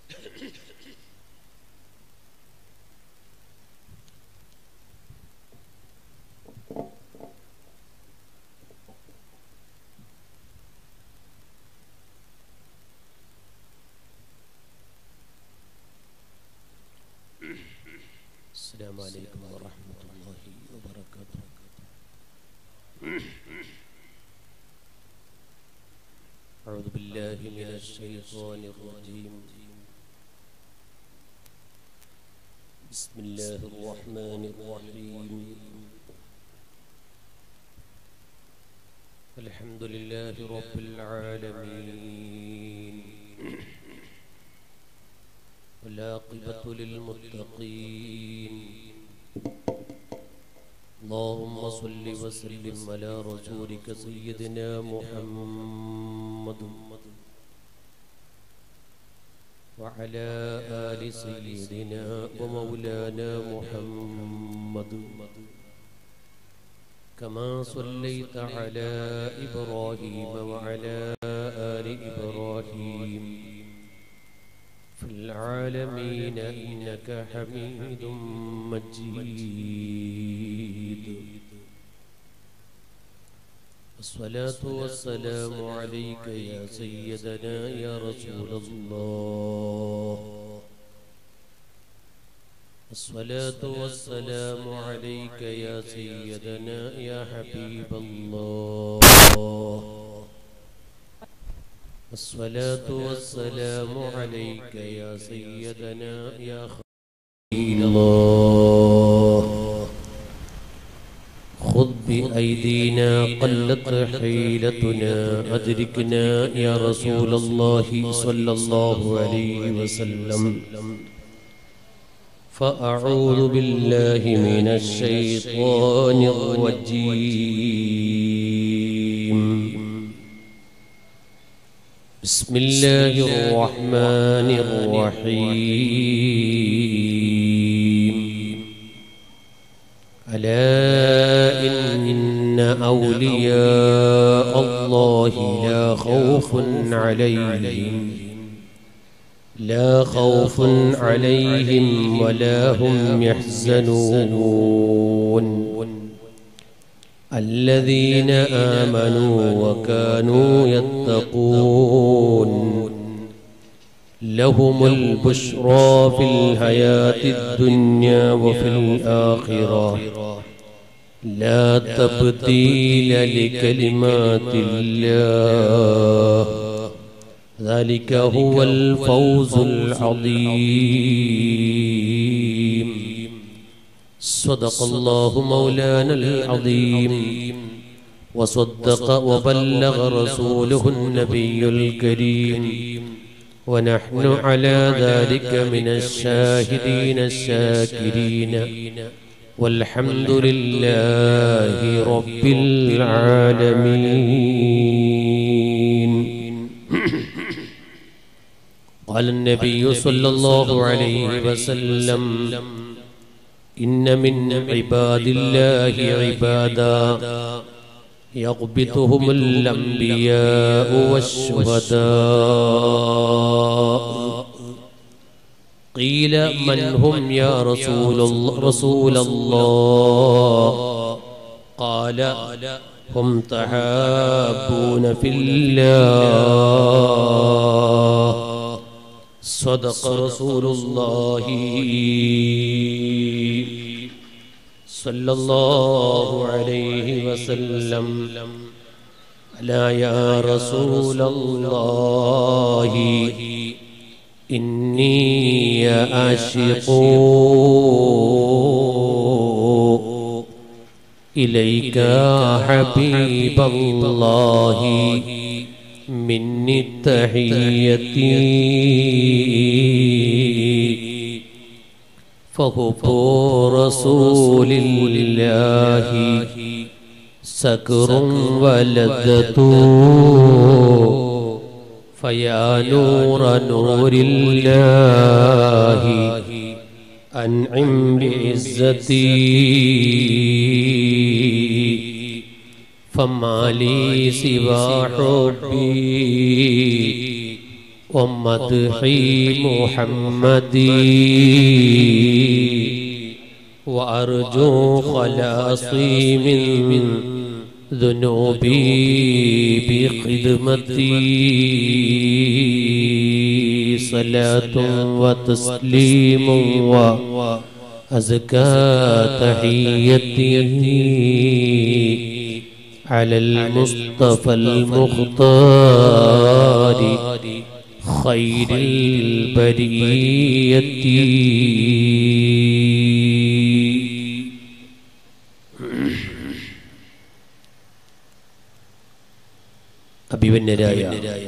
السلام عليكم ورحمة الله وبركاته أعوذ بالله من الشيطان الرجيم بسم الله الرحمن الرحيم الحمد لله رب العالمين والعاقبة للمتقين اللهم صل وسلم على رسولك سيدنا محمد وعلى آل سيدنا ومولانا محمد كما صليت على إبراهيم وعلى آل إبراهيم في العالمين إنك حميد مجيد الصلاة والسلام عليك يا سيدنا يا رسول الله الصلاة والسلام عليك يا سيدنا يا حبيب الله الصلاة والسلام عليك يا سيدنا يا خليل الله خذ بأيدينا قلت حيلتنا أدركنا يا رسول الله صلى الله عليه وسلم فأعوذ بالله من الشيطان الرجيم بسم الله الرحمن الرحيم ألا إن أولياء الله لا خوف عليهم لا خوف عليهم ولا هم يحزنون الذين آمنوا وكانوا يتقون لهم البشرى في الحياة الدنيا وفي الآخرة لا تبديل لكلمات الله ذلك هو الفوز العظيم صدق الله مولانا العظيم وصدق وبلغ رسوله النبي الكريم ونحن على ذلك من الشاهدين الشاكرين والحمد لله رب العالمين قال النبي صلى الله عليه وسلم إن من عباد الله عبادا يغبطهم الأنبياء والشهداء قيل من هم يا رسول الله, رسول الله قال هم تحابون في الله صدق رسول الله صلى الله عليه وسلم لا يا رسول الله إني أعشق إليك حبيب الله مني تحيتي فهب رسول الله سكر ولدته فيا نور نور الله أنعم بعزتي فما لي سوى حبي ومدح محمد وأرجو خلاصي من ذنوبي بخدمتي صلاة وتسليم وأزكى تحيتي على المصطفى المختار خير البرية അഭിവന്യരായ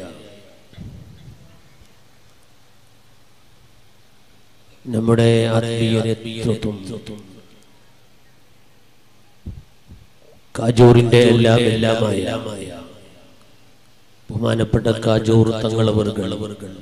നമ്മുടെ ആത്മീയ നേതൃത്വം കാജൂറിന്റെ എല്ലാം എല്ലാമായ ബഹുമാനപ്പെട്ട കാജൂർ തങ്ങളവർകൾ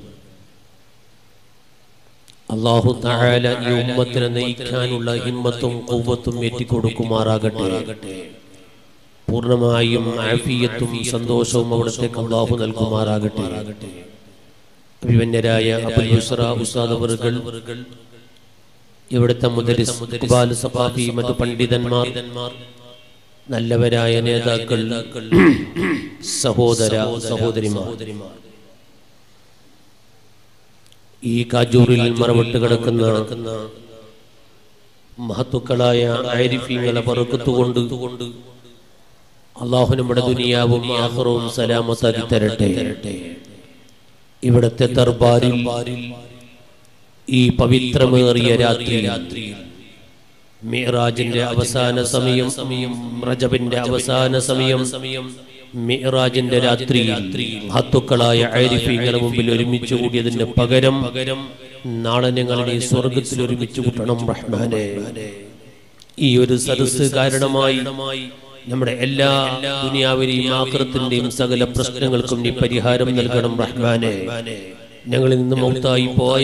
അള്ളാഹു താഴല ഈ ഉമ്മത്തിനെ നയിക്കാനുള്ള ഹിമ്മത്തും കൊവ്വത്തും ഏറ്റിക്കൊടുക്കുമാറാകട്ടെ പൂർണ്ണമായും ആഫിയത്തും സന്തോഷവും അവിടത്തേക്ക് അള്ളാഹു നൽകുമാറാകട്ടെ അഭിമന്യരായ അബുൽ ബുസ്ര ഉസ്താദ് അവറുകൾ ഇവിടുത്തെ മുദരിസ് ഇഖ്ബാൽ സഫാഫി മറ്റു പണ്ഡിതന്മാർ നല്ലവരായ നേതാക്കൾ സഹോദര സഹോദരിമാർ ഈ കാജൂറിൽ മറവിട്ട് കിടക്കുന്ന മഹത്തുക്കളായ ആരിഫീങ്ങളെ പറക്കത്തുകൊണ്ട് അള്ളാഹു നമ്മുടെ ദുനിയാവും ആഹ്റവും സലാമത്താക്കി തരട്ടെ ഇവിടത്തെ ദർബാരിൽ ഈ പവിത്രമേറിയ രാത്രി മിറാജിന്റെ അവസാന സമയം സമയം റജബിന്റെ അവസാന സമയം സമയം മിറാജിന്റെ രാത്രി മഹത്തുക്കളായ ആരിഫീങ്ങളുടെ മുമ്പിൽ ഒരുമിച്ച് കൂടിയതിന്റെ പകരം പകരം നാളെ ഞങ്ങളുടെ ഈ സ്വർഗത്തിൽ ഒരുമിച്ച് കൂട്ടണം റഹ്മാനെ ഈ ഒരു സദസ് കാരണമായി നമ്മുടെ എല്ലാ ദുനിയാവിനെയും ആക്രത്തിന്റെയും സകല പ്രശ്നങ്ങൾക്കും നീ പരിഹാരം നൽകണം റഹ്മാനെ ഞങ്ങളിൽ നിന്ന് മൗത്തായി പോയ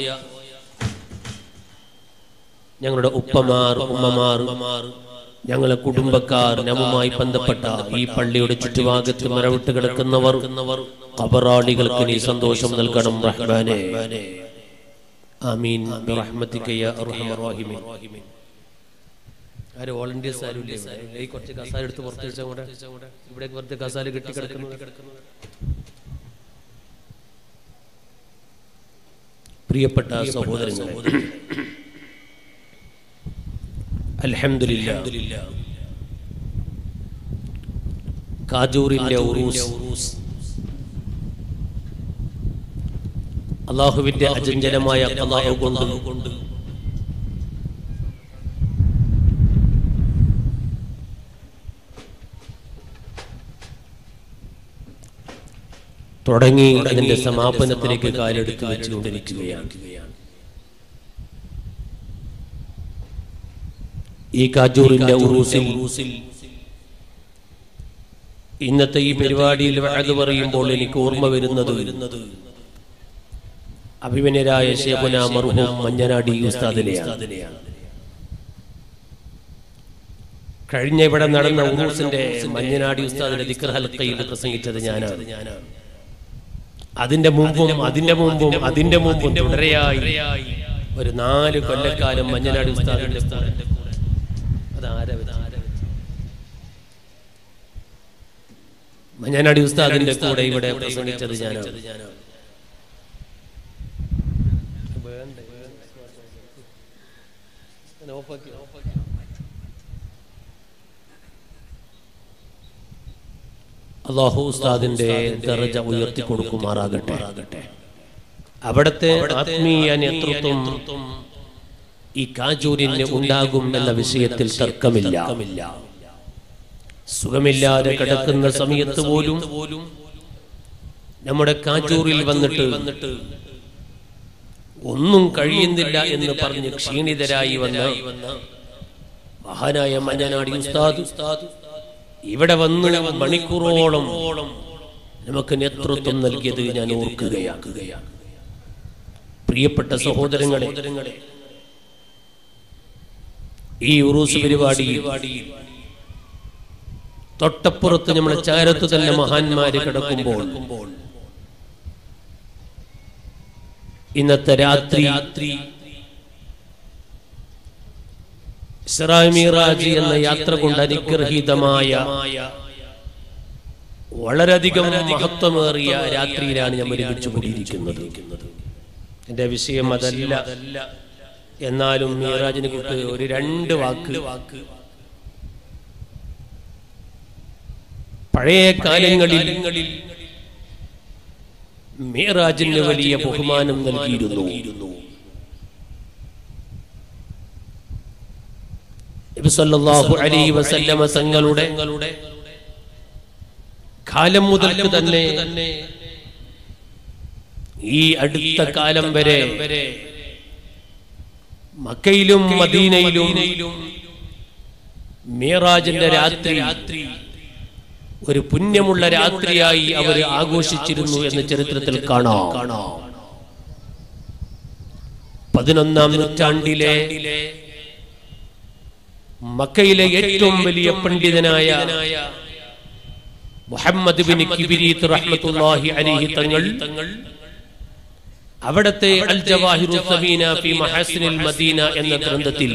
ഞങ്ങളുടെ ഉപ്പമാർ ഉമ്മമാർ ഞങ്ങളെ കുടുംബക്കാർ നമ്മുമായി ബന്ധപ്പെട്ട ഈ പള്ളിയുടെ ചുറ്റുഭാഗത്ത് മരവിട്ട് കിടക്കുന്നവർ കബറാളികൾക്ക് നീ സന്തോഷം നൽകണം റഹ്മാനെ ആമീൻ ബിറഹ്മതിക യാ അർഹമർ റഹീമീൻ ആര് വോളണ്ടിയേഴ്സ് ആരും ഇല്ലേ ഇവിടെ? ഈ കുറച്ച് കസാല എടുത്ത് പുറത്ത് വെച്ചാൽ കൂടെ ഇവിടെ വെറുതെ കസാല കെട്ടി കിടക്കുന്നത് പ്രിയപ്പെട്ട സഹോദരങ്ങളെ അൽഹംദുലില്ലാ കാജൂറിന്റെ ഉറൂസ് അള്ളാഹുവിന്റെ അചഞ്ചലമായ കലാഹു കൊണ്ട് തുടങ്ങി അതിന്റെ സമാപനത്തിലേക്ക് കാലെടുത്ത് വെച്ചുകൊണ്ടിരിക്കുകയാണ് ഈ കാജൂറിന്റെ ഉറൂസിൽ ഇന്നത്തെ ഈ പരിപാടിയിൽ വഴത് പറയുമ്പോൾ എനിക്ക് ഓർമ്മ വരുന്നത് അഭിമന്യരായ ശേഖന മർഹൂം മഞ്ഞനാടി ഉസ്താദിനെയാണ് കഴിഞ്ഞ ഇവിടെ നടന്ന ഉറൂസിന്റെ മഞ്ഞനാടി ഉസ്താദിന്റെ ദിക്ർ ഹൽക്കയിൽ പ്രസംഗിച്ചത് ഞാനാണ് അതിന്റെ മുമ്പും അതിന്റെ മുമ്പും അതിന്റെ മുമ്പും തുടരെയായി ഒരു നാല് കൊല്ലക്കാലം മഞ്ഞനാടി ഉസ്താദിന്റെ കൂടെ അതാരാ വെച്ച്? മഞ്ഞനാടി ഉസ്താദിന്റെ കൂടെ ഇവിടെ പ്രസംഗിച്ചത് ഞാനാണ് അള്ളാഹു ഉസ്താദിന്റെ ദറജ ഉയർത്തി കൊടുക്കുമാറാകട്ടെ അവിടത്തെ ആത്മീയ നേതൃത്വം ഈ കാജൂരിന് ഉണ്ടാകും എന്ന വിഷയത്തിൽ തർക്കമില്ല സുഖമില്ലാതെ കിടക്കുന്ന സമയത്ത് പോലും നമ്മുടെ കാജൂറിൽ വന്നിട്ട് ഒന്നും കഴിയുന്നില്ല എന്ന് പറഞ്ഞ് ക്ഷീണിതരായി വന്ന മഹാനായ മഞ്ഞനാടി ഉസ്താദ് ഇവിടെ വന്ന് മണിക്കൂറോളം നമുക്ക് നേതൃത്വം നൽകിയത് ഞാൻ ഓർക്കുകയാണ് പ്രിയപ്പെട്ട സഹോദരങ്ങളെ ഈ ഉറൂസ് പരിപാടി തൊട്ടപ്പുറത്ത് നമ്മളെ ചാരത്ത് തന്നെ മഹാന്മാര് കിടക്കുമ്പോൾ ഇന്നത്തെ രാത്രി ഇസ്രായ് മീറാജ് എന്ന യാത്ര കൊണ്ട് അനുഗ്രഹീതമായ വളരെയധികം മഹത്വമേറിയ രാത്രിയിലാണ് ഞാൻ ഒരുമിച്ച് കൂടിയിരിക്കുന്നത് എന്റെ വിഷയം അതല്ല എന്നാലും മീറാജിനെ കുറിച്ച് ഒരു രണ്ട് വാക്ക് വാക്ക് പഴയ കാലങ്ങളിൽ മീറാജിന് വലിയ ബഹുമാനം നൽകിയിരുന്നു നബി സല്ലല്ലാഹു അലൈഹി വസല്ലമ തങ്ങളുടെ കാലം മുതൽക്ക് തന്നെ ഈ അടുത്ത കാലം വരെ മക്കയിലും മദീനയിലും മീറാജിന്റെ രാത്രി ഒരു പുണ്യമുള്ള രാത്രിയായി അവർ ആഘോഷിച്ചിരുന്നു എന്ന് ചരിത്രത്തിൽ കാണാം പതിനൊന്നാം നൂറ്റാണ്ടിലെ മക്കയിലെ ഏറ്റവും വലിയ പണ്ഡിതനായ മുഹമ്മദ് ബിൻ കിബിരീത്ത് റഹ്മത്തുള്ളാഹി അലൈഹി തങ്ങൾ അവിടത്തെ അൽ ജവാഹിറു സബീന ഫി മഹാസിനിൽ മദീന എന്ന ഗ്രന്ഥത്തിൽ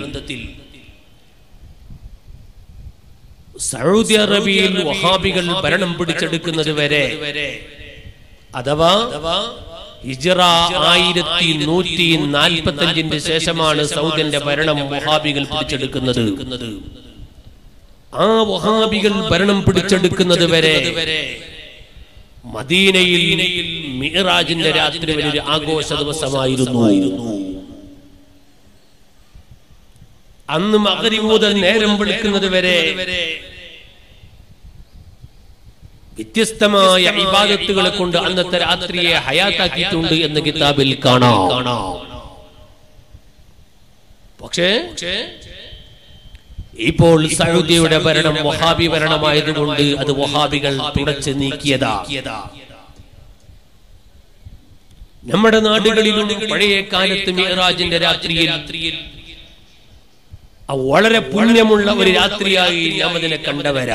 സൗദി അറേബ്യയിൽ വഹാബികൾ ഭരണം പിടിച്ചെടുക്കുന്നത് വരെ അഥവാ ഹിജറ ആയിരത്തി നൂറ്റി നാൽപ്പത്തി അഞ്ചിന്റെ ശേഷമാണ് സൗദിന്റെ ഭരണം വഹാബികൾ പിടിച്ചെടുക്കുന്നത് ആ വഹാബികൾ ഭരണം പിടിച്ചെടുക്കുന്നത് വരെ മദീനയിൽ മിഹറാജിന്റെ രാത്രി വലിയൊരു ആഘോഷ ദിവസമായിരുന്നു അന്ന് മകരി മുതൽ നേരം വിളിക്കുന്നത് വരെ വ്യത്യസ്തമായ ഇബാദത്തുകളെ കൊണ്ട് അന്നത്തെ രാത്രിയെ ഹയാത്താക്കിയിട്ടുണ്ട് എന്ന് കിതാബിൽ കാണാം പക്ഷേ ഇപ്പോൾ സൗദിയുടെ ഭരണം വഹാബി ഭരണമായതുകൊണ്ട് അത് വഹാബികൾ തുടച്ചു നീക്കിയതാ നമ്മുടെ നാടുകളിലും പഴയ കാലത്ത് മിഹറാജിന്റെ രാത്രിയിൽ വളരെ പുണ്യമുള്ള ഒരു രാത്രിയായി നാം അതിനെ കണ്ടവരാ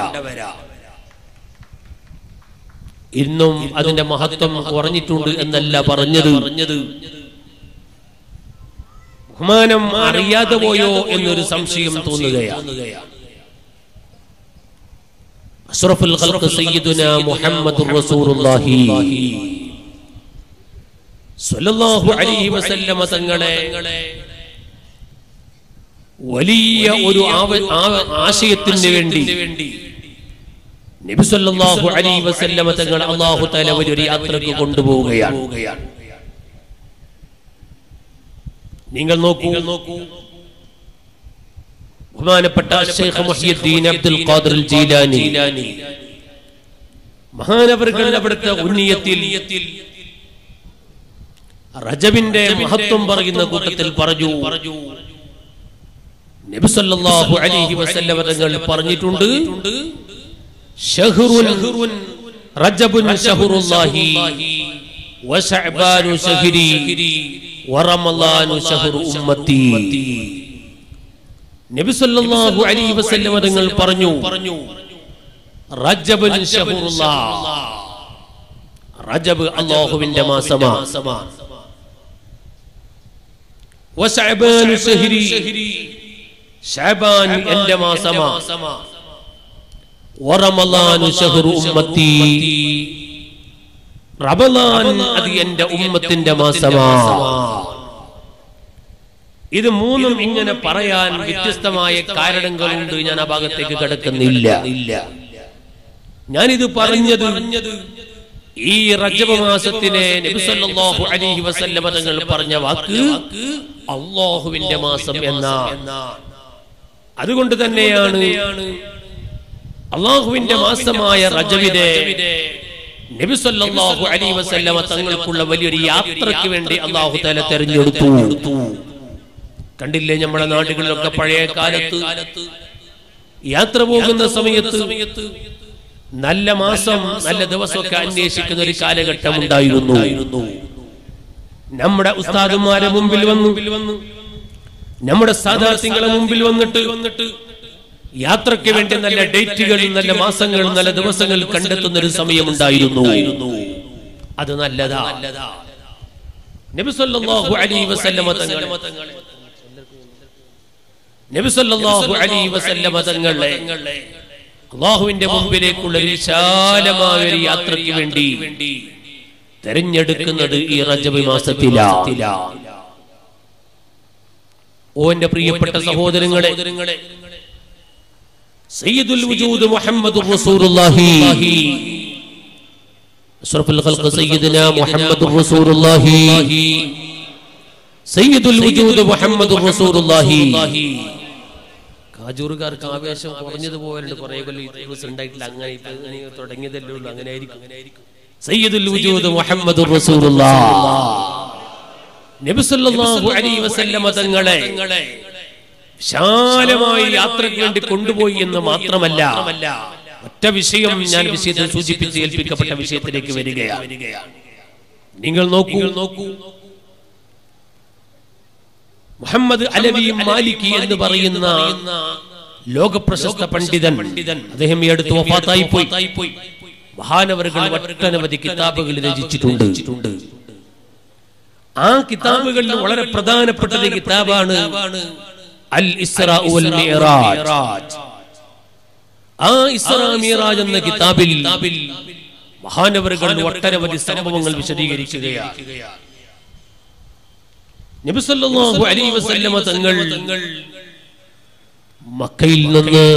ഇന്നും അതിന്റെ മഹത്വം കുറഞ്ഞിട്ടുണ്ട് എന്നല്ല പറഞ്ഞത് പറഞ്ഞത് ബഹുമാനം അറിയാതെ പോയോ എന്നൊരു സംശയം തോന്നുകയാണ് അഷ്റഫുൽ ഖൽഖ് സയ്യിദുന മുഹമ്മദുർ റസൂലുള്ളാഹി സ്വല്ലല്ലാഹു അലൈഹി വസല്ലമ തങ്ങളെ വലിയ ഒരു ആവ- ആ- ആശയത്തിന് വേണ്ടി നബി സല്ലല്ലാഹു അലൈഹി വസല്ലമ തങ്ങൾ അല്ലാഹു തആല ഒരു യാത്രക്ക് കൊണ്ടുപോവുകയാണ് നിങ്ങൾ നോക്കൂ നോക്കൂ ബഹുമാനപ്പെട്ട ഷെയ്ഖ് മുഹിയുദ്ദീൻ അബ്ദുൽ ഖാദിർ അൽ ജീലാനി മഹാനവറുകൾ അവിടുത്തെ ഉന്നയത്തിൽ റജബിന്റെ മഹത്വം പറയുന്ന കൂട്ടത്തിൽ പറഞ്ഞു പറഞ്ഞു നബി സല്ലല്ലാഹു അലൈഹി വസല്ലം തങ്ങൾ പറഞ്ഞിട്ടുണ്ട് ഷഹ്റുൻ റജബുൻ ഷഹ്റുല്ലാഹി വശഅബാനു ശഹ്രി വറമളാനു ഷഹ്റു ഉമ്മത്തി നബി സല്ലല്ലാഹു അലൈഹി വസല്ലം തങ്ങൾ പറഞ്ഞു പറഞ്ഞു റജബുൻ ഷഹ്റുല്ലാഹ് റജബ് അല്ലാഹുവിന്റെ മാസമാ വശഅബാനു ശഹ്രി ഷാബാൻ എന്റെ മാസമാ വറമളാനു ഷഹ്റു ഉമ്മത്തി റമളാൻ അത് എന്റെ ഉമ്മത്തിന്റെ മാസമാ ഇത് മൂന്നും ഇങ്ങനെ പറയാൻ വ്യത്യസ്തമായ കാരണങ്ങളുണ്ട് ഞാൻ ആ ഭാഗത്തേക്ക് കിടക്കുന്നില്ല ഞാനിത് പറഞ്ഞത് ഈ റജബ മാസത്തിലെ നബി സല്ലല്ലാഹു അലൈഹി വസല്ലമ തങ്ങൾ പറഞ്ഞ വാക്ക് അള്ളാഹുവിന്റെ മാസം എന്ന അതുകൊണ്ട് തന്നെയാണ് അള്ളാഹുവിന്റെ മാസമായ റജബിനെ നബി സല്ലല്ലാഹു അലൈഹി വസല്ലമ തങ്ങൾക്കുള്ള വലിയൊരു യാത്രയ്ക്ക് വേണ്ടി അള്ളാഹു തആല തെരഞ്ഞെടുത്തു കണ്ടില്ലേ നമ്മുടെ നാടുകളിലൊക്കെ പഴയ കാലത്ത് യാത്ര പോകുന്ന സമയത്ത് നല്ല മാസം നല്ല ദിവസമൊക്കെ അന്വേഷിക്കുന്ന ഒരു കാലഘട്ടം ഉണ്ടായിരുന്നു നമ്മുടെ ഉസ്താദുമാരെ മുമ്പിൽ വന്നു നമ്മുടെ സാധാർത്ഥ്യങ്ങളെ മുമ്പിൽ വന്നിട്ട് വന്നിട്ട് യാത്രയ്ക്ക് വേണ്ടി നല്ല ഡേറ്റുകൾ നല്ല മാസങ്ങൾ നല്ല ദിവസങ്ങൾ കണ്ടെത്തുന്ന ഒരു സമയമുണ്ടായിരുന്നു അത് നല്ലതാ നബി സല്ലല്ലാഹു അലൈഹി വസല്ലമ തങ്ങൾ നബി സല്ലല്ലാഹു അലൈഹി വസല്ലമ തങ്ങളെ അള്ളാഹുവിന്റെ മുമ്പിലേക്കുള്ള ഒരു വിശാലമായ ഒരു യാത്രയ്ക്ക് വേണ്ടി തെരഞ്ഞെടുക്കുന്നത് ഈ റജബ് മാസത്തിലാ ഓ എന്റെ പ്രിയപ്പെട്ട സഹോദരങ്ങളെ സയ്യിദുൽ വജൂദ് മുഹമ്മദ് റസൂലുള്ളാഹി അഷ്റഫുൽ ഖൽഖ് സയ്യിദുനാ മുഹമ്മദ് റസൂലുള്ളാഹി സയ്യിദുൽ വജൂദ് മുഹമ്മദ് റസൂലുള്ളാഹി കാജൂറുകാർക്ക് ആവേശം കുറഞ്ഞതുപോലെ കുറെ കൊല്ലം ഈ ദിവസം ഉണ്ടായിട്ടില്ല അങ്ങനെ ഇപ്പൊ ഇനി തുടങ്ങിയതല്ലേ ഉള്ളൂ അങ്ങനെ ആയിരിക്കും സയ്യിദുൽ വജൂദ് മുഹമ്മദ് റസൂലുള്ളാഹ് നബി സല്ലല്ലാഹു അലൈഹി വസല്ലമ തങ്ങളെ വിശാലമായ യാത്രയ്ക്ക് വേണ്ടി കൊണ്ടുപോയി എന്ന് മാത്രമല്ല ഒറ്റ വിഷയം ഞാൻ വിഷയത്തിൽ സൂചിപ്പിച്ച് ഏൽപ്പിക്കപ്പെട്ട വിഷയത്തിലേക്ക് വരികയാണ് നിങ്ങൾ നോക്കൂ നോക്കൂ മുഹമ്മദ് അലവി മാലിക്കി എന്ന് പറയുന്ന ലോകപ്രശസ്ത പണ്ഡിതൻ അദ്ദേഹം ഈ അടുത്ത് വഫാത്തായി പോയി മഹാനവറുകൾ ഒട്ടനവധി കിതാബുകൾ രചിച്ചിട്ടുണ്ട് ആ കിതാബുകളിൽ വളരെ പ്രധാനപ്പെട്ട ഒരു കിതാബാണ് അൽ ഇസ്രാ വൽ മിഅ്റാജ് ആ ഇസ്രാ മിഅ്റാജ് എന്ന കിതാബിൽ മഹാനവറുകൾ ഒട്ടനവധി സംഭവങ്ങൾ വിശദീകരിക്കുകയാണ് നബി സല്ലല്ലാഹു അലൈഹി വസല്ലമ തങ്ങൾ മക്കയിൽ നിന്ന്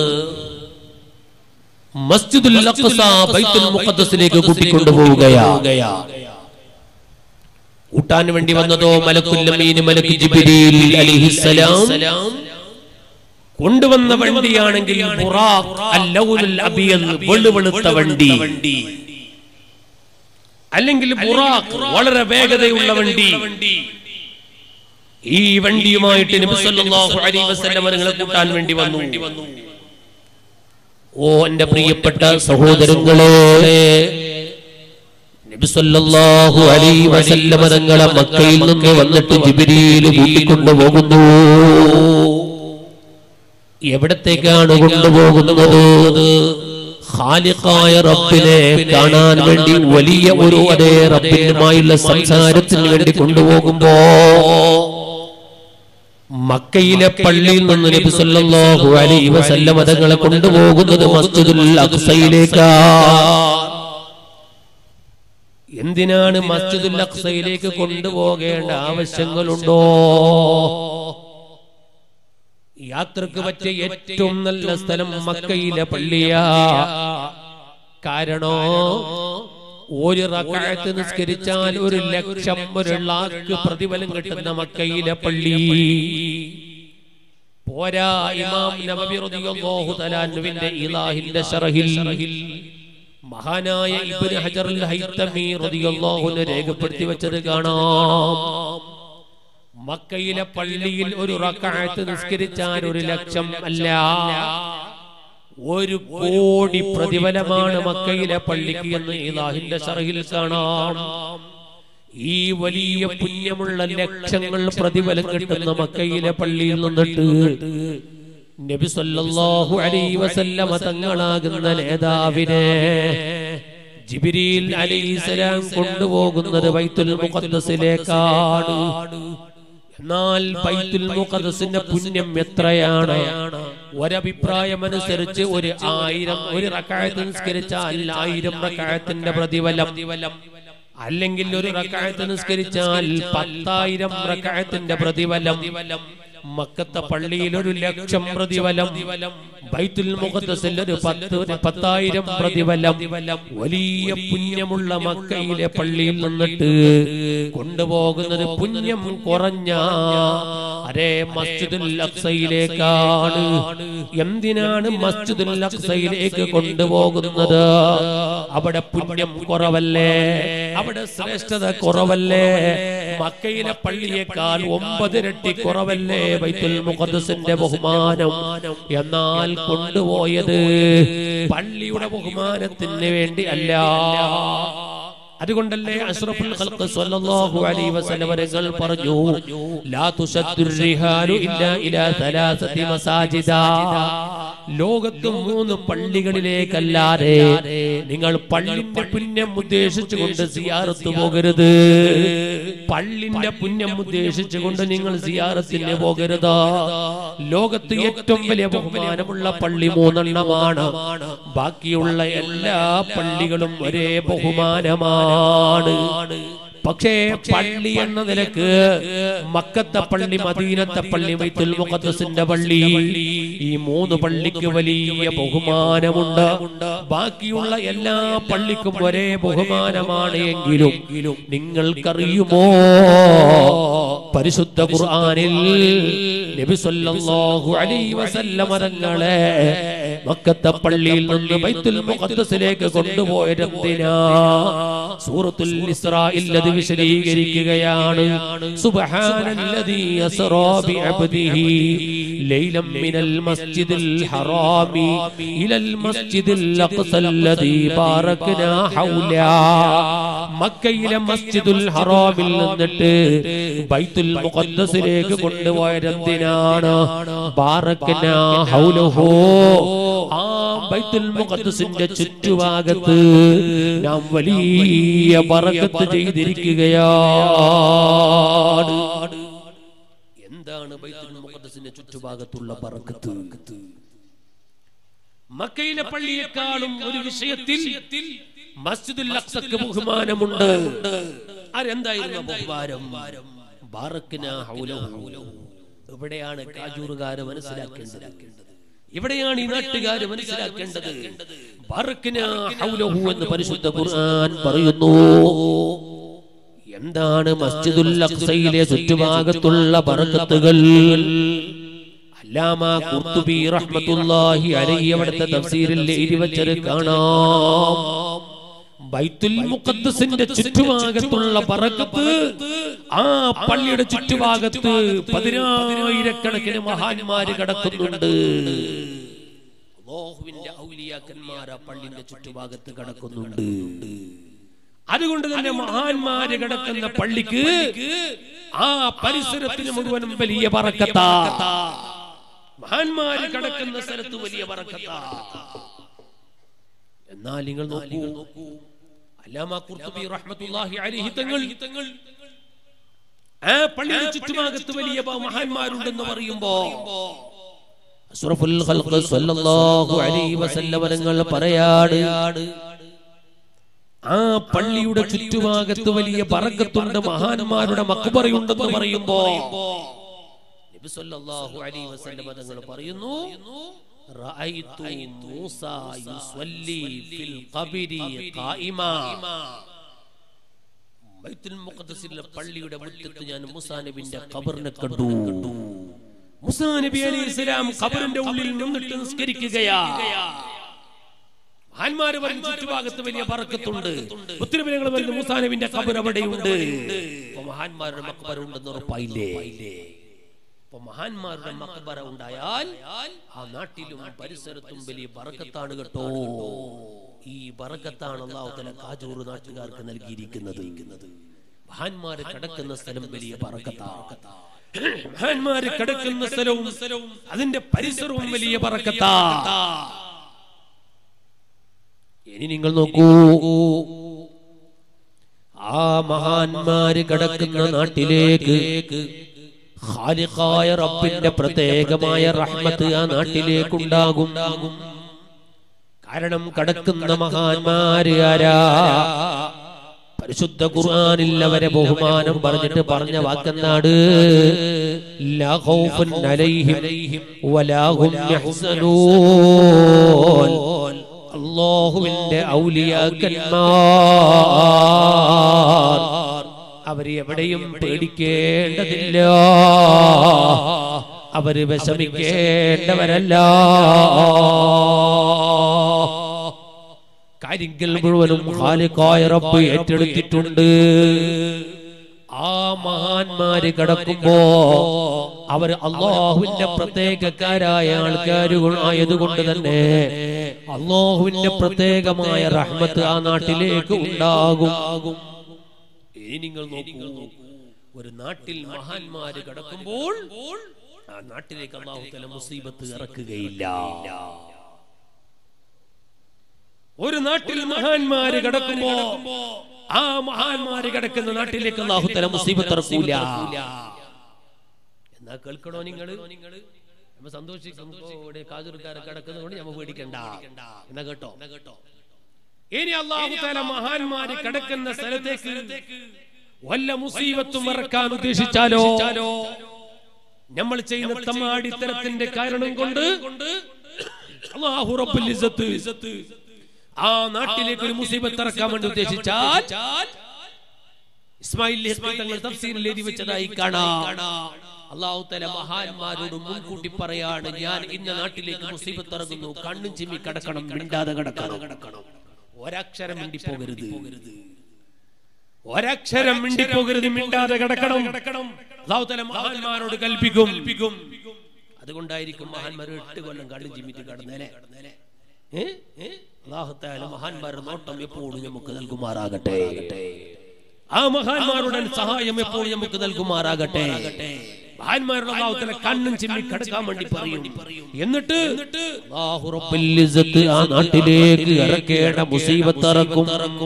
മസ്ജിദുൽ അഖ്സ ബൈത്തുൽ മുഖദ്ദസിലേക്ക് കൂട്ടിക്കൊണ്ടുപോവുകയാണ് കൂട്ടാൻ വേണ്ടി വന്നതോ മലക്കുൽ അമീൻ മലക്ക് ജിബ്രീൽ അലൈഹിസ്സലാം കൊണ്ടുവന്ന വണ്ടിയാണെങ്കിൽ ബുറാഖ് അൽ-ലൗനുൽ അബിയദ് വെളുവെളുത്ത വണ്ടി അല്ലെങ്കിൽ ബുറാഖ് വളരെ വേഗതയുള്ള വണ്ടി ഈ വണ്ടിയുമായിട്ട് നബി സല്ലല്ലാഹു അലൈഹി വസല്ലം നിങ്ങളെ കൂട്ടാൻ വേണ്ടി വന്നു ഓ എന്റെ പ്രിയപ്പെട്ട സഹോദരങ്ങളെ നബി സല്ലല്ലാഹു അലൈഹി വസല്ലം തങ്ങളെ മക്കയിൽ നിന്ന് വന്നിട്ട് ജിബ്രീൽ കൂട്ടിക്കൊണ്ടു പോകുന്നു എവിടത്തേക്കാണ് കൊണ്ടുപോകുന്നത് ഖാലിഖായ റബ്ബിനെ കാണാൻ വേണ്ടി വലിയ ഒരു അതേ റബ്ബിനുമായുള്ള സംസാരത്തിന് വേണ്ടി കൊണ്ടുപോകുമ്പോ മക്കയിലെ പള്ളിയിൽ നിന്ന് നബി സല്ലല്ലാഹു അലൈഹി വസല്ലം തങ്ങളെ കൊണ്ടുപോകുന്നത് മസ്ജിദുൽ അഖ്സയിലേക്കാ എന്തിനാണ് മസ്ജിദുൽ അഖ്സയിലേക്ക് കൊണ്ടുപോകേണ്ട ആവശ്യങ്ങളുണ്ടോ യാത്രക്ക് പറ്റിയ ഏറ്റവും നല്ല സ്ഥലം മക്കയിലെ പള്ളിയാ കാരണോ ഒരു റക്കായത്ത് നിസ്കരിച്ചാൽ ഒരു ലക്ഷം ഒരു ലാക്ക് പ്രതിഫലം കിട്ടുന്ന മക്കയിലെ പള്ളി പോരാ ഇമാം നബവി റളിയല്ലാഹു തആലാവിന്റെ ഇലാഹിന്റെ ശറഹിൽ മഹാനായ ഇബ്നു ഹജറുൽ ഹൈതമി റളിയല്ലാഹു അൻഹു രേഖപ്പെടുത്തി വെച്ചത് കാണാം മക്കയിലെ പള്ളിയിൽ ഒരു റക്കായത്ത് നിസ്കരിച്ചാൽ ഒരു ലക്ഷം അല്ല ഒരു കോടി പ്രതിഫലമാണ് മക്കയിലെ പള്ളിക്ക് എന്ന് ഇലാഹിന്റെ ഷറഹിൽ കാണാം ഈ വലിയ പുണ്യമുള്ള ലക്ഷങ്ങൾ പ്രതിഫലം കിട്ടുന്ന മക്കയിലെ പള്ളിയിൽ നിന്നിട്ട് നബി സല്ലല്ലാഹു അലൈഹി വസല്ലമ തങ്ങളാകുന്ന നേതാവിനെ ജിബ്രീൽ അലൈഹിസ്സലാം കൊണ്ടുപോകുന്നത് ബൈത്തുൽ മുഖദ്ദസിലേക്കാണ് എന്നാൽ ബൈത്തുൽ മുഖദ്ദസിന്റെ പുണ്യം എത്രയാണ് ഒരഭിപ്രായം അനുസരിച്ച് ഒരു ആയിരം ഒരു റക്കായത്ത് നിസ്കരിച്ചാൽ ആയിരം റക്കായത്തിന്റെ പ്രതിഫലം അല്ലെങ്കിൽ ഒരു റക്കായത്ത് നിസ്കരിച്ചാൽ പത്തായിരം റക്കായത്തിന്റെ പ്രതിഫലം മക്കത്തെ പള്ളിയിൽ ഒരു ലക്ഷം പ്രതിഫലം ബൈത്തുൽ മുഖദ്ദസിൽ ഒരു പത്ത് ഒരു പത്തായിരം പ്രതിഫലം വലിയ പുണ്യമുള്ള മക്കയിലെ പള്ളിയിൽ നിന്നിട്ട് കൊണ്ടുപോകുന്നത് പുണ്യം കുറഞ്ഞ അരേ മസ്ജിദുൽ അക്സയിലേക്കാണ് എന്തിനാണ് മസ്ജിദുൽ അക്സയിലേക്ക് കൊണ്ടുപോകുന്നത് അവിടെ പുണ്യം കുറവല്ലേ അവിടെ ശ്രേഷ്ഠത കുറവല്ലേ മക്കയിലെ പള്ളിയേക്കാൾ ഒമ്പതിരട്ടി കുറവല്ലേ ബൈത്തുൽ മുഖദ്ദസിന്റെ ബഹുമാനം എന്നാൽ കൊണ്ടുപോയത് പള്ളിയുടെ ബഹുമാനത്തിന് വേണ്ടി അല്ല അതുകൊണ്ടല്ലേ അഷ്റഫുൽ ഖൽഖ് സ്വല്ലല്ലാഹു അലൈഹി വസല്ലം വരകൾ പറഞ്ഞു ലാ തുശദ്ദുർ റിഹാലു ഇല്ലാ ഇലാ സലാസതി മസാജിദ ലോകത്ത് മൂന്ന് പള്ളികളിലേക്കല്ലാതെ നിങ്ങൾ പള്ളിന്റെ പുണ്യം ഉദ്ദേശിച്ചുകൊണ്ട് സിയാറത്ത് പോകരുത് പള്ളിന്റെ പുണ്യം ഉദ്ദേശിച്ചുകൊണ്ട് നിങ്ങൾ സിയാറത്തിന് പോകരുത് ലോകത്ത് ഏറ്റവും വലിയ ബഹുമാനമുള്ള പള്ളി മൂന്നെണ്ണമാണ് ബാക്കിയുള്ള എല്ലാ പള്ളികളും ഒരേ ബഹുമാനമാണ് പക്ഷേ പള്ളി എന്ന നിലക്ക് മക്കത്തെ പള്ളി മദീനത്തെ പള്ളി ബൈത്തുൽ മുഖദ്ദസിന്റെ പള്ളി ഈ മൂന്ന് പള്ളിക്ക് വലിയ ബഹുമാനമുണ്ട് ബാക്കിയുള്ള എല്ലാ പള്ളിക്കും ഒരേ ബഹുമാനമാണ് എങ്കിലും നിങ്ങൾക്കറിയുമോ പരിശുദ്ധ ഖുർആനിൽ നബി സല്ലല്ലാഹു അലൈഹി വസല്ലമ തങ്ങളെ മക്കത്തെ പള്ളിയിൽ നിന്ന് ബൈത്തുൽ മുഖദ്ദസിലേക്ക് കൊണ്ടുപോയത് എന്തിനാ സൂറത്തുൽ ഇസ്രായിൽ അത് വിശദീകരിക്കുകയാണ് സുബ്ഹാനല്ലദീ അസ്റാ ബിഅബ്ദിഹി ലൈലം മിനൽ മസ്ജിദിൽ ഹറാമി ഇലൽ മസ്ജിദിൽ അഖ്സല്ലദീ ബാറക്നാ ഹൗലാ മക്കയിലെ മസ്ജിദുൽ ഹറാമിൽ നിന്നിട്ട് ബൈത്തുൽ മുഖദ്ദസിലേക്ക് കൊണ്ടുപോയത് എന്തിനാണ് ബാറക്നാ ഹൗലഹു ആ ബൈത്തുൽ മുഖദ്ദസിന്റെ ചുറ്റുഭാഗത്ത് നാം വലിയ ബറക്കത്ത് ചെയ്തിരിക്കുകയാണ് എന്താണ് ബൈത്തുൽ മുഖദ്ദസിന്റെ ചുറ്റുഭാഗത്തുള്ള ബറക്കത്ത് മക്കയിലെ പള്ളിയെക്കാളും ഒരു വിഷയത്തിൽ മസ്ജിദുൽ അക്സക്ക് ബഹുമാനമുണ്ട് അതെന്തായിരുന്നു ബഹുമാനം ബാറക്കിനാ ഹൗലഹു. ഇവിടെയാണ് കാജൂറുകാര് മനസ്സിലാക്കേണ്ടത് ഇവിടെയാണ് ഈ നാട്ടുകാര് മനസ്സിലാക്കേണ്ടത് ബാറക്കിനാ ഹൗലഹു എന്ന് പരിശുദ്ധ ഖുർആൻ പറയുന്നു എന്താണ് മസ്ജിദുൽ അക്സയിലെ ചുറ്റുഭാഗത്തുള്ള ബറക്കത്തുകൾ അല്ലാമ ഖുർത്തുബി റഹ്മത്തുള്ളാഹി അലൈഹി അവിടുത്തെ തഫ്സീറിൽ എഴുതി വച്ചത് കാണാം ബൈത്തുൽ മുഖദ്ദസിന്റെ ചുറ്റുഭാഗത്തുള്ള ബറക്കത്ത് ആ പള്ളിയുടെ ചുറ്റുഭാഗത്ത് പതിനായിരക്കണക്കിന് മഹാന്മാര് കടക്കുന്നുണ്ട് അല്ലാഹുവിന്റെ ഔലിയാക്കന്മാർ ആ പള്ളിന്റെ ചുറ്റുഭാഗത്ത് കടക്കുന്നുണ്ട് അതുകൊണ്ട് തന്നെ മഹാന്മാര് കിടക്കുന്ന പള്ളിക്ക് ആ പരിസരത്തിന് മുഴുവനും വലിയ പറക്കത്താ മഹാന്മാര് കിടക്കുന്ന സ്ഥലത്ത് വലിയ പറക്കത്താ എന്നാൽ നിങ്ങൾ നോക്കൂ അല്ലാമ ഖുർത്തുബി റഹ്മത്തുള്ളാഹി അലൈഹി തങ്ങൾ ആ പള്ളിയുടെ ചുറ്റുഭാഗത്ത് വലിയ ബ- മഹാന്മാരുണ്ടെന്ന് പറയുമ്പോ അഷ്റഫുൽ ഖൽഖ് സ്വല്ലല്ലാഹു അലൈഹി വസല്ലം തങ്ങൾ പറയാണ് ആ പള്ളിയുടെ ചുറ്റുഭാഗത്ത് വലിയ ബറക്കത്തുണ്ട് മഹാന്മാരുടെ മക്ബറയുണ്ടെന്ന് പറയുമ്പോ നബി സല്ലല്ലാഹു അലൈഹി വസല്ലം തങ്ങൾ പറയുന്നു റഅയ്തു മൂസ യുസല്ലി ഫിൽ ഖബരി ഖായിമാ ബൈത്തുൽ മുഖദ്ദസിലെ പള്ളിയുടെ മുറ്റത്ത് ഞാൻ മൂസാ നബിന്റെ ഖബറിനെ കണ്ടു മൂസാ നബി അലൈഹിസ്സലാം ഖബറിന്റെ ഉള്ളിൽ നിന്നിട്ട് നിസ്കരിക്കുകയാ മഹാന്മാര് പറഞ്ഞു ചുറ്റുഭാഗത്ത് വലിയ പറക്കത്തുണ്ട് ഒത്തിരി പേരുകൾ പറഞ്ഞു മൂസാനബിന്റെ കബർ അവിടെയുണ്ട് അപ്പൊ മഹാന്മാരുടെ മക്ബറ ഉണ്ടെന്ന് ഉറപ്പായില്ലേ അപ്പൊ മഹാന്മാരുടെ മക്ബറ ഉണ്ടായാൽ ആ നാട്ടിലും പരിസരത്തും വലിയ ബറക്കത്താണ് കേട്ടോ ഈ ബറക്കത്താണ് അള്ളാഹുതല കാജൂർ നാട്ടുകാർക്ക് നൽകിയിരിക്കുന്നത് മഹാന്മാര് കിടക്കുന്ന സ്ഥലം വലിയ ബറക്കത്താണ് മഹാന്മാര് കിടക്കുന്ന സ്ഥലവും അതിന്റെ പരിസരവും വലിയ ബറക്കത്താ ഇനി നിങ്ങൾ നോക്കൂ ആ മഹാന്മാര് കിടക്കുന്ന നാട്ടിലേക്ക് ഖാലിഖായ റബ്ബിന്റെ പ്രത്യേകമായ റഹ്മത്ത് ആ നാട്ടിലേക്കുണ്ടാകും കാരണം കടക്കുന്ന മഹാന്മാര് ആരാ പരിശുദ്ധ ഖുർആനിൽ അവരെ ബഹുമാനം പറഞ്ഞിട്ട് പറഞ്ഞ വാക്കെന്നാട് ലാ ഖൗഫുൻ അലൈഹിം വലാ ഹും യഹ്സനൂൻ അള്ളാഹുവിന്റെ ഔലിയാക്കന്മാർ അവര് എവിടെയും പേടിക്കേണ്ടതില്ല അവര് വിഷമിക്കേണ്ടവരല്ല കാര്യങ്ങൾ മുഴുവനും ഖാലിഖായ റബ്ബ് ഏറ്റെടുത്തിട്ടുണ്ട് ആ മഹാന്മാര് കിടക്കുമ്പോ അവർ അള്ളാഹുവിന്റെ പ്രത്യേകക്കാരായ ആൾക്കാർ ആയതുകൊണ്ട് തന്നെ അള്ളാഹുവിന്റെ പ്രത്യേകമായ റഹ്മത്ത് ആ നാട്ടിലേക്ക് ഉണ്ടാകും ഇനി നിങ്ങൾ നോക്കൂ ഒരു നാട്ടിൽ മഹാന്മാര് കിടക്കുമ്പോൾ ആ നാട്ടിലേക്ക് അള്ളാഹു തല മുസീബത്ത് ഇറക്കുകയില്ല ഒരു നാട്ടിൽ മഹാന്മാര് കിടക്കുമ്പോ ആ മഹാന്മാര് കിടക്കുന്ന നാട്ടിലേക്ക് അള്ളാഹു തല മുസീബത്ത് ഇറക്കൂല എന്നാ കേൾക്കണോ നിങ്ങള് നമ്മ സന്തോഷിക്കും ഓ, ഇവിടെ കാജൂർക്കാരെ കിടക്കുന്നതുകൊണ്ട് നമ്മ പേടിക്കണ്ട എന്നാ കേട്ടോ കേട്ടോ ഇനി അള്ളാഹു തല മഹാന്മാര് കിടക്കുന്ന സ്ഥലത്തേക്ക് വല്ല മുസീബത്തും ഇറക്കാൻ ഉദ്ദേശിച്ചാലോ നമ്മൾ ചെയ്യുന്ന തമ്മാടിത്തരത്തിന്റെ കാരണം കൊണ്ട് അല്ലാഹു റബ്ബുൽ ഇസ്സത്ത് ആ നാട്ടിലേക്ക് ഒരു മുസീബത്ത് ഇറക്കാൻ വേണ്ടി ഉദ്ദേശിച്ചാൽ ഇസ്മായിൽ ഇസ്മായിൽ തങ്ങൾ തഫ്സീറിൽ എഴുതി വെച്ചതായി കാണാം അള്ളാഹു തല മഹാന്മാരോട് മുൻകൂട്ടി പറയാണ് ഞാൻ ഇന്ന നാട്ടിലേക്ക് മുസീബത്ത് ഇറങ്ങുന്നു കണ്ണും ചിമ്മി കടക്കണം മിണ്ടാതെ കടക്കണം ഒരക്ഷരം മിണ്ടി പോകരുത് ഒരക്ഷരം മിണ്ടി പോകരുത് മിണ്ടാതെ കിടക്കണം അള്ളാഹു തല മഹാന്മാരോട് കൽപ്പിക്കും അതുകൊണ്ടായിരിക്കും മഹാന്മാർ എട്ട് കൊല്ലം കണ്ണും ചിമ്മിട്ട് കടന്നേനെ ഏ? ഏ? അല്ലാഹു തആല മഹാന്മാരുടെ നോട്ടം എപ്പോഴും നമുക്ക് നൽകുമാറാകട്ടെ ആ മഹാന്മാരുടെ സഹായം എപ്പോഴും നമുക്ക് നൽകുമാറാകട്ടെ മഹാന്മാരുടെ അല്ലാഹു തആല കണ്ണും ചിമ്മി കിടക്കാൻ വേണ്ടി പറയും എന്നിട്ട് അല്ലാഹു റബ്ബുൽ ഇസ്സത്ത് ആ നാട്ടിലേക്ക് ഇറക്കേണ്ട മുസീബത്ത് ഇറക്കും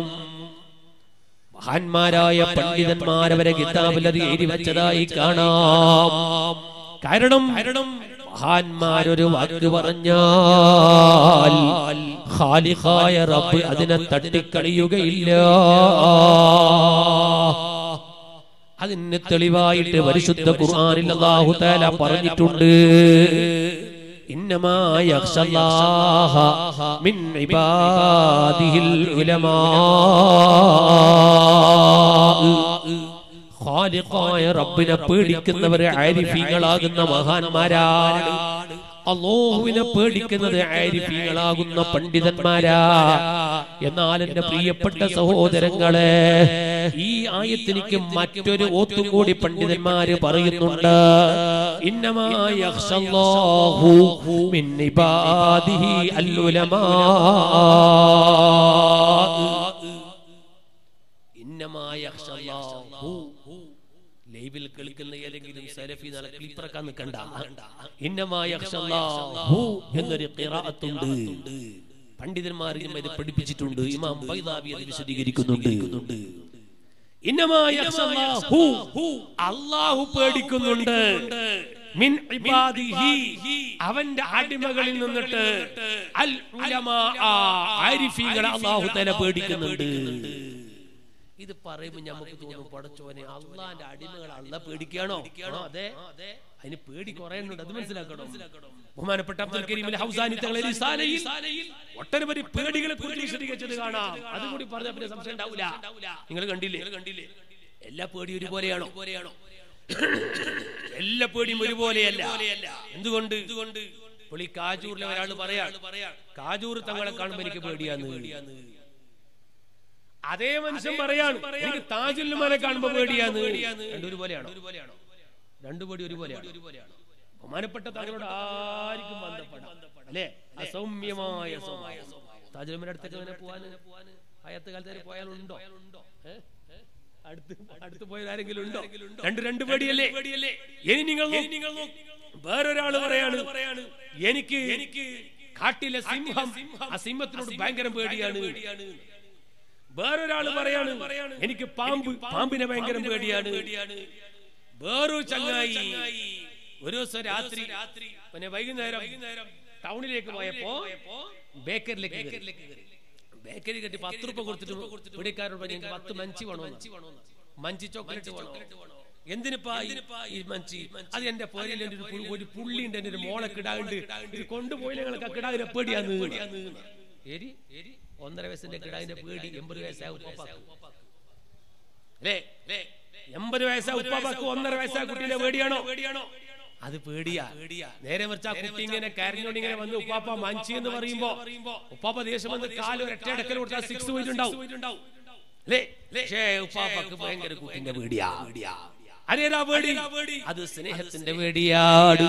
മഹാന്മാരായ പണ്ഡിതന്മാരവരെ കിതാബിൽ അത് എഴുതി വെച്ചതായി കാണാം കാരണം കാരണം മഹാന്മാരൊരു വാക്ക് പറഞ്ഞാൽ ഖാലിഖായ റബ്ബ് അതിനെ തട്ടിക്കളിയുകയില്ല അതിന് തെളിവായിട്ട് പരിശുദ്ധ ഖുർആനിൽ അല്ലാഹു തആല പറഞ്ഞിട്ടുണ്ട് ഇന്നമാ യഖ്ഷല്ലാഹ മിൻ ഇബാദിഹിൽ ഉലമാ ഖാലിഖായ റബ്ബിനെ പേടിക്കുന്നവരെ ആരിഫീങ്ങളാകുന്ന മഹാന്മാരാണ് അള്ളാഹുവിനെ പേടിക്കുന്നത് ആരിഫീങ്ങളാകുന്ന പണ്ഡിതന്മാരാ എന്നാൽ എന്റെ പ്രിയപ്പെട്ട സഹോദരങ്ങളെ ഈ ആയത്തിനിക്ക് മറ്റൊരു ഓത്തും കൂടി പണ്ഡിതന്മാര് പറയുന്നുണ്ട് ഇന്നമായ യഖ്ഷല്ലാഹു മിൻ ഇബാദിഹി അൽ ഉലമാ ഇന്നമായ യഖ്ഷല്ലാഹു ലൈവിൽ കേൾക്കുന്ന ഏതെങ്കിലും സലഫി നാളെ ക്ലിപ്പറക്കാൻ നിൽക്കണ്ട ഇന്നമായ യഖ്ഷല്ലാഹു എന്നൊരു ഖിറാഅത്തുണ്ട് പണ്ഡിതന്മാർ നമ്മെ ഇത് പഠിപ്പിച്ചിട്ടുണ്ട് ഇമാം ബൈദാവി അത് വിശദീകരിക്കുന്നുണ്ട് ഇന്നമായ യഖ്ഷല്ലാഹു അല്ലാഹു പേടിക്കുന്നുണ്ട് മിൻ ഇബാദിഹി അവന്റെ അടിമകളിൽ നിന്നിട്ട് അൽ ഉലമാ ആരിഫീങ്ങളെ അല്ലാഹു തആല പേടിക്കുന്നുണ്ട് ഇത് പറയുമ്പോ നമുക്ക് തോന്നും പടച്ചോനെ അള്ളാന്റെ അടിമകൾ അള്ള പേടിക്കുകയാണോ ആ, അതെ അതിന് പേടി കുറയുന്നുണ്ട് അത് മനസ്സിലാക്കണം ബഹുമാനപ്പെട്ട അബ്ദുൽ കരീം അൽ ഹൗസാനി തങ്ങളെ റിസാലയിൽ ഒട്ടനവധി പേടികളെ കുറിച്ച് വിശദീകരിച്ചത് കാണാം അതും കൂടി പറഞ്ഞ പിന്നെ സംശയം ഉണ്ടാവില്ല നിങ്ങൾ കണ്ടില്ലേ കണ്ടില്ലേ എല്ലാ പേടിയും ഒരുപോലെയാണോ പോലെയാണോ എല്ലാ പേടിയും ഒരുപോലെയല്ല എന്തുകൊണ്ട് എന്തുകൊണ്ട് ഇപ്പോൾ ഈ കാജൂറിലെ ഒരാൾ പറയാ കാജൂർ തങ്ങളെ കാണുമ്പോ എനിക്ക് പേടിയാന്ന് അതേ മനുഷ്യൻ പറയാണ് എനിക്ക് താജുൽ മനെ കാണുമ്പോ പേടിയാന്ന് രണ്ടും ഒരുപോലെയാണോ രണ്ടു പേടി ഒരുപോലെയാണ് ബഹുമാനപ്പെട്ട താങ്കളോട് ആർക്കും ബന്ധപ്പെടാം അല്ലേ അസൗമ്യമായ സ്വഭാവം. താജുൽ മനെ അടുത്തേക്ക് അങ്ങനെ പോവാന് അയത്ത് കാലത്ത് വരെ പോയാലുണ്ടോ ഏ? ഏ? അടുത്ത് അടുത്ത് പോയത് ആരെങ്കിലും ഉണ്ടോ രണ്ട് രണ്ട് പേടിയല്ലേ ഇനി നിങ്ങൾ നോ- നിങ്ങൾ നോ- വേറൊരാള് പറയാണ് എനിക്ക് എനിക്ക് കാട്ടിലെ സിംഹം ആ സിംഹത്തിനോട് ഭയങ്കര പേടിയാണ് വേറൊരാള് പറയാണ് എനിക്ക് പാമ്പ് പാമ്പിനെ ഭയങ്കര പേടിയാണ് വേറൊരു ചങ്ങായി ഒരു ദിവസം രാത്രി പിന്നെ വൈകുന്നേരം ടൗണിലേക്ക് പോയപ്പോ ബേക്കറിലേക്ക് കയറി. ബേക്കറി കെട്ടി പത്ത് രൂപ കൊടുത്തിട്ട് പിടിക്കാരോട് പറഞ്ഞു "എനിക്ക് പത്ത് മഞ്ചി വേണോ മഞ്ചി ചോക്ലേറ്റ് വേണോ എന്തിനിപ്പാ ഈ- ഈ മഞ്ചി അത് എന്റെ പേരിൽ എന്റെ ഒരു പു- ഒരു പുള്ളി ഉണ്ട് എന്റെ ഒരു മോളെ കിടാണ്ട് ഇത് കൊണ്ടുപോയി ഞങ്ങൾക്ക് ആ കിടാവിനെ പേടിയാന്ന് എരി ഒന്നര വയസ്സിന്റെ കിടാവിന്റെ പേടി എൺപത് വയസ്സായ ഉപ്പാപ്പാക്ക് അല്ലേ എൺപത് വയസ്സായ ഉപ്പാപ്പാക്ക് ഒന്നര വയസ്സായ കുട്ടീനെ പേടിയാണോ പേടിയാണോ അത് പേടിയാ നേരെ മറിച്ച് ആ കുട്ടി ഇങ്ങനെ കരഞ്ഞോണ്ട് ഇങ്ങനെ വന്ന് ഉപ്പാപ്പ മഞ്ചി എന്ന് പറയുമ്പോ ഉപ്പാപ്പ ദേഷ്യം വന്ന് കാല് ഒരൊറ്റ ഇടക്കൽ കൊടുത്താൽ സിക്സ് പോയിട്ടുണ്ടാവും അല്ലേ പക്ഷേ ഉപ്പാപ്പക്ക് ഭയങ്കര കുട്ടിന്റെ പേടിയാ അതേതാ പേടി അത് സ്നേഹത്തിന്റെ പേടിയാട്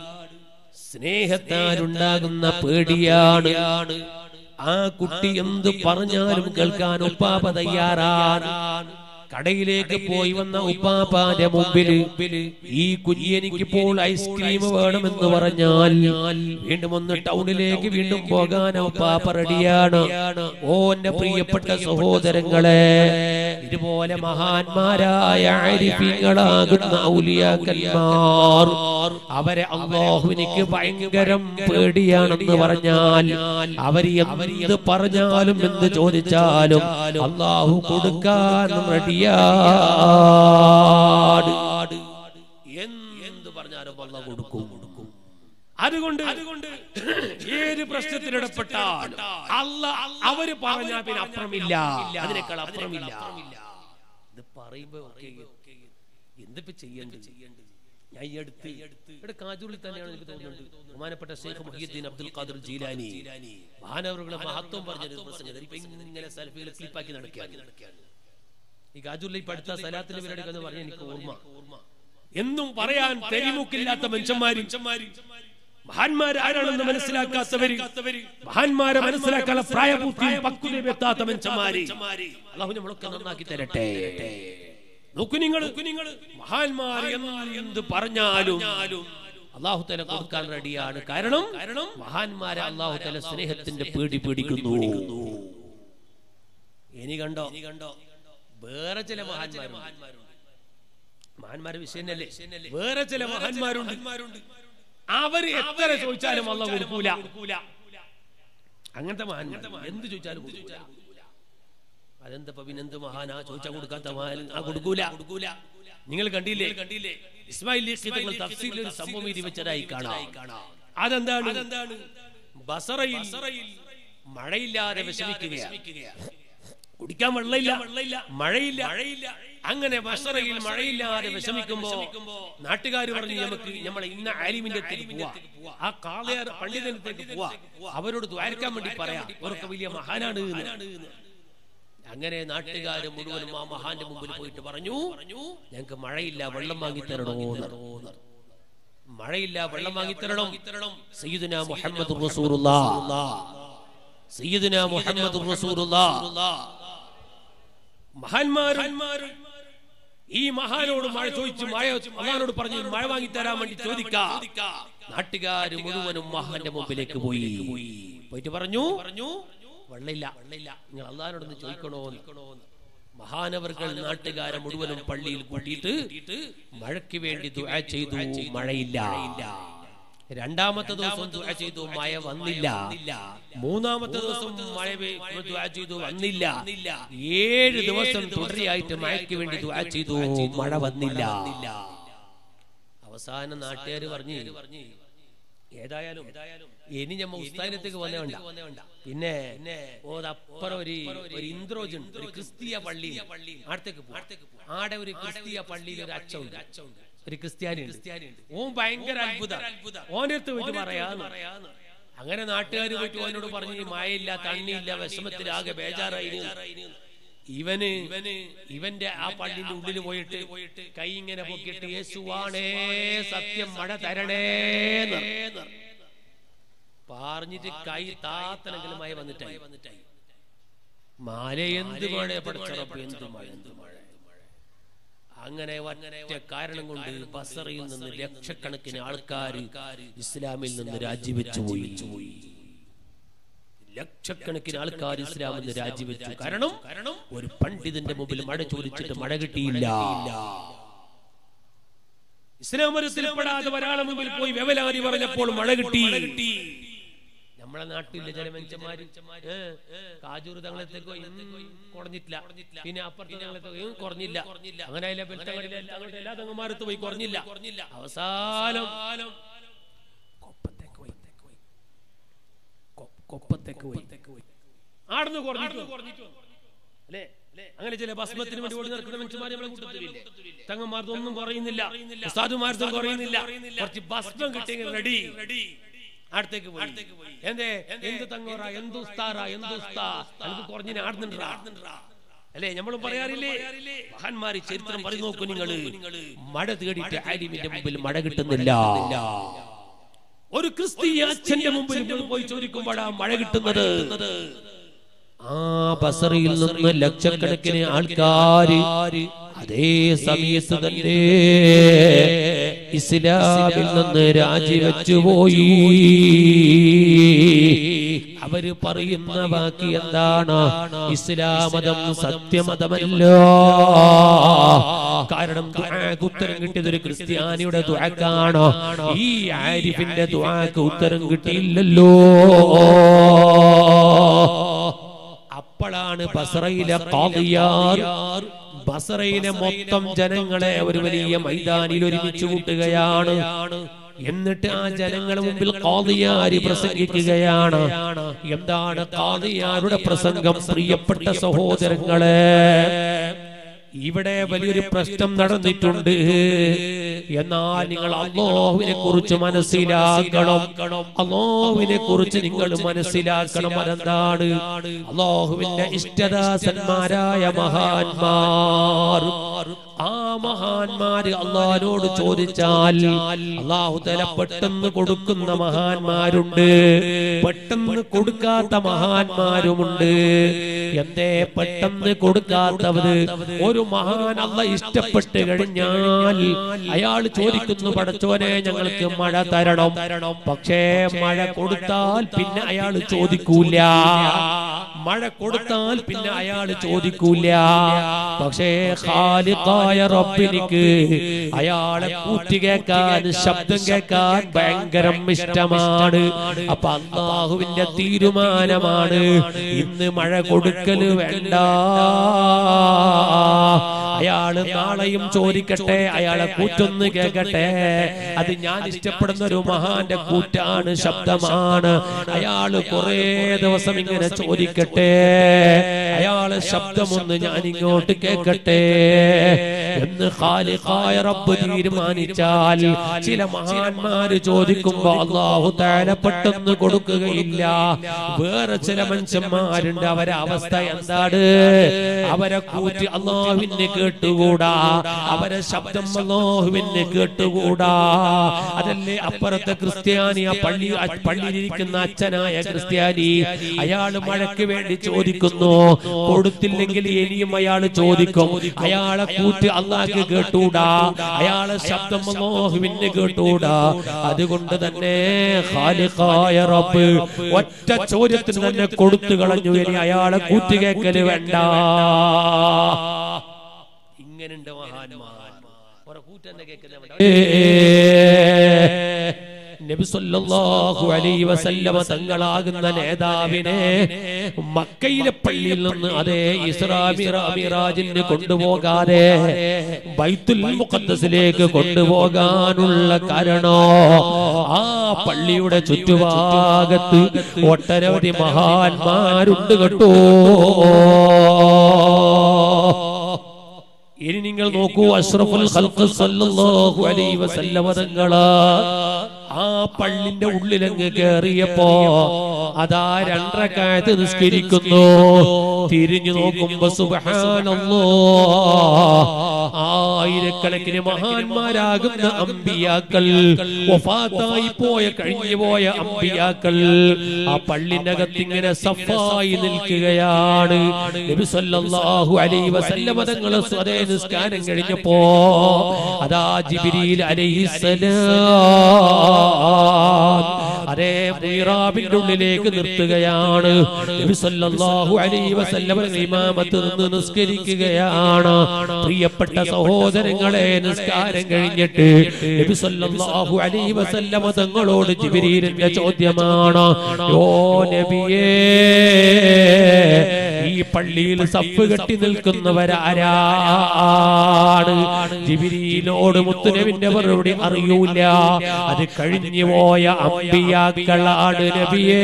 സ്നേഹത്താലുണ്ടാകുന്ന പേടിയാണ് ആ കുട്ടി എന്ത് പറഞ്ഞാലും കേൾക്കാൻ ഉപ്പാപ്പ തയ്യാറാണ് കടയിലേക്ക് പോയി വന്ന ഉപ്പാപ്പാന്റെ മുമ്പിൽ ഈ കുഞ്ഞിയെനിക്കിപ്പോൾ ഐസ്ക്രീം വേണമെന്ന് പറഞ്ഞാൽ വീണ്ടും ഒന്ന് ടൗണിലേക്ക് വീണ്ടും പോകാൻ ഉപ്പാപ്പ റെഡിയാണ് ഓ എന്റെ പ്രിയപ്പെട്ട സഹോദരങ്ങളെ ഇതുപോലെ മഹാന്മാരായ ആരിഫ്യങ്ങളാകുന്ന ഔലിയാക്കന്മാർ അവരെ അള്ളാഹുവിനിക്ക് ഭയങ്കരം പേടിയാണെന്ന് പറഞ്ഞാൽ അവർ എന്ത് പറഞ്ഞാലും എന്ത് ചോദിച്ചാലും അള്ളാഹു കൊടുക്കാൻ റെഡിയാണ് എന്ത് പറഞ്ഞാലും അള്ളാഹു കൊടുക്കും അതുകൊണ്ട് അതുകൊണ്ട് ഏത് പ്രശ്നത്തിൽ ഇടപെട്ടാൽ അല്ല അവര് പറഞ്ഞാൽ പിന്നെ അപ്പുറമില്ല അതിനേക്കാൾ അപ്പുറമില്ല ഇത് പറയുമ്പോ ഒക്കെ എന്തിപ്പോ ചെയ്യേണ്ടത് ഞാൻ ഈ അടുത്ത് ഇവിടെ കാജൂരിൽ തന്നെയാണ് എനിക്ക് തോന്നുന്നുണ്ട് ബഹുമാനപ്പെട്ട ഷെയ്ഖ് മുഹിയുദ്ദീൻ അബ്ദുൽ ഖാദിർ ജീലാനി മഹാനവറുകളെ മഹത്വം പറഞ്ഞൊരു പ്രസംഗം ഇപ്പൊ ഇങ്ങനെ സെൽഫിയിൽ ക്ലിപ്പാക്കി നടക്കുകയാണ് ഈ കാജൂരിൽ ഇപ്പൊ അടുത്ത സലാത്തിന്റെ പരിപാടി എന്ന് പറഞ്ഞ എനിക്ക് ഓർമ്മ എന്നും പറയാൻ തെരിമുക്കില്ലാത്ത മനുഷ്യന്മാരും മഹാന്മാര് ആരാണെന്ന് മനസ്സിലാക്കാത്തവര് മഹാന്മാരെ മനസ്സിലാക്കാനുള്ള പ്രായപൂർത്തിയും പക്വതയും എത്താത്ത മനുഷ്യന്മാര് അള്ളാഹു നമ്മളൊക്കെ നന്നാക്കി തരട്ടെ നോക്കു നിങ്ങൾ നിങ്ങൾ മഹാന്മാർ എന്ത് പറഞ്ഞാലും അള്ളാഹു തല കൊടുക്കാൻ റെഡിയാണ് കാരണം കാരണം മഹാന്മാരെ അള്ളാഹു തല സ്നേഹത്തിന്റെ പേടി പേടിക്കുന്നു ഇനി കണ്ടോ ഇനി കണ്ടോ വേറെ ചില മഹാന്മാരുണ്ട് മഹാന്മാരെ വിഷയന്നല്ലേ വേറെ ചില മഹാന്മാരുണ്ട് അവര് എത്ര ചോദിച്ചാലും അല്ല കൊടുക്കൂല അങ്ങനത്തെ മഹാന്മാർ എന്ത് ചോദിച്ചാലും കൊടുക്കൂല അതെന്താ പിന്നെന്ത് മഹാനാ ചോദിച്ചാൽ കൊടുക്കാത്ത മഹാൻ ആ കൊടുക്കൂല കൊടുക്കൂല നിങ്ങൾ കണ്ടില്ലേ കണ്ടില്ലേ ഇസ്മായിൽ തങ്ങൾ തഫ്സീലിൽ ഒരു സംഭവം എഴുതി വെച്ചതായി കാണാം അതെന്താണ് അതെന്താണ് ബസറയിൽ മഴയില്ലാതെ വിഷമിക്കുകയാണ് കുടിക്കാൻ വെള്ളമില്ല വെള്ളമില്ല മഴയില്ല മഴയില്ല അങ്ങനെ ബസറയിൽ മഴയില്ലാതെ വിഷമിക്കുമ്പോ നാട്ടുകാർ പറഞ്ഞു നമുക്ക് നമ്മളെ ഇന്ന ആലിമിന്റെ അടുത്തേക്ക് പോവാ ആ കാളയാർ പണ്ഡിതനത്തേക്ക് പോവാ അവരോട് ദ്വാരക്കാൻ വേണ്ടി പറയാം അവർക്ക് വലിയ മഹാനാണ് എന്ന്. അങ്ങനെ നാട്ടുകാർ മുഴുവനും ആ മഹാന്റെ മുമ്പിൽ പോയിട്ട് പറഞ്ഞു ഞങ്ങൾക്ക് മഴയില്ല വെള്ളം വാങ്ങി തരണോ എന്ന്. മഴയില്ല വെള്ളം വാങ്ങി തരണം സയ്യിദുന മുഹമ്മദ് സയ്യിദുന മുഹമ്മദ് മഹാന്മാർ ഈ മഹാനോട് മഴ ചോദിച്ചു മഴ മഹാനോട് പറഞ്ഞു മഴ വാങ്ങി തരാൻ വേണ്ടി ചോദിക്കാം നാട്ടുകാർ മുഴുവനും മഹാന്റെ മുമ്പിലേക്ക് പോയി പോയിട്ട് പറഞ്ഞു പറഞ്ഞു വെള്ളമില്ല വെള്ളമില്ല നിങ്ങൾ അള്ളഹാനോടൊന്ന് ചോദിക്കണോ മഹാനവർകൾ നാട്ടുകാരെ മുഴുവനും പള്ളിയിൽ കൂട്ടിയിട്ട് മഴയ്ക്ക് വേണ്ടി ദുആ ചെയ്തു മഴയില്ല രണ്ടാമത്തെ ദിവസം ദുആ ചെയ്തു മഴ വന്നില്ല മൂന്നാമത്തെ ദിവസം മഴ പെയ്- ദുആ ചെയ്തു വന്നില്ല ഏഴ് ദിവസം തുടരെയായിട്ട് മഴയ്ക്ക് വേണ്ടി ദുആ ചെയ്തു മഴ വന്നില്ല അവസാനം നാട്ടുകാർ പറഞ്ഞു ഏതായാലും ഇനി ഞമ്മ ഉസ്താനത്തേക്ക് വന്നേ വേണ്ട പിന്നെ ഓ അപ്പുറം ഒരു ഒരു ഇന്ദ്രോജ് ഉണ്ട് ഒരു ക്രിസ്തീയ പള്ളി അടുത്തേക്ക് പോകും ആടെ ഒരു ക്രിസ്തീയ പള്ളിയിൽ ഒരു അച്ഛനുണ്ട് ഒരു ക്രിസ്ത്യാനി ഉണ്ട് ഓൻ ഭയങ്കര അത്ഭുതം ഓൻ്റെ അടുത്ത് പോയിട്ട് പറയാന്ന് അങ്ങനെ നാട്ടുകാർ പോയിട്ട് ഓനോട് പറഞ്ഞു "ഈ മഴയില്ല തണ്ണിയില്ല വിഷമത്തിലാകെ ബേജാറായി ഇവന് ഇവന് ഇവന്റെ ആ പള്ളിന്റെ ഉള്ളിൽ പോയിട്ട് കൈ ഇങ്ങനെ പൊക്കിയിട്ട് യേശുവാണേ സത്യം മഴ തരണേ പറഞ്ഞിട്ട് കൈ താത്തനെങ്കിലും മഴ വന്നിട്ടായി മാല എന്ത് മഴ പഠിച്ചറപ്പ് എന്ത് മഴ എന്ത് മഴ അങ്ങനെ ഒറ്റ കാരണം കൊണ്ട് ബസറയിൽ നിന്ന് ലക്ഷക്കണക്കിന് ആൾക്കാർ ഇസ്ലാമിൽ നിന്ന് രാജിവെച്ചു പോയി ലക്ഷക്കണക്കിന് ആൾക്കാർ ഇസ്ലാമിൽ നിന്ന് രാജിവെച്ചു കാരണം കാരണം ഒരു പണ്ഡിതന്റെ മുമ്പിൽ മഴ ചോദിച്ചിട്ട് മഴ കിട്ടിയില്ല ഇസ്ലാം മതത്തിൽപ്പെടാതെ ഒരാളെ മുമ്പിൽ പോയി വ്യവലാതി പറഞ്ഞപ്പോൾ മഴ കിട്ടി നമ്മളെ നാട്ടിലെ ചില മനുഷ്യന്മാര് ഏ, കാജൂർ തങ്ങളത്തേക്കോ കുറഞ്ഞിട്ടില്ല പിന്നെ അപ്പുറത്തെ തങ്ങളത്തേക്കോ കുറഞ്ഞില്ല അങ്ങനെ അതിലെ ബെൽറ്റങ്ങളിലെ എല്ലാ- അങ്ങോട്ട് എല്ലാ തങ്ങന്മാരത്ത് പോയി കുറഞ്ഞില്ല അവസാനം കൊപ്പത്തേക്ക് പോയി കൊ- കൊപ്പത്തേക്ക് പോയി ആടുന്ന് കുറഞ്ഞിട്ടു അല്ലേ അങ്ങനെ ചില ഭസ്മത്തിന് വേണ്ടി ഓടി നടക്കുന്ന മനുഷ്യന്മാർ നമ്മളെ കൂട്ടത്തിലില്ലേ തങ്ങന്മാർക്കൊന്നും കുറയുന്നില്ല സാധുമാർക്കും കുറയുന്നില്ല കുറച്ച് ഭസ്മം കിട്ടിയെങ്കിൽ റെഡി അടുത്തേക്ക് പോയി എന്തേ എന്ത് തങ്ങോറ എന്ത് ഉസ്താറ എന്ത് ഉസ്താ എനിക്ക് കുറഞ്ഞിനെ ആടുന്നുണ്ടാ അല്ലേ നമ്മളും പറയാറില്ലേ മഹാന്മാര് ചരിത്രം പറഞ്ഞു നോക്കൂ നിങ്ങള് മഴ തേടിയിട്ട് ആലിമിന്റെ മുമ്പിൽ മഴ കിട്ടുന്നില്ല ഒരു ക്രിസ്തീയ അച്ഛന്റെ മുമ്പിൽ നിങ്ങൾ പോയി ചോദിക്കുമ്പോഴാ മഴ കിട്ടുന്നത് ആ ബസറിയിൽ നിന്ന് ലക്ഷക്കണക്കിന് ആൾക്കാര് അതേ സമയത്ത് തന്നെ ഇസ്ലാമിൽ നിന്ന് രാജിവെച്ചു പോയി അവര് പറയുന്ന ബാക്കി എന്താണ് ഇസ്ലാം മതം സത്യമതമല്ല കാരണം ദുആക്ക് ഉത്തരം കിട്ടിയത് ഒരു ക്രിസ്ത്യാനിയുടെ ദുആക്കാണ് ഈ ആരിഫിന്റെ ദുആക്ക് ഉത്തരം കിട്ടിയില്ലല്ലോ അപ്പോഴാണ് ബസറയിലെ ഖാദിയാർ ബസറയിലെ മൊത്തം ജനങ്ങളെ ഒരു വലിയ മൈതാനിൽ ഒരുമിച്ച് കൂട്ടുകയാണ് എന്നിട്ട് ആ ജനങ്ങളുടെ മുമ്പിൽ കാതിയാരി പ്രസംഗിക്കുകയാണ് എന്താണ് കാതിയാരുടെ പ്രസംഗം പ്രിയപ്പെട്ട സഹോദരങ്ങളെ ഇവിടെ വലിയൊരു പ്രശ്നം നടന്നിട്ടുണ്ട് എന്നാൽ നിങ്ങൾ അള്ളാഹുവിനെ കുറിച്ച് മനസ്സിലാക്കണം അള്ളാഹുവിനെ കുറിച്ച് നിങ്ങൾ മനസ്സിലാക്കണം അതെന്താണ് അള്ളാഹുവിന്റെ ഇഷ്ടദാസന്മാരായ മഹാന്മാർ ആ മഹാന്മാര് അള്ളാഹിനോട് ചോദിച്ചാൽ അള്ളാഹു തല പെട്ടെന്ന് കൊടുക്കുന്ന മഹാന്മാരുണ്ട് പെട്ടെന്ന് കൊടുക്കാത്ത മഹാന്മാരുമുണ്ട് എന്തേ പെട്ടെന്ന് കൊടുക്കാത്തവര് ഒരു മഹാൻ അല്ല ഇഷ്ടപ്പെട്ട് കഴിഞ്ഞാൽ അയാൾ ചോദിക്കുന്നു പടച്ചോനെ ഞങ്ങൾക്ക് മഴ തരണം പക്ഷേ മഴ കൊടുത്താൽ പിന്നെ അയാൾ ചോദിക്കൂല മഴ കൊടുത്താൽ പിന്നെ അയാൾ ചോദിക്കൂല പക്ഷേ ഖാലിഖായ റബ്ബിനിക്ക് അയാളെ കൂറ്റി കേൾക്കാൻ ശബ്ദം കേൾക്കാൻ ഭയങ്കരം ഇഷ്ടമാണ് അപ്പൊ അള്ളാഹുവിന്റെ തീരുമാനമാണ് ഇന്ന് മഴ കൊടുക്കല് വേണ്ട അയാള് നാളെയും ചോദിക്കട്ടെ അയാളെ കൂറ്റൊന്ന് കേൾക്കട്ടെ അത് ഞാൻ ഇഷ്ടപ്പെടുന്ന ഒരു മഹാന്റെ കൂറ്റാണ് ശബ്ദമാണ് അയാള് കുറെ ദിവസം ഇങ്ങനെ ചോദിക്കട്ടെ അയാള് ശബ്ദമൊന്ന് ഞാൻ ഇങ്ങോട്ട് കേൾക്കട്ടെ എന്ന് ഖാലിഖായ റബ്ബ് തീരുമാനിച്ചാൽ ചില മഹാന്മാര് ചോദിക്കുമ്പോ അള്ളാഹു താല പെട്ടെന്ന് കൊടുക്കുകയില്ല വേറെ ചില മനുഷ്യന്മാരുണ്ട് അവരെ അവസ്ഥ എന്താണ് അവരെ കൂറ്റി അള്ളാഹുവിന് കേട്ടുകൂടാ അവരെ ശബ്ദം അള്ളാഹുവിന് കേട്ടുകൂടാ അതല്ലേ അപ്പുറത്തെ ക്രിസ്ത്യാനി ആ പള്ളി ആ പള്ളിയിലിരിക്കുന്ന അച്ഛനായ ക്രിസ്ത്യാനി അയാള് മഴയ്ക്ക് വേണ്ടി ചോദിക്കുന്നു കൊടുത്തില്ലെങ്കിൽ ഇനിയും അയാൾ ചോദിക്കും അയാളെ കൂറ്റ് അള്ളാഹ്ക്ക് കേട്ടൂടാ അയാളെ ശബ്ദം അള്ളാഹുവിന് കേട്ടൂടാ അതുകൊണ്ട് തന്നെ ഖാലിഖായ റബ്ബ് ഒറ്റ ചോദ്യത്തിന് തന്നെ കൊടുത്തു കളഞ്ഞു ഇനി അയാളെ കൂറ്റ് കേൾക്കല് വേണ്ട ഇങ്ങനുണ്ട് മഹാന്മാർ ഓരോ കൂറ്റന്നെ കേൾക്കുന്ന നബി സല്ലല്ലാഹു അലൈഹി വസല്ലമ തങ്ങളാകുന്ന നേതാവിനെ മക്കയിലെ പള്ളിയിൽ നിന്ന് അതേ ഇസ്രാ മിറാ മിറാജിന് കൊണ്ടുപോകാതെ ബൈത്തുൽ മുഖദ്ദസിലേക്ക് കൊണ്ടുപോകാനുള്ള കാരണോ ആ പള്ളിയുടെ ചുറ്റുഭാഗത്ത് ഒട്ടനവധി മഹാന്മാരുണ്ട് കേട്ടോ ഇനി നിങ്ങൾ നോക്കൂ അഷ്റഫുൽ ഖൽഖ് സല്ലല്ലാഹു അലൈഹി വസല്ലമ തങ്ങള് ആ പള്ളിന്റെ ഉള്ളിലങ്ങ് കേറിയപ്പോ അതാ രണ്ടരക്കാലത്ത് നിസ്കരിക്കുന്നു തിരിഞ്ഞു നോക്കുമ്പോ സുബ്ഹാനല്ലോ ആയിരക്കണക്കിന് മഹാന്മാരാകുന്ന അമ്പിയാക്കൾ വഫാത്തായി പോയ കഴിഞ്ഞു പോയ അമ്പിയാക്കൾ ആ പള്ളിന്റെ അകത്ത് ഇങ്ങനെ സഫായി നിൽക്കുകയാണ് നബി സല്ലല്ലാഹു അലൈഹി വസല്ലമ തങ്ങൾ സ്വതേ നിസ്കാരം കഴിഞ്ഞപ്പോ അതാ ജിബ്രീൽ അലൈഹിസ്സലാം അതേ മീറാബിന്റെ ഉള്ളിലേക്ക് നിർത്തുകയാണ് നബി സല്ലല്ലാഹു അലൈഹി വസല്ലമ ഇമാമത്ത് നിന്ന് നിസ്കരിക്കുകയാണ് പ്രിയപ്പെട്ട സഹോദരങ്ങളെ നിസ്കാരം കഴിഞ്ഞിട്ട് നബി സല്ലല്ലാഹു അലൈഹി വസല്ലമ തങ്ങളോട് ജിബ്രീലിന്റെ ചോദ്യമാണ് ഓ നബിയേ ഈ പള്ളിയിൽ സഫ് കെട്ടി നിൽക്കുന്നവരാരാണ് ജിബിരിയിലോട് മുത്തുനബിന്റെ മറുപടി അറിയൂല അത് കഴിഞ്ഞു പോയ അമ്പിയാക്കളാണ് നബിയേ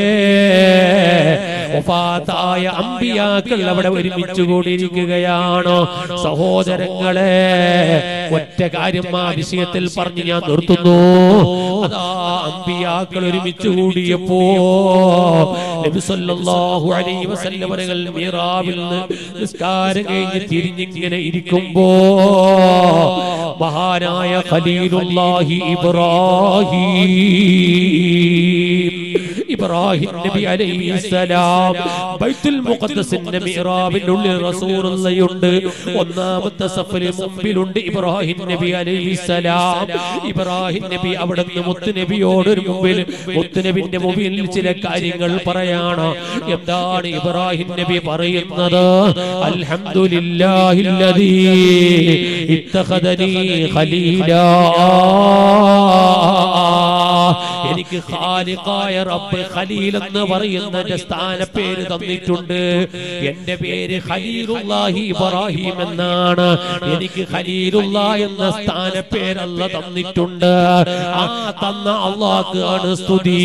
വഫാത്തായ അമ്പിയാക്കൾ അവിടെ ഒരുമിച്ച് കൂടിയിരിക്കുകയാണ് സഹോദരങ്ങളെ ഒറ്റ കാര്യം ആ വിഷയത്തിൽ പറഞ്ഞ് ഞാൻ നിർത്തുന്നു അതാ അമ്പിയാക്കൾ ഒരുമിച്ച് കൂടിയപ്പോ നബി സല്ലല്ലാഹു അലൈഹി വസല്ലം അവர்கள் മിഹ്റാബിൽ നിന്ന് നിസ്കാരം കഴിഞ്ഞ് തിരിഞ്ഞിങ്ങനെ ഇരിക്കുമ്പോ മഹാനായ ഖലീലുല്ലാഹി ഇബ്രാഹിം ഇബ്രാഹിം നബി അലൈഹിസ്സലാം ബൈത്തുൽ മുഖദ്ദസിന്റെ മിഹ്റാബിനുള്ളിൽ റസൂലുള്ളയുണ്ട് ഒന്നാമത്തെ സഫലിൽ മുമ്പിലുണ്ട് ഇബ്രാഹിം നബി അലൈഹിസ്സലാം ഇബ്രാഹിം നബി അവിടുന്ന് മുത്തുനബിയോട് ഒരു മുമ്പിൽ മുത്തുനബിന്റെ മുമ്പിൽ ചില കാര്യങ്ങൾ പറയാണ് എന്താണ് ഇബ്രാഹിം നബി പറയുന്നത് അൽഹംദുലില്ലാഹില്ലദീ ഇത്തഖദനി ഖലീലാ എനിക്ക് ഖാലിഖായ റബ്ബ് ഖലീൽ എന്ന് പറയുന്ന എന്റെ സ്ഥാനപ്പേര് തന്നിട്ടുണ്ട് എന്റെ പേര് ഖലീലുല്ലാഹി ഇബ്രാഹിം എന്നാണ് എനിക്ക് ഖലീലുള്ള എന്ന സ്ഥാനപ്പേരല്ല തന്നിട്ടുണ്ട് ആ തന്ന അള്ളാഹ് ആണ് സ്തുതി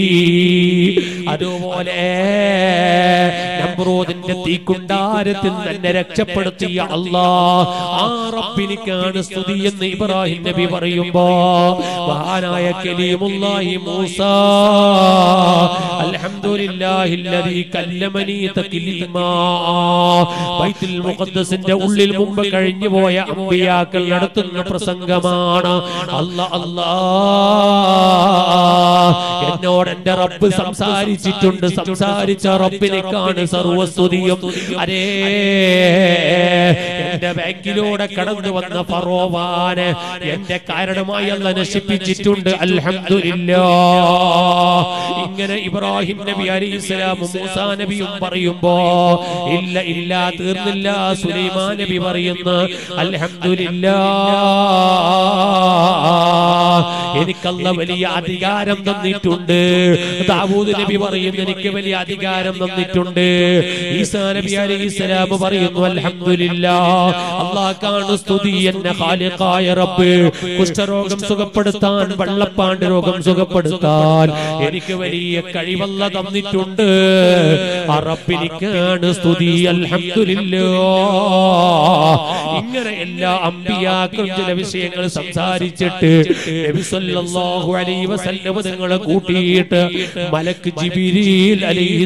അതുപോലെ നമ്രൂദിന്റെ തീക്കുണ്ടാരത്തിൽ തന്നെ രക്ഷപ്പെടുത്തിയ അള്ളാ ആ റബ്ബിനിക്കാണ് സ്തുതി എന്ന് ഇബ്രാഹിം നബി പറയുമ്പോ മഹാനായ കലീമുല്ലാഹി മൂസ അൽഹംദുലില്ലാഹില്ലദീ കല്ലമനി തക്ലീമാ ബൈത്തുൽ മുഖദ്ദസിന്റെ ഉള്ളിൽ മുമ്പ് കഴിഞ്ഞു പോയ അമ്പിയാക്കൾ നടത്തുന്ന പ്രസംഗമാണ് അല്ല അല്ലാ എന്നോട് എന്റെ റബ്ബ് സംസാരിച്ചിട്ടുണ്ട് സംസാരിച്ച റബ്ബിനേക്കാണ് സർവസ്തുതിയും അരേ എന്റെ ബാങ്കിലൂടെ കടന്നു വന്ന ഫറോവാന് എന്റെ കാരണമായി അല്ല നശിപ്പിച്ചിട്ടുണ്ട് അൽഹംദുലില്ലാ ഇങ്ങനെ ഇബ്രാഹിം നബി അലൈഹി സ്വലാമും മൂസാ നബിയും പറയുമ്പോ ഇല്ല ഇല്ല തീർന്നില്ല സുലൈമാൻ നബി പറയുന്നു അൽഹംദുലില്ലാ എനിക്കല്ല വലിയ അധികാരം തന്നിട്ടുണ്ട് ദാവൂദ് നബി പറയുന്നു എനിക്ക് വലിയ അധികാരം തന്നിട്ടുണ്ട് ഈസാ നബി അലൈഹി സ്വലാം പറയുന്നു അൽഹംദുലില്ലാ അള്ളാഹ്ക്കാണ് സ്തുതി എന്നെ ഖാലിഖായ റബ്ബ് കുഷ്ഠരോഗം സുഖപ്പെടുത്താൻ വെള്ളപ്പാണ്ട് രോഗം സുഖപ്പെടുത്താൻ എനിക്ക് വലിയ കഴിവല്ല തന്നിട്ടുണ്ട് ആ റബ്ബിനിക്കാണ് സ്തുതി അൽഹംദുലില്ലാ ഇങ്ങനെ എല്ലാ അമ്പിയാക്കളും ചില വിഷയങ്ങൾ സംസാരിച്ചിട്ട് നബി സല്ലല്ലാഹു അലൈഹി വസല്ലം നിങ്ങളെ കൂട്ടിയിട്ട് മലക്ക് ജിബിരീൽ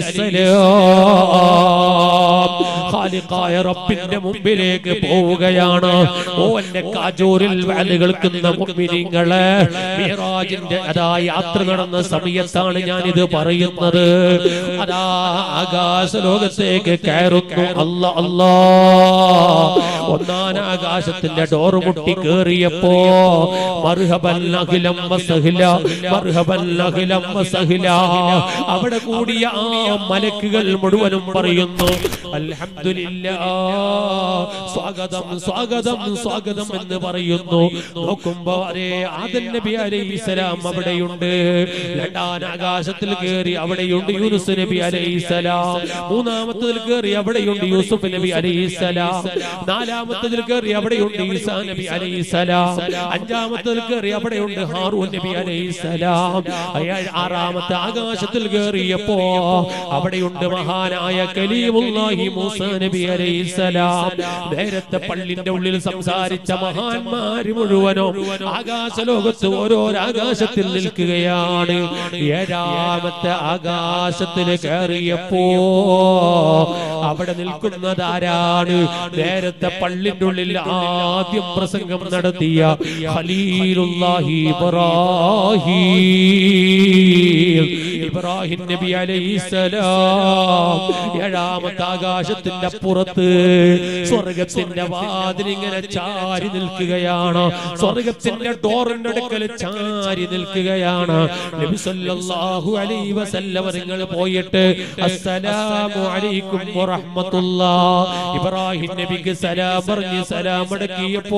അലൈഹിസ്സലാം ഖാലിഖായ റബ്ബിന്റെ മുമ്പിലേക്ക് പോവുകയാണ് ഓ എന്റെ കാജൂരിൽ വാല് കേൾക്കുന്ന മുഅ്മിനീങ്ങളെ മിഹ്റാജിന്റെ അതാ യാത്ര നടന്ന സമയത്താണ് ഞാൻ ഇത് പറയുന്നത് അതാ ആകാശ ലോകത്തേക്ക് കയറുന്നു അല്ല അല്ലാ ഒന്നാം ആകാശത്തിന്റെ ഡോറ് മുട്ടി കേറിയപ്പോ മർഹബൻ അഖിലം വസഹ്ല മർഹബൻ അഖിലം വസഹ്ല അവിടെ കൂടിയ ആ മലക്കുകൾ മുഴുവനും പറയുന്നു അൽഹംദുലില്ലാ സ്വാഗതം സ്വാഗതം സ്വാഗതം എന്ന് പറയുന്നു നോക്കുമ്പോ അരേ ആദൻ നബി അലൈഹിസ്സലാം അവിടെയുണ്ട് രണ്ടാം ആകാശത്തിൽ കയറി അവിടെയുണ്ട് യൂനുസ് നബി അലൈഹിസ്സലാം മൂന്നാമത്തതിൽ കയറി അവിടെയുണ്ട് യൂസുഫ് നബി അലൈഹിസ്സലാം നാലാമത്തതിൽ കയറി അവിടെയുണ്ട് ഈസാ നബി അലൈഹിസ്സലാം അഞ്ചാമത്തതിൽ കയറി അവിടെയുണ്ട് ഹാറൂൻ നബി അലൈഹിസ്സലാം അയാൾ ആറാമത്തെ ആകാശത്തിൽ കയറിയപ്പോ അവിടെയുണ്ട് മഹാനായ കലീമുല്ലാഹി മൂസ നബി അലൈഹിസ്സലാം നേരത്തെ പള്ളിന്റെ ഉള്ളിൽ സംസാരിച്ച മഹാന്മാര് മുഴുവനും ആകാശ ലോകത്ത് ഓരോരോ ആകാശത്തിൽ നിൽക്കുകയാണ് ഏഴാമത്തെ ആകാശത്തിൽ കയറിയപ്പോ അവിടെ നിൽക്കുന്നത് ആരാണ് നേരത്തെ പള്ളിന്റെ ഉള്ളിൽ ആദ്യം പ്രസംഗം നടത്തിയ ഖലീലുല്ലാഹി ഇബ്രാഹിം ഇബ്രാഹിം നബി അലൈഹിസ്സലാം ഏഴാമത്തെ ആകാശത്തിന്റെ പുറത്ത് സ്വർഗത്തിന്റെ വാതിൽ ഇങ്ങനെ ചാരി നിൽക്കുകയാണ് സ്വർഗത്തിന്റെ ഡോറിന്റെ അടുക്കൽ ചാരി നിൽക്കുകയാണ് നബി സല്ലല്ലാഹു അലൈഹി വസല്ലം നിങ്ങൾ പോയിട്ട് അസ്സലാമു അലൈക്കും വറഹ്മത്തുള്ളാഹ് ഇബ്രാഹിം നബിക്ക് സലാം പറഞ്ഞ് സലാം അടക്കിയപ്പോ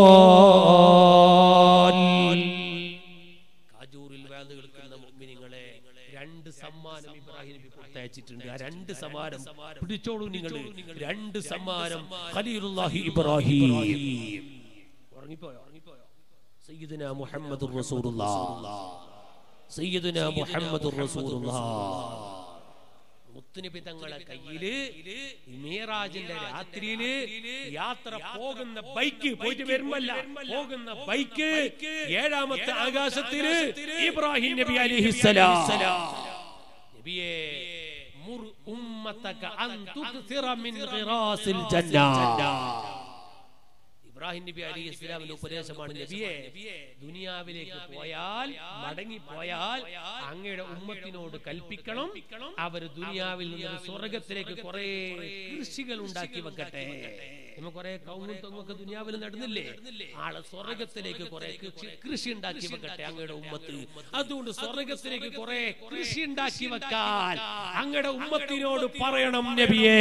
കാജൂറിൽ വാത് കേൾക്കുന്ന മുഅ്മിനീങ്ങളെ രണ്ട് സമ്മാനം ഇബ്രാഹിം നബി കൊടുത്തയച്ചിട്ടുണ്ട് ആ രണ്ട് സമ്മാനം പിടിച്ചോളൂ നിങ്ങൾ രണ്ട് സമ്മാനം ഖലീലുല്ലാഹി ഇബ്രാഹിം ഉറങ്ങിപ്പോയോ സയ്യിദുന മുഹമ്മദുർ റസൂലുള്ളാഹ് സയ്യിദുന മുഹമ്മദുർ റസൂലുള്ളാഹ് മുത്തുനബി തങ്ങളെ കയ്യില് മീറാജിന്റെ രാത്രിയില് യാത്ര പോകുന്ന ബൈക്ക് പോയിട്ട് വരുമ്പല്ല പോകുന്ന ബൈക്ക് ഏഴാമത്തെ ആകാശത്തില് ഇബ്രാഹിം നബി അലിഹിസലാം നബിയെ മുർ ഉമ്മത്തക അൻ തുക്സിറ മിൻ ഖിറാസിൽ ജന്ന ഇബ്രാഹിം നബി അലി ഇസ്ലാമിന്റെ ഉപദേശമാണ് നബിയെ ദുനിയാവിലേക്ക് പോയാൽ മടങ്ങി പോയാൽ അങ്ങയുടെ ഉമ്മത്തിനോട് കൽപ്പിക്കണം അവർ ദുനിയാവിൽ നിന്ന് സ്വർഗത്തിലേക്ക് കുറെ കൃഷികൾ ഉണ്ടാക്കി വെക്കട്ടെ നമ്മ കുറെ കൗങ്ങും തെങ്ങൊക്കെ ദുനിയാവിൽ നടന്നില്ലേ ആളെ സ്വർഗത്തിലേക്ക് കുറെ കൃഷി- കൃഷി ഉണ്ടാക്കി വെക്കട്ടെ അങ്ങയുടെ ഉമ്മത്ത് അതുകൊണ്ട് സ്വർഗത്തിലേക്ക് കുറെ കൃഷി ഉണ്ടാക്കി വെക്കാൻ അങ്ങയുടെ ഉമ്മത്തിനോട് പറയണം നബിയേ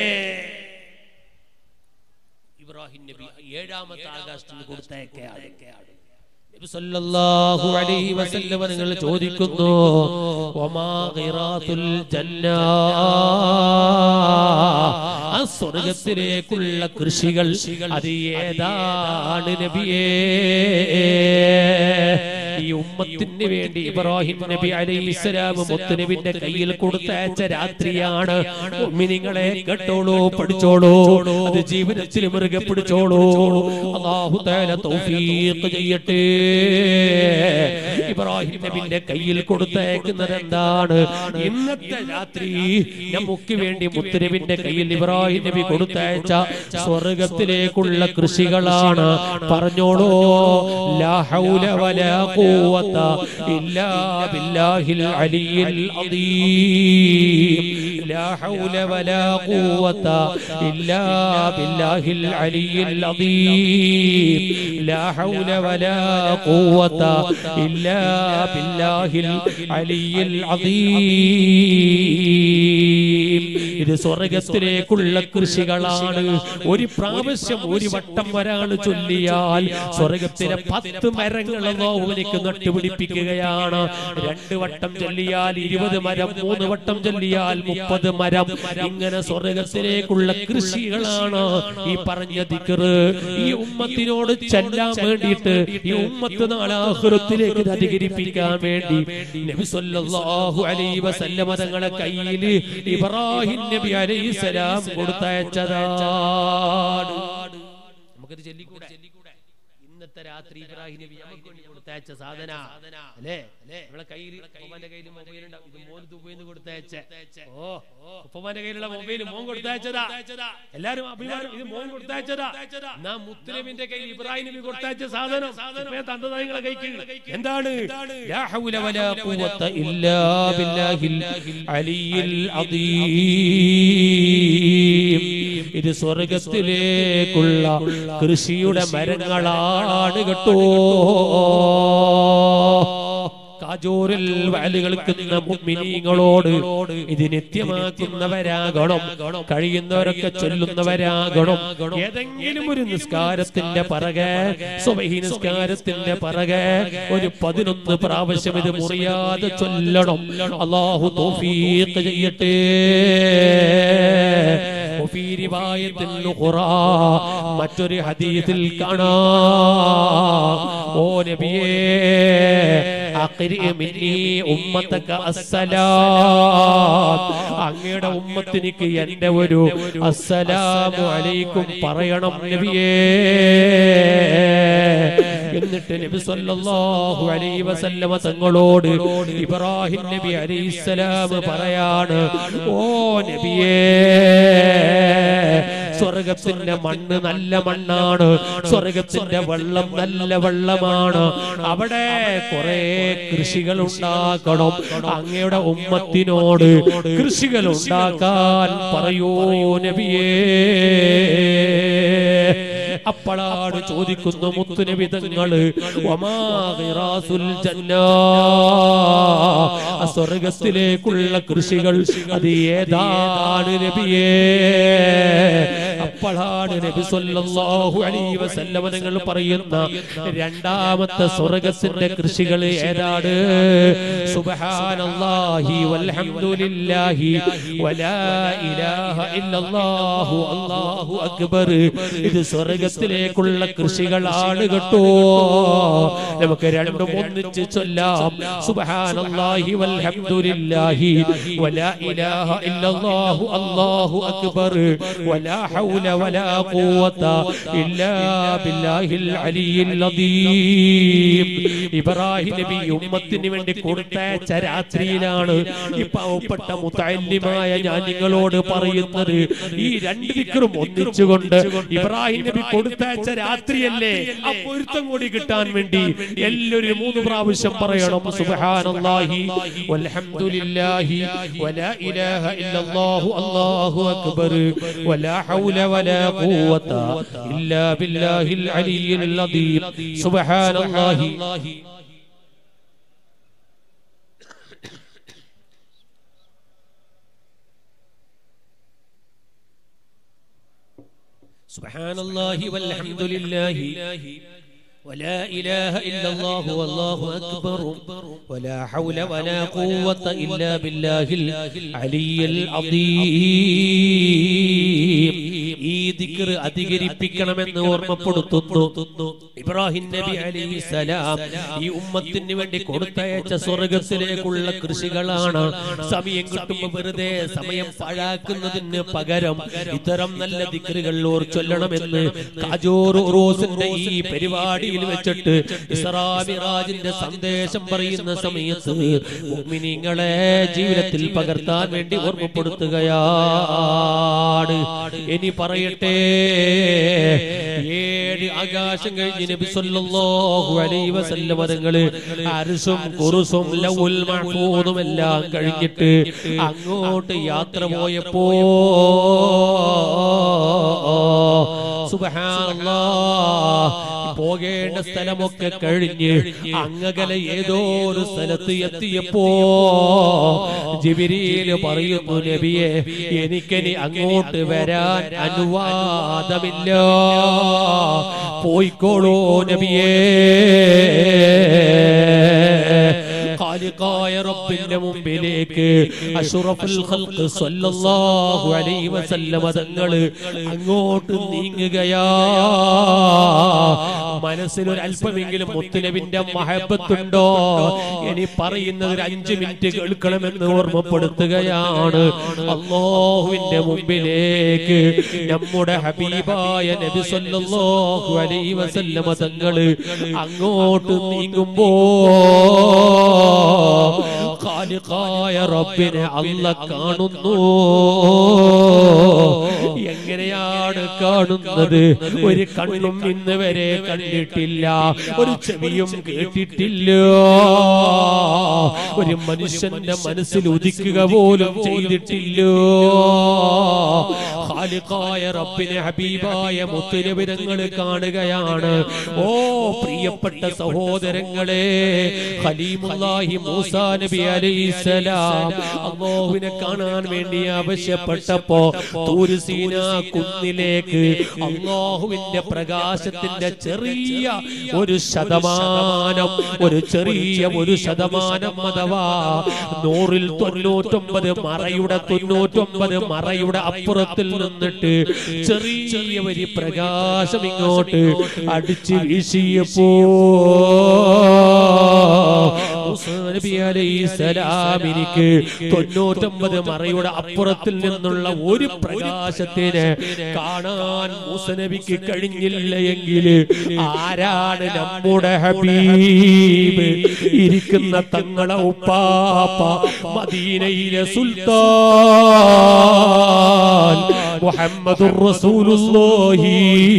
ഇബ്രാഹിം നബി ഏഴാമത്തെ ആകാശത്തിന് കൊടുത്തേക്കയാണ് നബി സല്ലല്ലാഹു അലൈഹി വസല്ലം നിങ്ങൾ ചോദിക്കുന്നു വമാ ഖിറാത്തുൽ ജന്ന ആ സ്വർഗത്തിലേക്കുള്ള കൃഷികൾ അത് ഏതാണ് നബിയേ ഈ ഉമ്മത്തിന് വേണ്ടി ഇബ്രാഹിം നബി അലൈഹിസ്സലാം മുത്തുനബിന്റെ കയ്യിൽ കൊടുത്തയച്ച രാത്രിയാണ് നിങ്ങളെ കേട്ടോളൂ പഠിച്ചോളൂ അത് ജീവിതത്തിൽ മുറുകെ പിടിച്ചോളൂ അല്ലാഹു തആല തൗഫീഖ് ചെയ്യട്ടെ ഇബ്രാഹിം നബിന്റെ കയ്യിൽ കൊടുത്തയക്കുന്നത് എന്താണ് ഇന്നത്തെ രാത്രി നമുക്ക് വേണ്ടി മുത്തുനബിന്റെ കയ്യിൽ ഇബ്രാഹിം നബി കൊടുത്തയച്ച സ്വർഗത്തിലേക്കുള്ള കൃഷികളാണ് പറഞ്ഞോളൂ ലാ ഹൗല വലാ ഖുവത ഇല്ലാ ബില്ലാഹിൽ അലിയിൽ അദീം ലാ ഹൗല വലാ ഖുവത ഇല്ലാ ബില്ലാഹിൽ അലിയിൽ അദീം ലാ ഹൗല വലാ ഖുവത ഇല്ലാ ബില്ലാഹിൽ അലിയിൽ അദീം ഇത് സ്വർഗത്തിലേക്കുള്ള കൃഷികളാണ് ഒരു പ്രാവശ്യം ഒരു വട്ടം ഒരാൾ ചൊല്ലിയാൽ സ്വർഗത്തിലെ പത്ത് മരങ്ങൾ അവനിക്ക് നട്ടുപിടിപ്പിക്കുകയാണ് രണ്ട് വട്ടം ചൊല്ലിയാൽ ഇരുപത് മരം മൂന്ന് വട്ടം ചൊല്ലിയാൽ മുപ്പത് മരം ഇങ്ങനെ സ്വർഗത്തിലേക്കുള്ള കൃഷികളാണ് ഈ പറഞ്ഞ ദിക്കറ് ഈ ഉമ്മത്തിനോട് ചെല്ലാൻ വേണ്ടിയിട്ട് ഈ ഉമ്മത്ത് നാളെ ആഹൃത്തിലേക്ക് ഇത് അധികരിപ്പിക്കാൻ വേണ്ടി നബി സല്ലല്ലാഹു അലൈഹി വസല്ലമ തങ്ങളെ കയ്യിൽ ഇബ്രാഹിം നബി അലൈഹി സലാം കൊടുത്തയച്ചതാണ് നമുക്കത് ചൊല്ലിക്കൂടെ ഇന്നത്തെ രാത്രി ഇബ്രാഹിം നബി നമുക്ക് വേണ്ടി കൊടുത്തയച്ച സാധന അല്ലേ നമ്മളെ കയ്യിൽ ഉപ്പമാന്റെ കയ്യിൽ മൊബൈൽ ഉണ്ടാവും ഇത് മോൻ ദുബൈന്ന് കൊടുത്തയച്ച ഓ ഉപ്പമാന്റെ കയ്യിലുള്ള മൊബൈൽ മോൻ കൊടുത്തയച്ചതാ എല്ലാരും അഭിമാനം ഇത് മോൻ കൊടുത്തയച്ചതാ നാ മുത്തുനബിന്റെ കയ്യിൽ ഇബ്രാഹിം നബി കൊടുത്തയച്ച സാധനം ഇപ്പൊ തന്നത് നിങ്ങളെ കൈക്ക് എന്താണ് ലാ ഹൗല വലാ ഖുവത ഇല്ലാ ബില്ലാഹിൽ അലിയിൽ അദീം ഇത് സ്വർഗത്തിലേക്കുള്ള കൃഷിയുടെ മരങ്ങളാണ് കേട്ടോ കാജൂരിൽ വയല് കളിക്കുന്ന മുഅ്മിനീങ്ങളോട് ഇത് നിത്യമാക്കുന്നവരാകണം കഴിയുന്നവരൊക്കെ ചൊല്ലുന്നവരാകണം ഏതെങ്കിലും ഒരു നിസ്കാരത്തിന്റെ പറകെ സുബഹി നിസ്കാരത്തിന്റെ പറകെ ഒരു പതിനൊന്ന് പ്രാവശ്യം ഇത് മുറിയാതെ ചൊല്ലണം അള്ളാഹു തൗഫീഖ് ചെയ്യട്ടെ وفي رواية أخرى മറ്റൊരു ഹദീസിൽ കാണാം ഓ നബിയേ അഖരി മിന്നി ഉമ്മത്തക അസ്സലാം അങ്ങയുടെ ഉമ്മത്തിനിക്ക് എന്റെ ഒരു അസ്സലാമു അലൈക്കും പറയണം നബിയേ എന്നിട്ട് നബി സല്ലല്ലാഹു അലൈഹി വസല്ലമ തങ്ങളോട് ഇബ്രാഹിം നബി അലൈഹിസ്സലാം പറയാണ് ഓ നബിയേ സ്വർഗത്തിന്റെ മണ്ണ് നല്ല മണ്ണാണ് സ്വർഗത്തിന്റെ വെള്ളം നല്ല വെള്ളമാണ് അവിടെ കുറെ കൃഷികൾ ഉണ്ടാക്കണം അങ്ങയുടെ ഉമ്മത്തിനോട് കൃഷികൾ ഉണ്ടാക്കാൻ പറയൂ നബിയേ അപ്പോഴാണ് ചോദിക്കുന്നു മുത്തുനബി തങ്ങള് സ്വർഗത്തിലേക്കുള്ള കൃഷികൾ അത് ഏതാണ് നബിയേ അപ്പോഴാണ് നബി സല്ലല്ലാഹു അലൈഹി വസല്ലമ നിങ്ങൾ പറയുന്ന രണ്ടാമത്തെ സ്വർഗത്തിന്റെ കൃഷികൾ ഏതാണ് സുബ്ഹാനല്ലാഹി വൽഹംദുലില്ലാഹി വലാ ഇലാഹ ഇല്ലല്ലാഹു അല്ലാഹു അക്ബർ ഇത് സ്വർഗത്തിലേക്കുള്ള കൃഷികളാണ് കേട്ടോ നമുക്ക് രണ്ടും ഒന്നിച്ച് ചൊല്ലാം സുബ്ഹാനല്ലാഹി വൽഹംദുലില്ലാഹി വലാ ഇലാഹ ഇല്ലല്ലാഹു അല്ലാഹു അക്ബർ വലാ ഹൗല حول ولا قوة إلا بالله العلي العظيم ഇബ്രാഹിം നബി ഉമ്മത്തിന് വേണ്ടി കൊടുത്തയച്ച രാത്രിയിലാണ് ഈ പാവപ്പെട്ട മുത്തല്ലിമായ ഞാൻ നിങ്ങളോട് പറയുന്നത് ഈ രണ്ട് ദിക്കറും ഒന്നിച്ചുകൊണ്ട് ഇബ്രാഹിം നബി കൊടുത്തയച്ച രാത്രിയല്ലേ ആ പൊരുത്തം കൂടി കിട്ടാൻ വേണ്ടി എല്ലാവരും മൂന്ന് പ്രാവശ്യം പറയണം സുബ്ഹാനല്ലാഹി വൽഹംദുലില്ലാഹി വലാ ഇലാഹ ഇല്ലല്ലാഹു അല്ലാഹു അക്ബർ വലാ ഹൗല വലാ ഖുവത ഇല്ലാ ബില്ലാഹിൽ അലിയിൽ അദീം സുബ്ഹാനല്ലാഹി سبحان الله والحمد لله ولا إله إلا الله والله أكبر ولا حول ولا قوة إلا بالله العلي العظيم ഈ ദിക്ർ അധികരിപ്പിക്കണമെന്ന് ഓർമ്മപ്പെടുത്തുന്നു ഇബ്രാഹിം നബി അലൈഹി സലാം ഈ ഉമ്മത്തിന് വേണ്ടി കൊടുത്തയച്ച സ്വർഗത്തിലേക്കുള്ള കൃഷികളാണ് സമയം കിട്ടുമ്പോൾ വെറുതെ സമയം പാഴാക്കുന്നതിന് പകരം ഇത്തരം നല്ല ദിക്റുകൾ ഓർ ചൊല്ലണമെന്ന് കാജോർ ഉറൂസിന്റെ ഈ പരിപാടിയിൽ വെച്ചിട്ട് ഇസ്രാമിറാജിന്റെ സന്ദേശം പറയുന്ന സമയത്ത് മുഅ്മിനീങ്ങളെ ജീവിതത്തിൽ പകർത്താൻ വേണ്ടി ഓർമ്മപ്പെടുത്തുകയാണ് ഇനി പറയട്ടെ ഏഴ് ആകാശം കഴിഞ്ഞ് നബി സല്ലല്ലാഹു അലൈഹി വസല്ലം തങ്ങള് അർശും കുറുസും ലൗൽ മഹ്ഫൂദും എല്ലാം കഴിഞ്ഞിട്ട് അങ്ങോട്ട് യാത്ര പോയപ്പോ സുബ്ഹാനല്ലാഹ് പോകേണ്ട സ്ഥലമൊക്കെ കഴിഞ്ഞ് അങ്ങകലെ ഏതോ ഒരു സ്ഥലത്ത് എത്തിയപ്പോ ജിബിരിയിൽ പറയുന്നു നബിയെ എനിക്കിനി അങ്ങോട്ട് വരാൻ അനുവാദമില്ല പോയിക്കോളൂ നബിയേ ഖാലിഖായ റബ്ബിന്റെ മുമ്പിലേക്ക് അഷ്റഫുൽ ഖൽഖ് സ്വല്ലല്ലാഹു അലൈഹി വസല്ലമ തങ്ങള് അങ്ങോട്ട് നീങ്ങുകയാ മനസ്സിൽ ഒരു അല്പമെങ്കിലും മുത്തുനബിന്റെ മഹബത്തുണ്ടോ ഇനി പറയുന്നത് ഒരു അഞ്ചു മിനിറ്റ് കേൾക്കണമെന്ന് ഓർമ്മപ്പെടുത്തുകയാണ് അള്ളാഹുവിന്റെ മുമ്പിലേക്ക് നമ്മുടെ ഹബീബായ നബി സല്ലല്ലാഹു അലൈഹി വസല്ലമ തങ്ങള് അങ്ങോട്ട് നീങ്ങുമ്പോ ഖാലിഖായ റബ്ബിനെ അല്ല കാണുന്നു എങ്ങനെയാണ് കാണുന്നത് ഒരു കണ്ണും ഇന്ന് വരെ കണ്ടിട്ടില്ല ഒരു ചെവിയും കേട്ടിട്ടില്ല ഒരു മനുഷ്യന്റെ മനസ്സിൽ ഉദിക്കുക പോലും ചെയ്തിട്ടില്ല ഖാലിഖായ റബ്ബിനെ ഹബീബായ മുത്തുരവിരങ്ങൾ കാണുകയാണ് ഓ പ്രിയപ്പെട്ട സഹോദരങ്ങളെ ഖലീമുല്ലാഹി മൂസാ നബി അലൈഹിസ്സലാം അല്ലാഹുവിനെ കാണാൻ വേണ്ടി ആവശ്യപ്പെട്ടപ്പോ തൂരുസീന കുന്നിലേക്ക് അള്ളാഹുവിന്റെ പ്രകാശത്തിന്റെ ചെറിയ ഒരു ശതമാനം ഒരു ചെറിയ ഒരു ശതമാനം അഥവാ നൂറിൽ തൊണ്ണൂറ്റൊമ്പത് മറയുടെ തൊണ്ണൂറ്റൊമ്പത് മറയുടെ അപ്പുറത്തിൽ നിന്നിട്ട് ചെറിയ ഒരു പ്രകാശം ഇങ്ങോട്ട് അടിച്ചു വീശിയപ്പോ മൂസാ നബി അലൈഹിസ്സലാമിനിക്ക് തൊണ്ണൂറ്റൊമ്പത് മറയുടെ അപ്പുറത്തിൽ നിന്നുള്ള ഒരു പ്രകാശത്തിന് കാണാൻ മൂസനബിക്ക് കഴിഞ്ഞില്ല എങ്കിൽ ആരാണ് നമ്മുടെ ഹബീബ് ഇരിക്കുന്ന തങ്ങളെ ഉപ്പാപ്പ മദീനയിലെ സുൽത്താൻ മുഹമ്മദുർ റസൂലുള്ളാഹി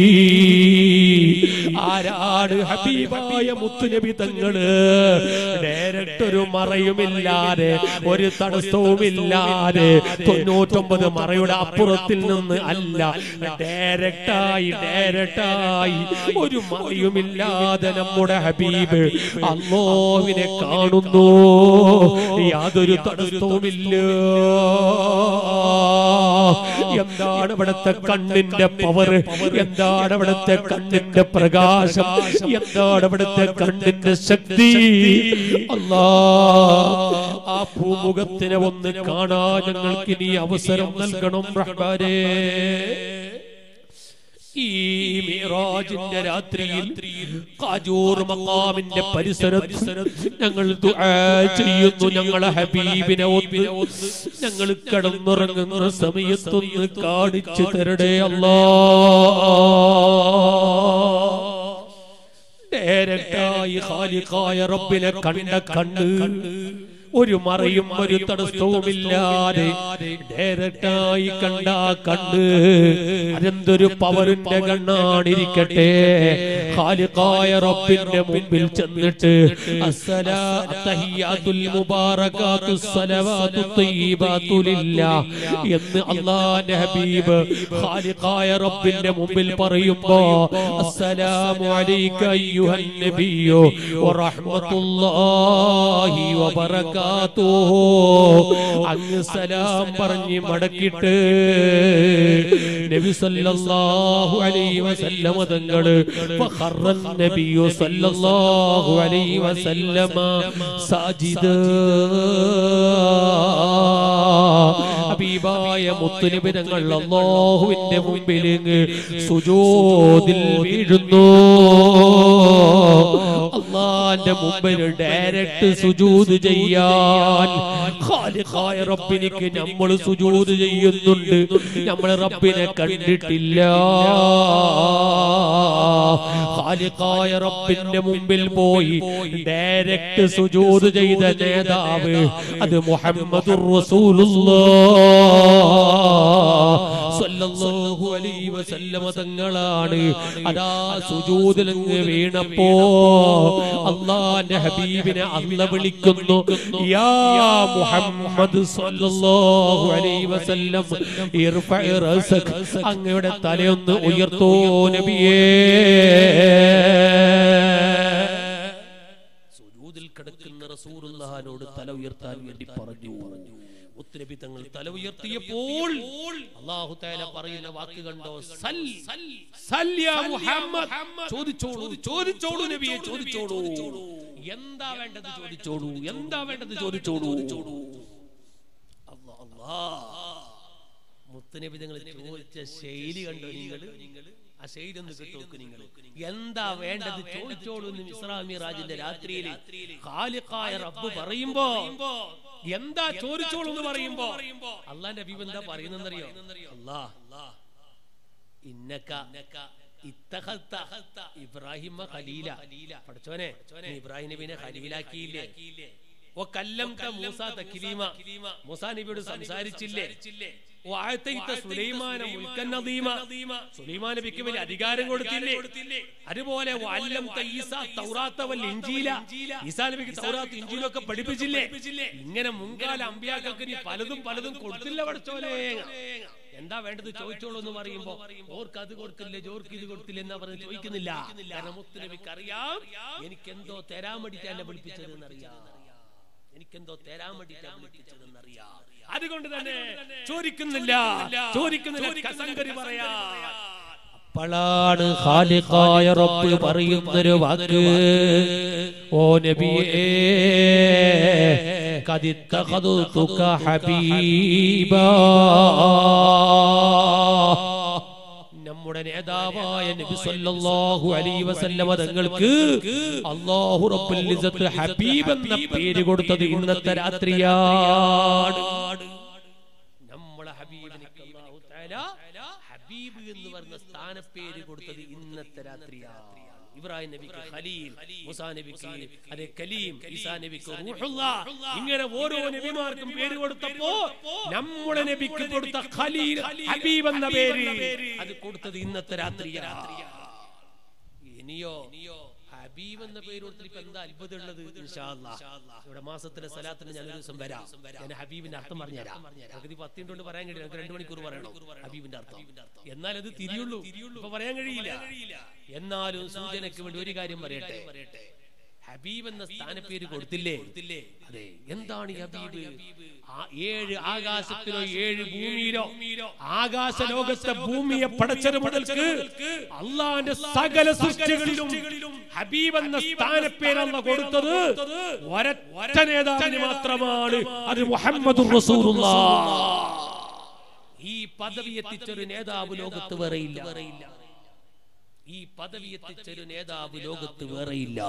ആരാണ് ഹബീബായ മുത്തുനബി തങ്ങള് ഡയറക്റ്റ് ഒരു മറയുമില്ലാതെ ഒരു തടസ്സവുമില്ലാതെ തൊണ്ണൂറ്റൊമ്പത് മറയുടെ അപ്പുറത്തിൽ നിന്ന് അല്ല ഡയറക്റ്റായി ഡയറക്റ്റായി ഒരു മറയുമില്ലാതെ നമ്മുടെ ഹബീബ് അള്ളോവിനെ കാണുന്നു യാതൊരു തടസ്സവുമില്ല എന്താണ് ഇവിടുത്തെ കണ്ണിന്റെ പവർ എന്താണ് ഇവിടുത്തെ കണ്ണിന്റെ പ്രകാശം എന്താണ് ഇവിടുത്തെ കണ്ണിന്റെ ശക്തി അല്ലാ ആ ഭൂമുഖത്തിനെ ഒന്ന് കാണാൻ ഞങ്ങൾക്ക് ഇനി അവസരം നൽകണം റഹ്മാനേ ഈ മിറാജിന്റെ രാത്രിയിൽ കാജൂർ മക്കാമിന്റെ പരിസരത്ത് ഞങ്ങൾ ദുആ ചെയ്യുന്നു ഞങ്ങളെ ഹബീബിനെ ഒന്ന് ഞങ്ങൾ കിടന്നുറങ്ങുന്ന സമയത്തൊന്ന് കാണിച്ചു തരണേ അല്ലാ ഡയറക്റ്റായി ഖാലിഖായ റബ്ബിനെ കണ്ട കണ്ട് ഒരു മറയും ഒരു തടസ്സവുമില്ലാതെ ഡയറക്റ്റായി കണ്ട കണ്ട് അതെന്തൊരു പവറിന്റെ കണ്ണാണിരിക്കട്ടെ ഖാലിഖായ റബ്ബിന്റെ മുമ്പിൽ ചെന്നിട്ട് അസ്സലാ തഹിയാത്തുൽ മുബാറകാത്തു സലവാത്തു തയ്യിബാത്തു ലില്ലാ എന്ന് അല്ലാഹുവിന്റെ ഹബീബ് ഖാലിഖായ റബ്ബിന്റെ മുമ്പിൽ പറയുമ്പോ അസ്സലാമു അലൈക അയ്യുഹൻ നബിയോ വറഹ്മത്തുള്ളാഹി വബറകാതുഹു അങ്ങ് സലാം പറഞ്ഞ് മടക്കിട്ട് നബി സല്ലല്ലാഹു അലൈഹി വസല്ലമ തങ്ങള് ഫഖറൻ നബിയു സല്ലല്ലാഹു അലൈഹി വസല്ലമ സാജിദ ഹബീബായ മുത്തുനബി തങ്ങൾ അല്ലാഹുവിന്റെ മുമ്പിൽ സുജൂദിൽ വീഴുന്നു അള്ളാന്റെ മുമ്പിൽ ഡയറക്റ്റ് സുജൂദ് ചെയ്യാൻ ഖാലിഖായ റബ്ബിനിക്ക് നമ്മൾ സുജൂദ് ചെയ്യുന്നുണ്ട് നമ്മൾ റബ്ബിനെ കണ്ടിട്ടില്ല ഖാലിഖായ റബ്ബിന്റെ മുമ്പിൽ പോയി ഡയറക്റ്റ് സുജൂദ് ചെയ്ത നേതാവ് അത് മുഹമ്മദുർ റസൂലുള്ളാഹ് സ്വല്ലല്ലാഹു അലൈഹി വസല്ലമ തങ്ങളാണ് അതാ സുജൂദിലങ്ങ് വീണപ്പോ അള്ളാന്റെ ഹബീബിനെ അല്ല വിളിക്കുന്നു യാ മുഹമ്മദ് സ്വല്ലല്ലാഹു അലൈഹി വസല്ലം ഇർഫഇ റസക് അങ്ങയുടെ തലയൊന്ന് ഉയർത്തോ നബിയേ സുജൂദിൽ കിടക്കുന്ന റസൂലുള്ളാഹിനോട് തല ഉയർത്താൻ വേണ്ടി പറഞ്ഞു മുത്തുനബി തങ്ങൾ തല ഉയർത്തിയപ്പോൾ അള്ളാഹു തആല പറയുന്ന വാക്ക് കണ്ടോ സൽ സൽ യാ മുഹമ്മദ് ചോദിച്ചോളൂ ചോദിച്ചോളൂ നബിയെ ചോദിച്ചോളൂ എന്താ വേണ്ടത് ചോദിച്ചോളൂ എന്താ വേണ്ടത് ചോദിച്ചോളൂ അല്ലാ അല്ലാ മുത്തുനബി തങ്ങൾ ചോദിച്ച ശൈലി കണ്ടോ നിങ്ങൾ ആ ശൈലി ഒന്ന് കിട്ടോക്ക് നിങ്ങൾ എന്താ വേണ്ടത് ചോദിച്ചോളൂ എന്ന് ഇസ്ലാമി രാജിന്റെ രാത്രിയിൽ ഖാലിഖായ റബ്ബ് പറയുമ്പോ എന്താ ചോദിച്ചോളൂ എന്ന് പറയുമ്പോ അള്ളാന്റെ ഹബീബ് എന്താ പറയുന്നറിയോ അല്ലാ ഇന്നക ഇത്തഖൽത ഇബ്രാഹിമ ഖലീല പഠിച്ചോനെ നീ ഇബ്രാഹിം നബിനെ ഖലീലാക്കിയില്ലേ ഓ കല്ലംത മൂസ തക്ലീമ മൂസ നബിയോട് സംസാരിച്ചില്ലേ ഓ ആയത്തൈത്ത സുലൈമാന മുൽക്കൻ നദീമ സുലൈമാൻ നബിക്ക് വലിയ അധികാരം കൊടുത്തില്ലേ അതുപോലെ വല്ലം ഈസ തൗറാത്ത വൽ ഇഞ്ചീല ഈസാ നബിക്ക് തൗറാത്ത് ഇഞ്ചീലൊക്കെ പഠിപ്പിച്ചില്ലേ ഇങ്ങനെ മുൻകാല അമ്പ്യാക്കൾക്ക് നീ പലതും പലതും കൊടുത്തില്ല പഠിച്ചോലേ എന്താ വേണ്ടത് ചോദിച്ചോളൂ എന്ന് പറയുമ്പോ ഓർക്ക് അത് കൊടുക്കില്ല ജോർക്ക് ഇത് കൊടുത്തില്ല എന്നാ പറഞ്ഞ് ചോദിക്കുന്നില്ല കാരണം മുത്തുനബിക്ക് അറിയാം എനിക്ക് എന്തോ തരാൻ വേണ്ടിട്ടാ എന്നെ വിളിപ്പിച്ചതെന്ന് അറിയാം എനിക്കെന്തോ തരാൻ വേണ്ടിട്ടാ വിളിപ്പിച്ചതെന്ന് അറിയാം അതുകൊണ്ട് തന്നെ ചോദിക്കുന്നില്ല ചോദിക്കുന്നില്ല കസങ്കരി പറയാ അപ്പോഴാണ് ഖാലിഖായ റബ്ബ് പറയുന്നൊരു വാക്ക് ഓ നബിയേ കദിത്തഖദുക ഹബീബാ നമ്മുടെ നേതാവായ നബി സല്ലല്ലാഹു അലൈഹി വസല്ലമ തങ്ങൾക്ക് അല്ലാഹു റബ്ബുൽ ഇസ്സത്ത് ഹബീബ് എന്ന പേര് കൊടുത്തത് ഇന്നത്തെ രാത്രിയാണ് നമ്മളെ ഹബീബിന് അല്ലാഹു തആല ഹബീബ് എന്ന് പറഞ്ഞ സ്ഥാനപ്പേര് കൊടുത്തത് ഇന്നത്തെ രാത്രിയാണ് ഇബ്രാഹിം നബിക്ക് ഖലീൽ മൂസാ നബിക്ക് അതെ കലീം ഈസാ നബിക്ക് റൂഹുല്ലാ ഇങ്ങനെ ഓരോ നബിമാർക്കും പേര് കൊടുത്തപ്പോ നമ്മുടെ നബിക്ക് കൊടുത്ത ഖലീൽ ഹബീബ് എന്ന പേര് അത് കൊടുത്തത് ഇന്നത്തെ രാത്രിയാണ് ഇനിയോ ഹബീബ് എന്ന പേര് കൊടുത്തിട്ട് ഇപ്പൊ എന്താ അത്ഭുതം ഉള്ളത് ഇൻഷാ അല്ലാ. ഇവിടെ മാസത്തിലെ സലാത്തിന് ഞാൻ ഒരു ദിവസം വരാം ഞാൻ ഹബീബിന്റെ അർത്ഥം പറഞ്ഞുതരാം പകുതി പത്ത് കൊണ്ട് പറയാൻ കഴിയില്ല നമുക്ക് രണ്ടു മണിക്കൂർ പറയണം ഹബീബിന്റെ അർത്ഥം എന്നാൽ അത് തിരിയുള്ളൂ ഇപ്പൊ പറയാൻ കഴിയില്ല എന്നാലും സൂചനയ്ക്ക് വേണ്ടി ഒരു കാര്യം പറയട്ടെ ഹബീബ് എന്ന സ്ഥാനപ്പേര് കൊടുത്തില്ലേ അതെ എന്താണ് ഈ ഹബീബ് ആ ഏഴ് ആകാശത്തിലോ ഏഴ് ഭൂമിയിലോ ആകാശ ലോകത്തെ ഭൂമിയെ പടച്ചത് മുതൽക്ക് അള്ളാന്റെ സകല സൃഷ്ടികളിലും ഹബീബ് എന്ന സ്ഥാനപ്പേരല്ല കൊടുത്തത് ഒരൊറ്റ നേതാവിന് മാത്രമാണ് അത് മുഹമ്മദ് ഈ പദവി എത്തിച്ചൊരു നേതാവ് ലോകത്ത് വേറെയില്ല ഈ പദവി എത്തിച്ചൊരു നേതാവ് ലോകത്ത് വേറെയില്ല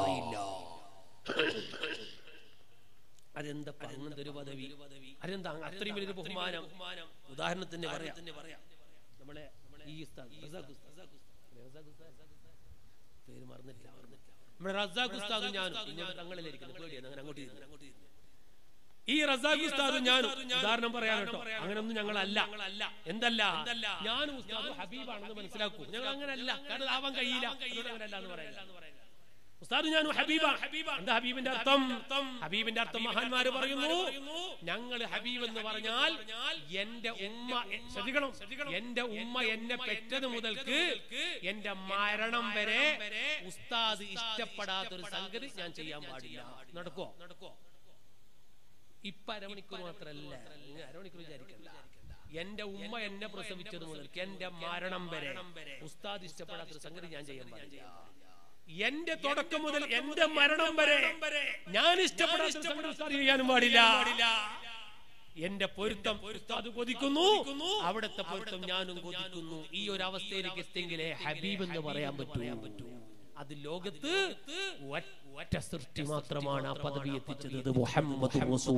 അതെന്താ അങ്ങനത്തെ ഒരു പദവി അതെന്താ അത്രയും വലിയൊരു ബഹുമാനം ഉദാഹരണത്തിന് പറയാം നമ്മളെ ഈ ഉസ്താദ്, റസാഖ് ഉസ്താദ്. റസാഖ് ഉസ്താദ്. പേര് മറന്നിട്ടില്ല മറന്നിട്ടില്ല നമ്മുടെ റസാഖ് ഉസ്താദും ഞാനും ഇങ്ങനെ തങ്ങളിലിരിക്കുന്നു പേടിയാണ് അങ്ങനെ അങ്ങോട്ട് ഇരുന്നു അങ്ങോട്ട് ഇരുന്നു ഈ റസാഖ് ഉസ്താദും ഞാനും ഉദാഹരണം പറയാൻ കേട്ടോ അങ്ങനൊന്നും ഞങ്ങളല്ല എന്തല്ല ഞാനും ഉസ്താദും ഹബീബാണെന്ന് മനസ്സിലാക്കൂ ഞങ്ങൾ അങ്ങനല്ല കാരണം ആവാൻ കഴിയില്ല അതുകൊണ്ട് അങ്ങനല്ല എന്ന് പറയാം ഉസ്താദ് ഞാനും ഹബീബ എന്താ ഹബീബിന്റെ അർത്ഥം ഹബീബിന്റെ അർത്ഥം മഹാന്മാര് പറയുന്നു ഞങ്ങൾ ഹബീബ് എന്ന് പറഞ്ഞാൽ എന്റെ ഉമ്മ ശ്രദ്ധിക്കണം എന്റെ ഉമ്മ എന്നെ പെറ്റത് മുതൽക്ക് എന്റെ മരണം വരെ ഉസ്താദ് ഇഷ്ടപ്പെടാത്തൊരു സംഗതി ഞാൻ ചെയ്യാൻ പാടില്ല നടക്കോ നടക്കോ ഇപ്പൊ അരമണിക്കൂർ മാത്രല്ല നിങ്ങൾ അരമണിക്കൂർ വിചാരിക്കണ്ട എന്റെ ഉമ്മ എന്നെ പ്രസവിച്ചത് മുതൽക്ക് എന്റെ മരണം വരെ ഉസ്താദ് ഇഷ്ടപ്പെടാത്തൊരു സംഗതി ഞാൻ ചെയ്യാൻ പാടില്ല എന്റെ തുടക്കം മുതൽ എന്റെ മരണം വരെ ഞാൻ ഇഷ്ടപ്പെടാത്ത സംഗതി ഉസ്താദ് ചെയ്യാനും പാടില്ല എന്റെ പൊരുത്തം ഉസ്താദ് കൊതിക്കുന്നു അവിടുത്തെ പൊരുത്തം ഞാനും കൊതിക്കുന്നു ഈ ഒരു അവസ്ഥയിലേക്ക് എത്തിയെങ്കിലേ ഹബീബ് എന്ന് പറയാൻ പറ്റൂ അത് ലോകത്ത് ഒറ്റ- ഒറ്റ സൃഷ്ടി മാത്രമാണ് ആ പദവി എത്തിച്ചത് അത് മുഹമ്മദ്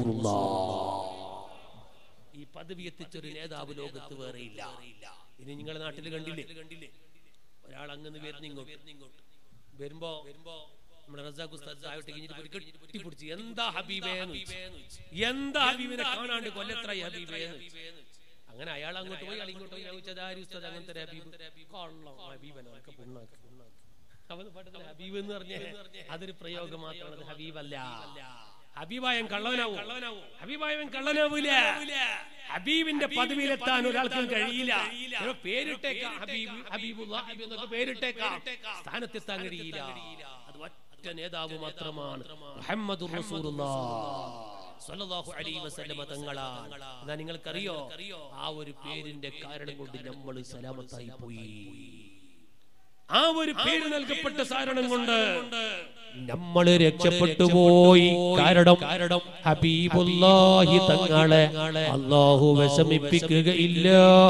ഈ പദവി എത്തിച്ചൊരു നേതാവ് ലോകത്ത് വേറെയില്ല ഇനി നിങ്ങളുടെ നാട്ടിൽ കണ്ടില്ലേ കണ്ടില്ലേ ഒരാൾ അങ്ങനെ വരുന്ന ഇങ്ങോട്ട് വരുമ്പോ വരുമ്പോ നമ്മുടെ റസാഖ് ഉസ്താദ് ചായോട്ട് കഴിഞ്ഞിട്ട് പോയി കെട്ടിപ്പിടിച്ച് എന്താ ഹബീബേ എന്ന് ചോദിച്ചു. എന്താ ഹബീബിനെ കാണാണ്ട് കൊല്ലത്രായി ഹബീബേ എന്ന് ചോദിച്ചു. അങ്ങനെ അയാൾ അങ്ങോട്ട് പോയി അയാൾ ഇങ്ങോട്ട് പോയി ഞാൻ ചോദിച്ചത് ആര് ഉസ്താദ് അങ്ങനത്തെ ഒരു ഹബീബ് കൊള്ളാം ഹബീബൻ അവർക്ക് പുണ്ണാക്ക് അവന് പെട്ടെന്ന് ഹബീബ് എന്ന് പറഞ്ഞ അതൊരു പ്രയോഗം മാത്രമാണ് അത് ഹബീബല്ല ഹബീബായൻ കള്ളവനാവും ഹബീബായവൻ കള്ളനാവൂല ഹബീബിന്റെ പദവിയിലെത്താൻ ഒരാൾക്കും കഴിയില്ല ചിലപ്പോ പേരിട്ടേക്കാം ഹബീബ് ഹബീബുള്ള ഹബീബ് എന്നൊക്കെ പേരിട്ടേക്കാം സ്ഥാനത്തെത്താൻ കഴിയില്ല അത് ഒറ്റ നേതാവ് മാത്രമാണ് മുഹമ്മദ് സല്ലല്ലാഹു അലൈഹി വസല്ലമ തങ്ങളാണ് എന്നാ നിങ്ങൾക്കറിയോ ആ ഒരു പേരിന്റെ കാരണം കൊണ്ട് നമ്മൾ സലാമത്തായി പോയി ആ ഒരു പേര് നൽകപ്പെട്ട സാരണം കൊണ്ട് നമ്മൾ രക്ഷപ്പെട്ടു പോയി കാരണം കാരണം ഹബീബുല്ലാഹി തങ്ങളെ അള്ളാഹു വിഷമിപ്പിക്കുകയില്ല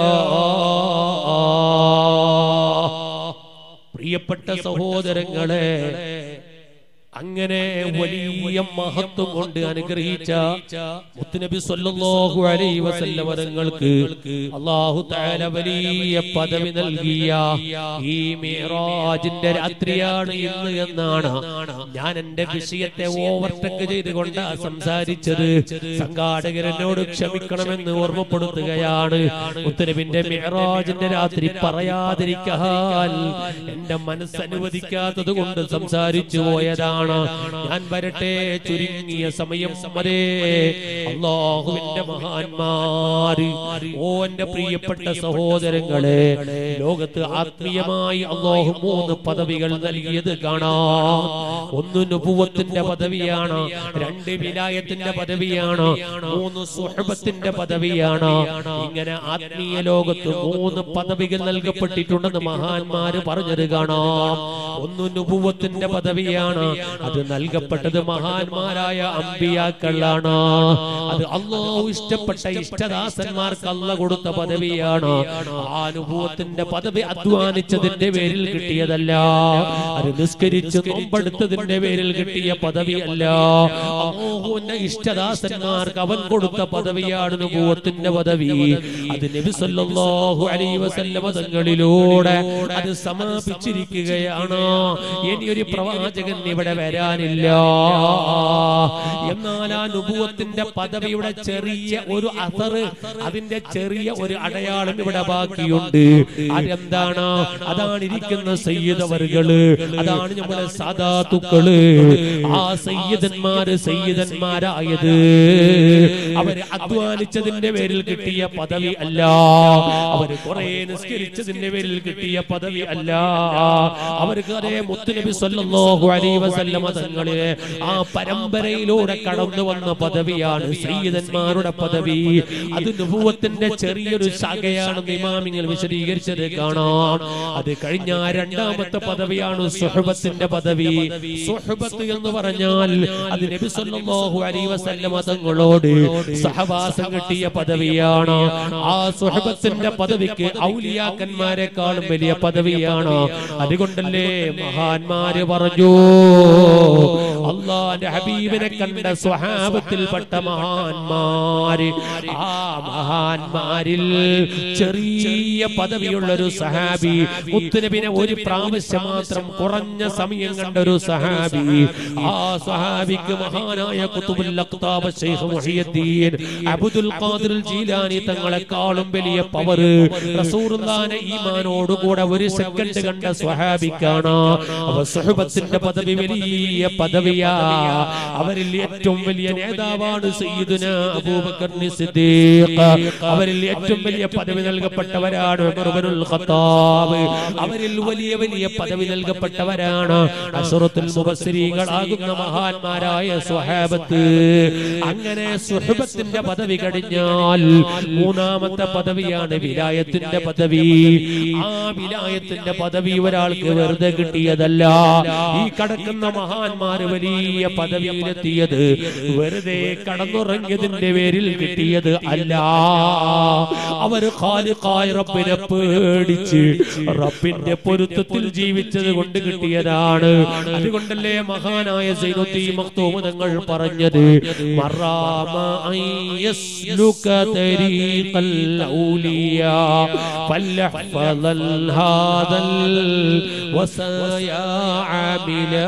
പ്രിയപ്പെട്ട സഹോദരങ്ങളെ അങ്ങനെ വലിയ മഹത്വം കൊണ്ട് അനുഗ്രഹിച്ച മുത്തുനബി സല്ലല്ലാഹു അലൈഹി വസല്ലം തങ്ങൾക്ക് അല്ലാഹു തആല വലിയ പദവി നൽകിയ ഈ മിറാജിന്റെ രാത്രിയാണ് ഇന്ന് എന്നാണ് ഞാൻ എന്റെ വിഷയത്തെ ഓവർടേക്ക് ചെയ്തുകൊണ്ട് സംസാരിച്ചത് സംഘാടകർ എന്നോട് ക്ഷമിക്കണമെന്ന് ഓർമ്മപ്പെടുത്തുകയാണ് മുത്തുനബിന്റെ മിറാജിന്റെ രാത്രി പറയാതിരിക്കാൻ എന്റെ മനസ്സ് അനുവദിക്കാത്തത് കൊണ്ട് സംസാരിച്ചു പോയതാണ് ഞാൻ വരട്ടെ ചുരുങ്ങിയ സമയം അതേ അള്ളാഹുവിന്റെ മഹാന്മാര് ഓ എന്റെ പ്രിയപ്പെട്ട സഹോദരങ്ങളെ ലോകത്ത് ആത്മീയമായി അള്ളാഹു മൂന്ന് പദവികൾ നൽകിയത് കാണാം ഒന്ന് നുപുവത്തിന്റെ പദവിയാണ് രണ്ട് വിലായത്തിന്റെ പദവിയാണ് മൂന്ന് സുഹബത്തിന്റെ പദവിയാണ് ഇങ്ങനെ ആത്മീയ ലോകത്ത് മൂന്ന് പദവികൾ നൽകപ്പെട്ടിട്ടുണ്ടെന്ന് മഹാന്മാര് പറഞ്ഞത് കാണാം ഒന്ന് നുപുവത്തിന്റെ പദവിയാണ് അത് നൽകപ്പെട്ടത് മഹാന്മാരായ അമ്പിയാക്കളാണ് അത് അള്ളാഹു ഇഷ്ടപ്പെട്ട ഇഷ്ടദാസന്മാർക്ക് അല്ല കൊടുത്ത പദവിയാണ് ആ അനുഭവത്തിന്റെ പദവി അധ്വാനിച്ചതിന്റെ പേരിൽ കിട്ടിയതല്ല അത് നിസ്കരിച്ച് നോമ്പെടുത്തതിന്റെ പേരിൽ കിട്ടിയ പദവിയല്ല അള്ളാഹുവിന്റെ ഇഷ്ടദാസന്മാർക്ക് അവൻ കൊടുത്ത പദവിയാണ് അനുഭവത്തിന്റെ പദവി അത് നബി സല്ലല്ലാഹു അലൈഹി വസല്ലമ തങ്ങളിലൂടെ അത് സമാപിച്ചിരിക്കുകയാണ് ഇനി ഒരു പ്രവാചകൻ ഇവിടെ വരാനില്ല എന്നാൽ ആ നുപുവത്തിന്റെ പദവിയുടെ ചെറിയ ഒരു അസറ് അതിന്റെ ചെറിയ ഒരു അടയാളം ഇവിടെ ബാക്കിയുണ്ട് അതെന്താണ് അതാണ് ഇരിക്കുന്ന സയ്യിദവറുകള് അതാണ് നമ്മുടെ സാധാത്തുക്കള് ആ സയ്യിദന്മാര് സയ്യിദന്മാരായത് അവര് അധ്വാനിച്ചതിന്റെ പേരിൽ കിട്ടിയ പദവി അല്ല അവര് കുറെ നിസ്കരിച്ചതിന്റെ പേരിൽ കിട്ടിയ പദവി അല്ല അവർക്ക് അതേ മുത്തുനബി സല്ലല്ലാഹു അലൈഹി വസല്ലമ തങ്ങളെ ആ പരമ്പരയിലൂടെ പദവിയിലൂടെ കടന്നു വന്ന പദവിയാണ് സയ്യിദന്മാരുടെ പദവി അത് നുപൂവത്തിന്റെ ചെറിയൊരു ശാഖയാണെന്ന് ഇമാമിങ്ങൾ വിശദീകരിച്ചത് കാണാം അത് കഴിഞ്ഞ രണ്ടാമത്തെ പദവിയാണ് സുഹബത്തിന്റെ പദവി സുഹബത്ത് എന്ന് പറഞ്ഞാൽ അത് നബി സല്ലല്ലാഹു അലൈഹി വസല്ലമ തങ്ങളോട് സഹവാസം കിട്ടിയ പദവിയാണ് ആ സുഹബത്തിന്റെ പദവിക്ക് ഔലിയാക്കന്മാരെക്കാളും വലിയ പദവിയാണ് അതുകൊണ്ടല്ലേ മഹാന്മാര് പറഞ്ഞു അള്ളാന്റെ ഹബീബിനെ കണ്ട സ്വഹാബത്തിൽപ്പെട്ട മഹാന്മാര് ആ മഹാന്മാരിൽ ചെറിയ പദവിയുള്ള ഒരു സഹാബി മുത്തുനബിനെ ഒരു പ്രാവശ്യം മാത്രം കുറഞ്ഞ സമയം കണ്ട ഒരു സഹാബി ആ സഹാബിക്ക് മഹാനായ കുത്തുബുൽ അഖ്താബ് Sheikh Muhiyuddin Abdul Qadir Jilani തങ്ങളെക്കാളും വലിയ പവർ റസൂലുള്ളാഹിന്റെ ഈമാനോട് കൂടെ ഒരു സെക്കൻഡ് കണ്ട സ്വഹാബിക്കാണ് അവ സുഹബത്തിന്റെ പദവി വലിയ പദവിയാ അവരിൽ ഏറ്റവും വലിയ നേതാവാണ് സയ്യിദുന അബൂബക്കർ സിദ്ദീഖ് അവരിൽ ഏറ്റവും വലിയ പദവി നൽകപ്പെട്ടവരാണ് ഉമർ ഇബ്നുൽ ഖത്താബ് അവരിൽ വലിയ വലിയ പദവി നൽകപ്പെട്ടവരാണ് അഷറത്തുൽ മുബസ്സിരീകളാകുന്ന മഹാന്മാരായ സ്വഹാബത്ത് അങ്ങനെ സുഹബത്തിന്റെ പദവി കഴിഞ്ഞാൽ മൂന്നാമത്തെ പദവിയാണ് വിലായത്തിന്റെ പദവി ആ വിലായത്തിന്റെ പദവി ഒരാൾക്ക് വെറുതെ കിട്ടിയതല്ല ഈ കടക്കുന്ന മഹാന്മാര് വലിയ പദവിയിലെത്തിയത് വെറുതെ കടന്നുറങ്ങിയതിന്റെ പേരിൽ കിട്ടിയത് അല്ല അവർ ഖാലിഖായ റബ്ബിനെ പേടിച്ച് റബ്ബിന്റെ പൊരുത്തത്തിൽ ജീവിച്ചത് കൊണ്ട് കിട്ടിയതാണ് അതുകൊണ്ടല്ലേ മഹാനായ സൈനുദ്ദീൻ മഖ്തൂം തങ്ങൾ പറഞ്ഞത് മറാമ അൻ യസ്ലുക തരീഖൽ ഔലിയാ ഫലഹ്ഫദൽ ഹാദൽ വസയാ ആമിലാ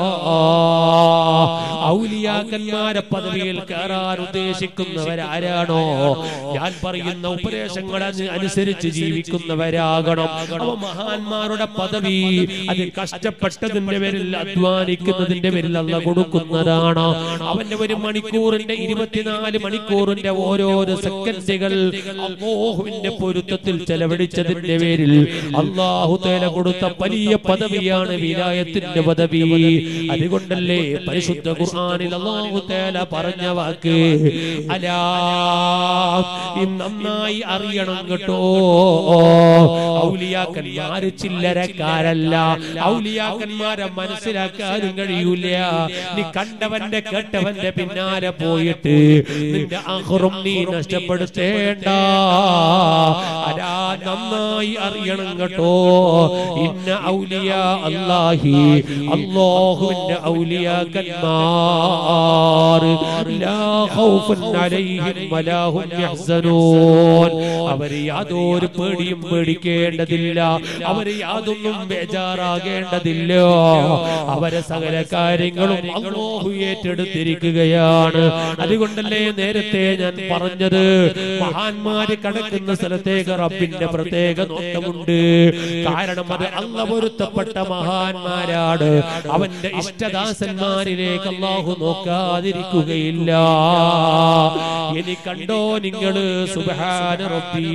ഔലിയാക്കന്മാരെ പദവിയിൽ കയറാൻ ഉദ്ദേശിക്കുന്നവരാരാണോ ഞാൻ പറയുന്ന ഉപദേശങ്ങൾ അനു- അനുസരിച്ച് ജീവിക്കുന്നവരാകണം അവ മഹാന്മാരുടെ പദവി അത് കഷ്ടപ്പെട്ടതിന്റെ പേരിൽ അധ്വാനിക്കുന്നതിന്റെ പേരിൽ അല്ല കൊടുക്കുന്നതാണ് അവന്റെ ഒരു മണിക്കൂറിന്റെ ഇരുപത്തിനാല് മണിക്കൂറിന്റെ ഓരോരോ സെക്കൻഡുകൾ അള്ളാഹുവിന്റെ പൊരുത്തത്തിൽ ചെലവഴിച്ചതിന്റെ പേരിൽ അള്ളാഹു തേല കൊടുത്ത വലിയ പദവിയാണ് വിലായത്തിന്റെ പദവി അതുകൊണ്ടല്ലേ പരിശുദ്ധ ഖുർആനിൽ അള്ളാഹു തേല പറഞ്ഞ വാക്ക് അലാ ഈ നന്നായി അറിയണം കേട്ടോ ഔലിയാക്കന്മാര് ചില്ലരക്കാരല്ല ഔലിയാക്കന്മാരെ മനസ്സിലാക്കാനും കഴിയൂല നീ കണ്ടവന്റെ കേട്ടവന്റെ പിന്നാലെ പോയിട്ട് നിന്റെ അഹറും നീ നഷ്ടപ്പെടുത്തേണ്ട അലാ നന്നായി അറിയണം കേട്ടോ ഇന്ന ഔലിയ അല്ലാഹി അല്ലാഹുവിന്റെ ഔലിയാക്കന്മാർ ലാ ഖൗഫുൻ അലൈഹിം വലാ ഹും യഹ്സനൂൻ അവർ യാതൊരു പേടിയും പേടിക്കേണ്ടതില്ല അവർ യാതൊന്നും ബേജാറാകേണ്ടതില്ല അവരെ സകല കാര്യങ്ങളും അല്ലാഹു ഏറ്റെടുത്തിരിക്കുകയാണ് അതുകൊണ്ടല്ലേ നേരത്തെ ഞാൻ പറഞ്ഞത് മഹാന്മാര് കടക്കുന്ന സ്ഥലത്തേക്ക് റബ്ബിന്റെ പ്രത്യേക നോട്ടമുണ്ട് കാരണം അത് അല്ല പൊരുത്തപ്പെട്ട മഹാന്മാരാണ് അവന്റെ ഇഷ്ടദാസന്മാരിലേക്ക് അള്ളാഹു നോക്കാതിരിക്കുകയില്ല ഇനി കണ്ടോ നിങ്ങള് സുബഹാന റബ്ബി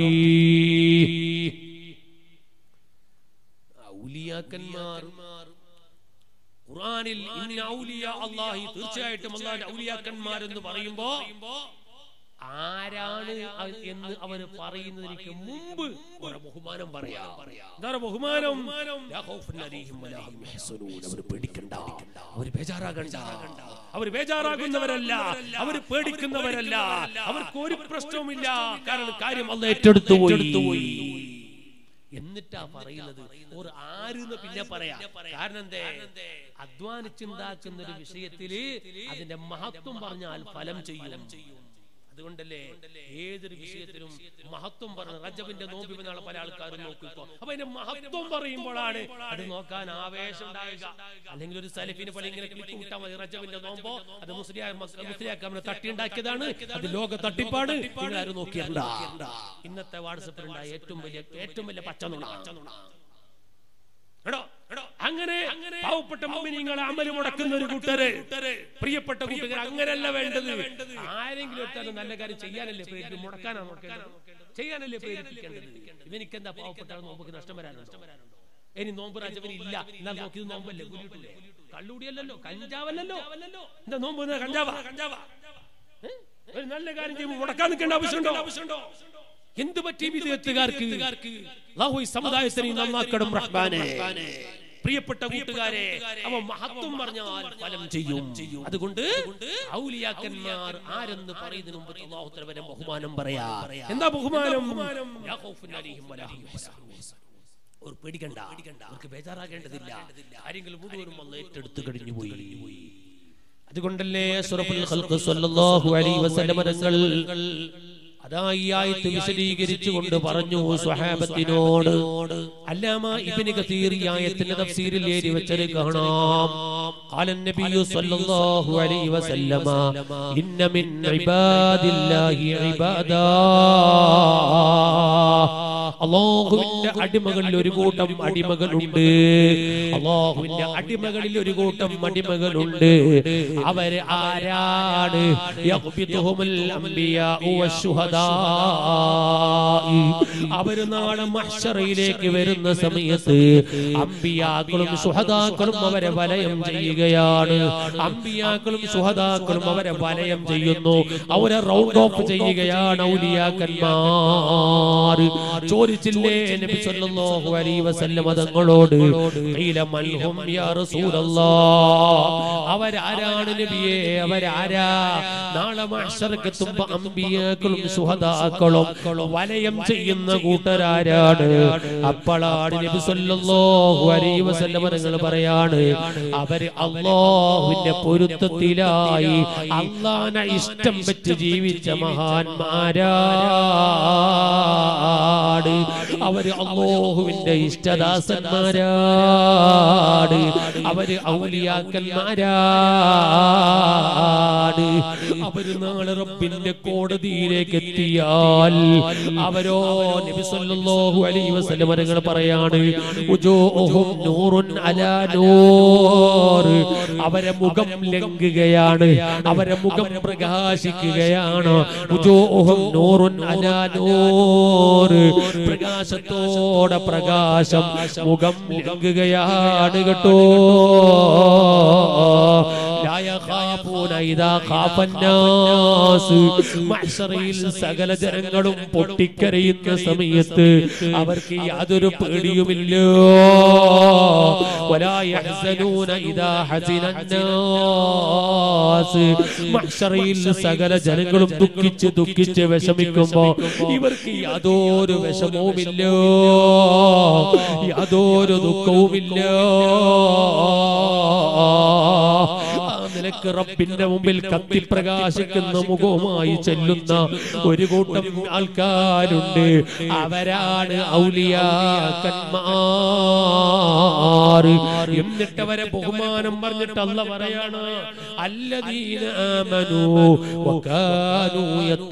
ഔലിയാക്കന്മാർ ഖുർആനിൽ ഇന്ന ഔലിയ അല്ലാഹി തീർച്ചയായിട്ടും അല്ലാഹുവിന്റെ ഔലിയാക്കന്മാർ എന്ന് പറയുമ്പോ ആരാണ് അത് എന്ന് അവർ പറയുന്നതിന് മുമ്പ് ഒരു ബഹുമാനം പറയാം എന്താണ് ബഹുമാനം ലാ ഖൗഫുൻ അലൈഹിം വലാ ഹും യഹ്സനൂൻ. അവർ പേടിക്കണ്ട അവർ ബേജാറാകണ്ട അവർ ബേജാറാകുന്നവരല്ല അവർ പേടിക്കുന്നവരല്ല അവർക്ക് ഒരു പ്രശ്നവുമില്ല കാരണം കാര്യം അല്ല ഏറ്റെടുത്തു പോയി എന്നിട്ടാ പറയുന്നത് ഒരു ആരെന്ന് പിന്നെ പറയാം കാരണം എന്തേ അധ്വാനിച്ചുണ്ടാക്കുന്ന ഒരു വിഷയത്തില് അതിന്റെ മഹത്വം പറഞ്ഞാൽ ഫലം ചെയ്യും അതുകൊണ്ടല്ലേ ഏതൊരു വിഷയത്തിലും മഹത്വം പറഞ്ഞ റജബിന്റെ നോമ്പ് നാളെ പല ആൾക്കാരും നോക്കിപ്പോ അപ്പൊ അതിന്റെ മഹത്വം പറയുമ്പോഴാണ് അത് നോക്കാൻ ആവേശം ഉണ്ടാവുക അല്ലെങ്കിൽ ഒരു സലഫിന് പോലെ ഇങ്ങനെ ക്ലിക്ക് കിട്ടാൻ മതി റജബിന്റെ നോമ്പോ അത് മുസ്ലിയാർ മുസ്ലിയാക്കാമനെ തട്ടിയുണ്ടാക്കിയതാണ് അത് ലോക തട്ടിപ്പാട് നിങ്ങളാരും നോക്കിയണ്ട ഇന്നത്തെ വാട്സപ്പിൽ ഉണ്ടായ ഏറ്റവും വലിയ ഏറ്റവും വലിയ പച്ചനുണ എടോ എടോ അങ്ങനെ പാവപ്പെട്ട മുമ്പിനിങ്ങളെ അമല് മുടക്കുന്ന ഒരു കൂട്ടര് പ്രിയപ്പെട്ട കൂട്ടുകാർ അങ്ങനെയല്ല വേണ്ടത് ആരെങ്കിലും ഒറ്റാലും നല്ല കാര്യം ചെയ്യാനല്ലേ പ്രേരിപ്പി മുടക്കാനാണ് നോക്കേണ്ടത് ചെയ്യാനല്ലേ പ്രേരിപ്പിക്കേണ്ടത് ഇവനിക്കെന്താ പാവപ്പെട്ട നോമ്പ് നഷ്ടം വരാനുണ്ടോ ഇനി നോമ്പ് രാജവന് ഇല്ല എന്നാൽ നോക്കിയത് നോമ്പല്ലേ കൂലിയിട്ടില്ലേ കള്ളുടിയല്ലോ കഞ്ചാവല്ലോ എന്താ നോമ്പ് തിന്നാ കഞ്ചാവ കഞ്ചാവ ഒരു നല്ല കാര്യം ചെയ്യുമ്പോൾ മുടക്കാൻ നിൽക്കേണ്ട ആവശ്യമുണ്ടോ ആവശ്യമുണ്ടോ എന്ത് പറ്റി വിധേയത്തുകാർക്ക് അല്ലാഹു ഈ സമുദായത്തിനെ നന്നാക്കണം റഹ്മാനെ പ്രിയപ്പെട്ട കൂട്ടുകാരെ അവ മഹത്വം പറഞ്ഞാൽ ഫലം ചെയ്യും അതുകൊണ്ട് ഔലിയാക്കന്മാർ ആരെന്ന് പറയുന്നതിന് മുമ്പ് അല്ലാഹു തആല വരെ ബഹുമാനം പറയാ എന്താ ബഹുമാനം ലാ ഖൗഫുൻ അലൈഹിം വലാ ഹും യഹ്സനൂൻ. അവർ പേടിക്കണ്ട അവർക്ക് ബേജാറാകേണ്ടതില്ല കാര്യങ്ങൾ മുഴുവനും അല്ല ഏറ്റെടുത്ത് കഴിഞ്ഞു പോയി അതുകൊണ്ടല്ലേ അഷ്റഫുൽ ഖൽഖ് സ്വല്ലല്ലാഹു അലൈഹി വസല്ലം തങ്ങൾ അതാ ഈ ആയത്ത് വിശദീകരിച്ചുകൊണ്ട് പറഞ്ഞു സ്വഹാബത്തിനോട് അല്ലാമ ഇബ്നു കതീർ ഈ ആയത്തിന്റെ തഫ്സീരിൽ എഴുതി വെച്ചത് കാണാം قال النبي صلى الله عليه وسلم إن من عباد الله عبادا അള്ളാഹുവിന്റെ അടിമകളിൽ ഒരു കൂട്ടം അടിമകളുണ്ട് അള്ളാഹുവിന്റെ അടിമകളിൽ ഒരു കൂട്ടം അടിമകളുണ്ട് അവര് ആരാണ് യഖ്ബിതുഹുമുൽ അംബിയാഉ വശുഹദാ അവര് നാളെ മഹ്ശറയിലേക്ക് വരുന്ന സമയത്ത് അമ്പിയാക്കളും സുഹദാക്കളും അവരെ വലയം ചെയ്യുകയാണ് അമ്പിയാക്കളും സുഹദാക്കളും അവരെ വലയം ചെയ്യുന്നു അവരെ റൗണ്ട് ഓഫ് ചെയ്യുകയാണ് ഔലിയാക്കന്മാർ ചോദിച്ചില്ലേ നബി സല്ലല്ലാഹു അലൈഹി വസല്ലം തങ്ങളോട് ഖീല മൽഹും യാ റസൂലല്ലാഹ് അവരാരാണ് നബിയേ അവരാരാ നാളെ മഹ്ശറക്കെത്തുമ്പോ അമ്പിയാക്കളും സുഹദാക്കളും വലയം ചെയ്യുന്ന കൂട്ടരാരാണ് അപ്പോഴാണ് നബി സല്ലല്ലാഹു അലൈഹി വസല്ലം തങ്ങൾ പറയാണ് അവര് അള്ളാഹുവിന്റെ പൊരുത്തത്തിലായി അള്ളാനെ ഇഷ്ടം വെച്ച് ജീവിച്ച മഹാന്മാരാണ് അവര് അള്ളാഹുവിന്റെ ഇഷ്ടദാസന്മാരാണ് അവര് ഔലിയാക്കന്മാരാണ് അവര് നാളെ റബ്ബിന്റെ കോടതിയിലേക്ക് എത്തിയാൽ അവരോ നബി സല്ലല്ലാഹു അലൈഹി വസല്ലം തങ്ങൾ പറയാണ് ഉജൂഹും നൂറുൻ അലാ നൂർ അവരെ മുഖം ലംഘുകയാണ് അവരെ മുഖം പ്രകാശിക്കുകയാണ് ഉജൂഹും നൂറുൻ അലാ നൂർ പ്രകാശത്തോടെ പ്രകാശം മുഖം ലംഘുകയാണ് കേട്ടോ ലാ യഖാഫൂന ഇദാ ഖാഫന്നാസ് മഹ്ശറയിൽ സകല ജനങ്ങളും പൊട്ടിക്കരയുന്ന സമയത്ത് അവർക്ക് യാതൊരു പേടിയുമില്ല വലാ യഹ്സനൂന ഇദാ ഹസിനന്നാസ് മഹ്ശറയിൽ സകല ജനങ്ങളും ദുഃഖിച്ച് ദുഃഖിച്ച് വിഷമിക്കുമ്പോ ഇവർക്ക് യാതൊരു വിഷമവുമില്ല യാതൊരു ദുഃഖവുമില്ല ആ നിലക്ക് റബ്ബിന്റെ മുമ്പിൽ കത്തി പ്രകാശിക്കുന്ന മുഖവുമായി ചെല്ലുന്ന ഒരു കൂട്ടം ആൾക്കാരുണ്ട് അവരാണ് ഔലിയാക്കന്മാർ എന്നിട്ട് അവരെ ബഹുമാനം പറഞ്ഞിട്ട് അല്ല പറയാണ് അല്ലദീന ആമനു വകാനു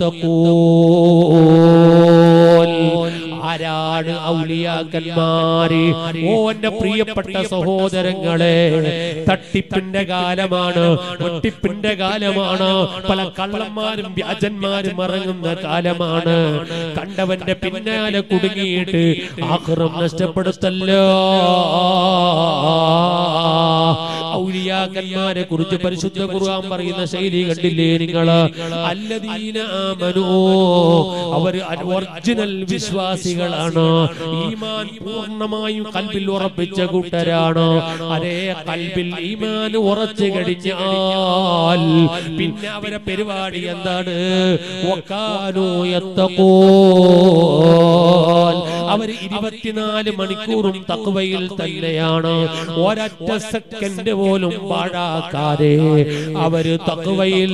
യത്തഖൂൻ ആരാണ് ഔലിയാക്കന്മാര് ഓ എന്റെ പ്രിയപ്പെട്ട സഹോദരങ്ങളെ തട്ടിപ്പിന്റെ കാലമാണ് വെട്ടിപ്പിന്റെ കാലമാണ് പല കള്ളന്മാരും വ്യാജന്മാരും ഇറങ്ങുന്ന കാലമാണ് കണ്ടവന്റെ പിന്നാലെ കുടുങ്ങിയിട്ട് ആഹ്റം നഷ്ടപ്പെടുത്തല്ലോ ഔലിയാക്കന്മാരെ കുറിച്ച് പരിശുദ്ധ ഖുർആൻ പറയുന്ന ശൈലി കണ്ടില്ലേ നിങ്ങൾ അല്ലദീന ആമനൂ അവർ ഒറിജിനൽ വിശ്വാസികളാണ് ഈമാൻ പൂർണ്ണമായും കൽബിൽ ഉറപ്പിച്ച കൂട്ടരാണ് അതേ കൽബിൽ ഈമാൻ ഉറച്ചു കഴിഞ്ഞാൽ പിന്നെ അവരെ പരിപാടി എന്താണ് വക്കാനൂ യത്തഖൂൻ അവർ ഇരുപത്തിനാല് മണിക്കൂറും തക്വയിൽ തന്നെയാണ് ഒരൊറ്റ സെക്കൻഡ് പോലും പാഴാക്കാതെ അവര് തക്വയിൽ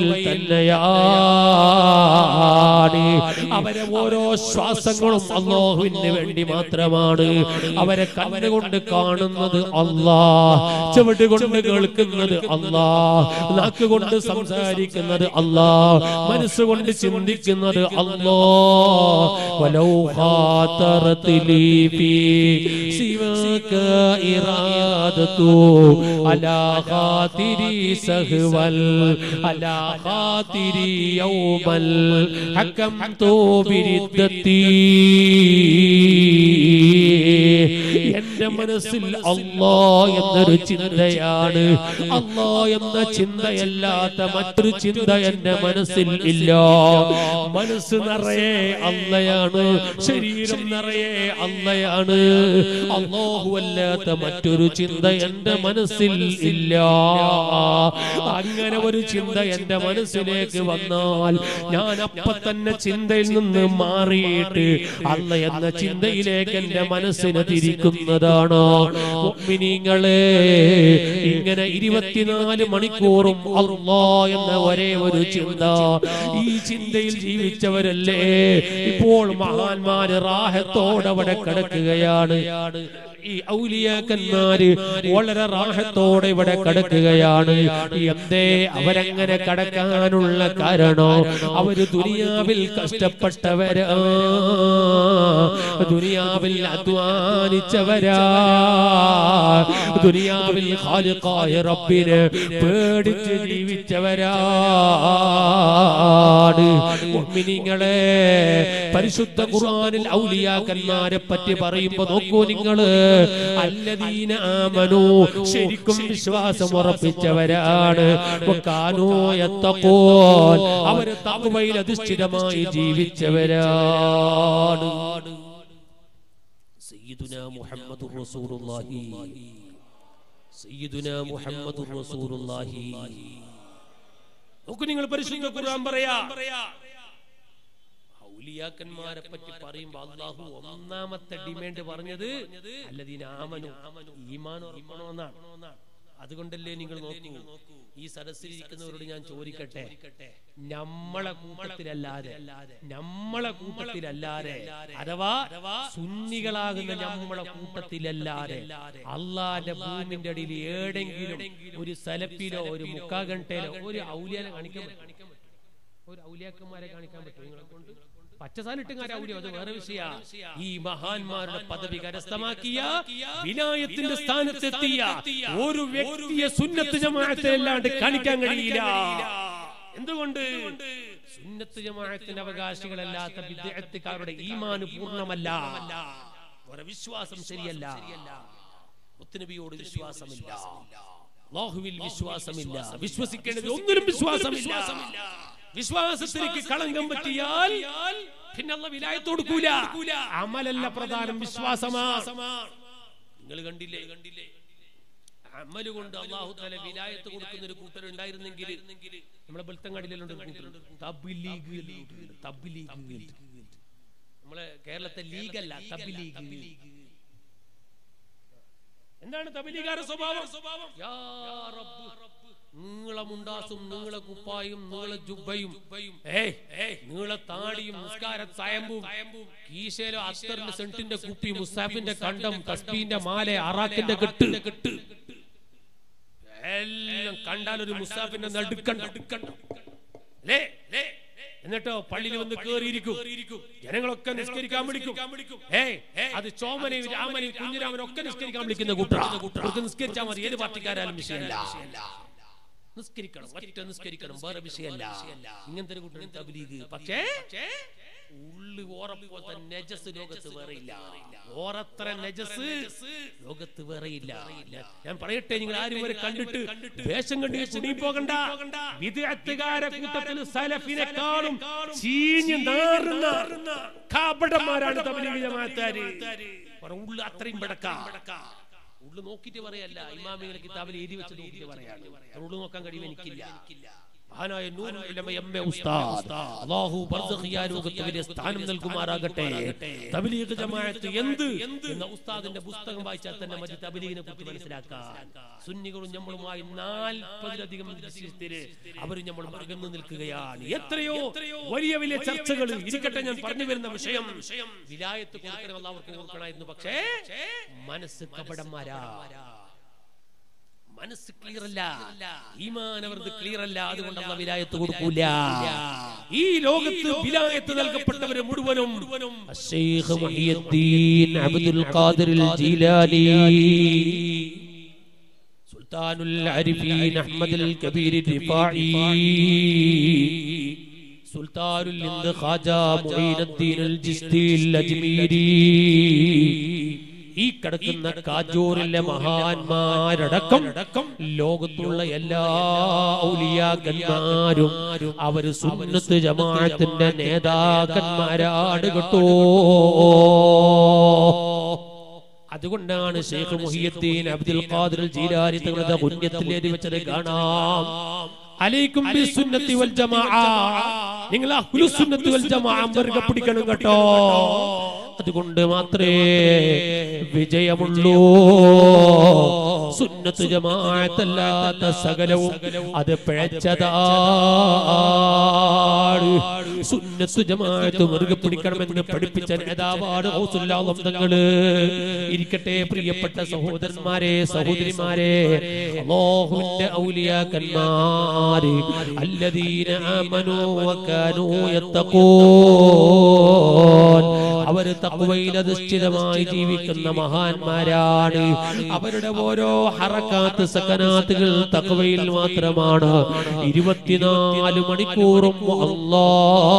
തന്നെയാണ് അവരെ ഓരോ ശ്വാസങ്ങളും അള്ളാഹുവിന് വേണ്ടി മാത്രമാണ് അവരെ കണ്ണുകൊണ്ട് കാണുന്നത് അല്ലാ ചെവിട് കൊണ്ട് കേൾക്കുന്നത് അല്ലാ നാക്ക് കൊണ്ട് സംസാരിക്കുന്നത് അല്ലാ മനസ്സുകൊണ്ട് ചിന്തിക്കുന്നത് അല്ലാ വലൗ ഖാതറത് ലീ ഫീ സിവാക ഇറാദതു അലാ ഖാതിരി സഹ്വൽ അലാ ഖാതിരി യൗമൽ ഹക്കംതു ബിരിദ്ദത്തി എന്റെ മനസ്സിൽ അള്ളാ എന്നൊരു ചിന്തയാണ് അള്ളാ എന്ന ചിന്തയല്ലാത്ത മറ്റൊരു ചിന്ത എന്റെ മനസ്സിൽ ഇല്ല മനസ്സ് നിറയെ അള്ളയാണ് ശരീരം നിറയെ അള്ളയാണ് അല്ലാഹുവല്ലാത്ത മറ്റൊരു ചിന്ത എന്റെ മനസ്സിൽ ഇല്ല അങ്ങനെ ഒരു ചിന്ത എന്റെ മനസ്സിലേക്ക് വന്നാൽ ഞാൻ അപ്പൊ തന്നെ ചിന്തയിൽ നിന്ന് മാറിയിട്ട് അല്ല എന്ന ചിന്തയിലേക്ക് എന്റെ മനസ്സിനെ തിരിക്കുന്നതാണ് മുഅ്മിനീങ്ങളെ ഇങ്ങനെ ഇരുപത്തിനാല് മണിക്കൂറും അല്ലാ എന്ന ഒരേ ഒരു ചിന്ത ഈ ചിന്തയിൽ ജീവിച്ചവരല്ലേ ഇപ്പോൾ മഹാന്മാര് റാഹത്തോടെ അവിടെ കിടക്കുകയാണ് ഈ ഔലിയാക്കന്മാര് വളരെ റാഹത്തോടെ ഇവിടെ കടക്കുകയാണ് എന്തേ അവരങ്ങനെ കടക്കാനുള്ള കാരണം അവര് ദുനിയാവിൽ കഷ്ടപ്പെട്ടവരാ ദുനിയാവിൽ അധ്വാനിച്ചവരാ ദുനിയാവിൽ ഖാലിഖായ റബ്ബിനെ പേടിച്ച് ജീവിച്ചവരാണ് മുഅ്മിനീങ്ങളെ പരിശുദ്ധ ഖുർആനിൽ ഔലിയാക്കന്മാരെ പറ്റി പറയുമ്പോ നോക്കൂ നിങ്ങള് അല്ലദീന ആമനു ശരിക്കും വിശ്വാസം ഉറപ്പിച്ചവരാണ് വകാനൂ യത്തഖൂൻ അവര് തഖ്വയിൽ അധിഷ്ഠിതമായി ജീവിച്ചവരാണ് സയ്യിദുനാ മുഹമ്മദുർ റസൂലുള്ളാഹി സയ്യിദുനാ മുഹമ്മദുർ റസൂലുള്ളാഹി നോക്കൂ നിങ്ങൾ പരിശുദ്ധ ഖുർആൻ പറയാ ഔലിയാക്കന്മാരെ പറ്റി പറയുമ്പോ അള്ളാഹു ഒന്നാമത്തെ ഡിമാൻഡ് പറഞ്ഞത് അല്ലദീന ആമനു ഈമാൻ ഉറക്കണമെന്നാണ് അതുകൊണ്ടല്ലേ നിങ്ങൾ നോക്കൂ ഈ സദസ്സിലിരിക്കുന്നവരോട് ഞാൻ ചോദിക്കട്ടെ നമ്മളെ കൂട്ടത്തിലല്ലാതെ നമ്മളെ കൂട്ടത്തിലല്ലാതെ അഥവാ സുന്നികളാകുന്ന നമ്മളെ കൂട്ടത്തിലല്ലാതെ അള്ളാന്റെ ഭൂമിന്റെ അടിയിൽ ഏടെങ്കിലും ഒരു സലപ്പിലോ ഒരു മുക്കാഘണ്ടയിലോ ഒരു ഔലിയാനെ കാണിക്കാൻ പറ്റും ഒരു ഔലിയാക്കന്മാരെ കാണിക്കാൻ പറ്റും നിങ്ങളെ കൊണ്ട് പച്ചസാനിട്ടുകാര ഔലിയോ അത് വേറെ വിഷയ ഈ മഹാന്മാരുടെ പദവി കരസ്ഥമാക്കിയ വിനായത്തിന്റെ സ്ഥാനത്തെത്തിയ ഒരു വ്യക്തിയെ സുന്നത്ത് ജമാഅത്തിലല്ലാണ്ട് കാണിക്കാൻ കഴിയില്ല എന്തുകൊണ്ട് സുന്നത്ത് ജമാഅത്തിന്റെ അവകാശികളല്ലാത്ത വിദ്യാർത്ഥിക്കാരുടെ ഈമാന് പൂർണ്ണമല്ല അവരുടെ വിശ്വാസം ശരിയല്ല മുത്തുനബിയോട് വിശ്വാസമില്ല അല്ലാഹുവിൽ വിശ്വാസമില്ല വിശ്വസിക്കേണ്ടത് ഒന്നിനും വിശ്വാസമില്ല വിശ്വാസത്തിലേക്ക് കളങ്കം പറ്റിയാൽ പിന്നെ അല്ല വിലായത്ത് കൊടുക്കൂല അമലല്ല പ്രധാനം വിശ്വാസമാ നിങ്ങൾ കണ്ടില്ലേ കണ്ടില്ലേ അമല് കൊണ്ട് അള്ളാഹു തല വിലായത്ത് കൊടുക്കുന്ന ഒരു കൂട്ടർ ഉണ്ടായിരുന്നെങ്കിൽ നമ്മളെ ബൽത്തങ്ങാടിയിലുണ്ട് തബ്ലീഗ് തബ്ലീഗ് നമ്മളെ കേരളത്തെ ലീഗല്ല തബ്ലീഗ് എന്താണ് തബലീഗാര സ്വഭാവം യാ റബ്ബ് നീള മുണ്ടാസും നീള കുപ്പായും നീള ജുബയും നീള താടിയും നിസ്കാര സയമ്പും കീശയിലോ അസ്തറിന്റെ സെന്റിന്റെ കുപ്പി മുസാഫിന്റെ കണ്ടം തസ്ബീന്റെ മാല അറാക്കിന്റെ കെട്ട് കെട്ട് എല്ലാം കണ്ടാൽ ഒരു മുസാഫിന്റെ നടുക്കണ്ട ലേ ലേ എന്നിട്ടോ പള്ളിയിൽ വന്ന് കേറിയിരിക്കും ജനങ്ങളൊക്കെ നിസ്കരിക്കാൻ വിളിക്കും ഏയ് അത് ചോമനയും രാമനെയും കുഞ്ഞിരാമനും ഒക്കെ നിസ്കരിക്കാൻ വിളിക്കുന്ന കൂട്ടർ നിസ്കരിച്ചാൽ മതി ഏത് പാർട്ടിക്കാരാലും വിഷയമല്ല നിസ്കരിക്കണം ഒറ്റ നിസ്കരിക്കണം വേറെ വിഷയമല്ല ഇങ്ങനത്തെ ഒരു കൂട്ടർ തബ്ലീഗ് പക്ഷേ ഉള്ളു ഓറപ്പോലത്തെ നജസ് ലോകത്ത് വേറെയില്ല ഓറത്ര നജസ് ലോകത്ത് വേറെയില്ല ഞാൻ പറയട്ടെ നിങ്ങൾ ആരും വരെ കണ്ടിട്ട് വേഷം കണ്ടി കുടി പോകണ്ട വിദഗ്ധകാര കൂട്ടത്തിൽ സലഫിനെക്കാളും ചീഞ്ഞ് നാറുന്ന കാപടന്മാരാണ് തബ്ലീഗ് ജമാഅത്താര് ഉള്ളു അത്രയും പടക്ക ഉള്ളു നോക്കിട്ട് പറയല്ല ഇമാമികൾ കിതാബിൽ എഴുതി വെച്ച് നോക്കിട്ട് പറയാണ് ഉള്ളു നോക്കാൻ കഴിയും എനിക്കില്ല മഹാനായ നൂറുൽ ഉലമ എം എ ഉസ്താദ് അല്ലാഹു ബർസഖിയ ലോകത്ത് വലിയ സ്ഥാനം നൽകുമാറാകട്ടെ തബ്ലീഗ് ജമാഅത്ത് എന്ത് എന്ന ഉസ്താദിന്റെ പുസ്തകം വായിച്ചാൽ തന്നെ മതി തബ്ലീഗിനെ കുറിച്ച് മനസ്സിലാക്കാൻ സുന്നികളും നമ്മളുമായി നാൽപ്പതിലധികം വിശിഷ്ടര് അവർ നമ്മൾ അകന്നു നിൽക്കുകയാണ് എത്രയോ വലിയ വലിയ ചർച്ചകൾ ഇരിക്കട്ടെ ഞാൻ പറഞ്ഞു വരുന്ന വിഷയം വിലായത്ത് കൊടുക്കണം എല്ലാവർക്കും കൊടുക്കണമായിരുന്നു പക്ഷേ മനസ്സ് കപടന്മാരാ മനസ്സ് ക്ലിയർ അല്ല ഈമാൻ അവർക്ക് ക്ലിയർ അല്ല അതുകൊണ്ട് അല്ല വിലായത്ത് കൊടുക്കൂല ഈ ലോകത്ത് വിലായത്ത് നൽകപ്പെട്ടവരെ മുഴുവനും അശ്ശൈഖ് മുഹിയുദ്ദീൻ അബ്ദുൽ ഖാദിർ ജീലാനി സുൽത്താനുൽ ആരിഫീൻ അഹ്മദ് അൽ കബീർ റിഫായി സുൽത്താനുൽ ഹിന്ദ് ഖാജ മുഈനുദ്ദീൻ അൽ ജിസ്തി അൽ അജ്മീരി ഈ കിടക്കുന്ന കാജൂറിലെ മഹാന്മാരടക്കം ലോകത്തുള്ള എല്ലാ ഔലിയാക്കന്മാരും അവര് സുന്നത്ത് ജമാഅത്തിന്റെ നേതാക്കന്മാരാണ് കേട്ടോ അതുകൊണ്ടാണ് ഷെയ്ഖ് മുഹിയുദ്ദീൻ അബ്ദുൽ ഖാദിർ ജീലാനി തങ്ങളുടെ പുണ്യത്തിൽ എഴുതി വെച്ചത് കാണാം അലൈക്കും ബിസുന്നത്തി വൽ ജമാഅ നിങ്ങൾ അഹ്ലുസ് സുന്നത്തി വൽ ജമാഅ മുറുകെ പിടിക്കണം കേട്ടോ അതുകൊണ്ട് മാത്രമേ വിജയമുള്ളൂ സുന്നത്ത് ജമാഅത്തല്ലാത്ത സകലവും അത് പിഴച്ചതാണ് സുന്നത്ത് ജമാഅത്ത് മുറുകെ പിടിക്കണമെന്ന് പഠിപ്പിച്ച നേതാവാണ് ഔസുല്ലാഹം തങ്ങള് ഇരിക്കട്ടെ പ്രിയപ്പെട്ട സഹോദരന്മാരെ സഹോദരിമാരെ അല്ലാഹുവിന്റെ ഔലിയാക്കന്മാര് അല്ലദീന ആമനൂ വകാനൂ യത്തഖൂൻ അവര് തഖ്വയിൽ അധിഷ്ഠിതമായി ജീവിക്കുന്ന മഹാന്മാരാണ് അവരുടെ ഓരോ ഹറക്കാത്ത് സക്കനാത്തുകൾ തഖ്വയിൽ മാത്രമാണ് ഇരുപത്തിനാല് മണിക്കൂറും അല്ലാ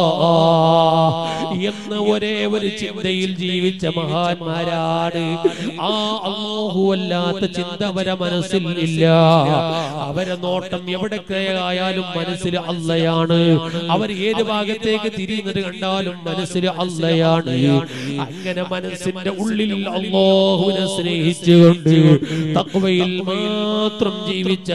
എന്ന ഒരേ ഒരു ചിന്തയിൽ ജീവിച്ച മഹാന്മാരാണ് ആ അല്ലാഹു അല്ലാത്ത ചിന്ത അവരെ മനസ്സിൽ ഇല്ല അവരെ നോട്ടം എവിടൊക്കെയായാലും മനസ്സിൽ അല്ലയാണ് അവർ ഏത് ഭാഗത്തേക്ക് തിരിയുന്നത് കണ്ടാലും മനസ്സിൽ അല്ലയാണ് അങ്ങനെ മനസ്സിന്റെ ഉള്ളിൽ അള്ളാഹുവിനെ സ്നേഹിച്ചുകൊണ്ട് തക്വയിൽ മാത്രം ജീവിച്ച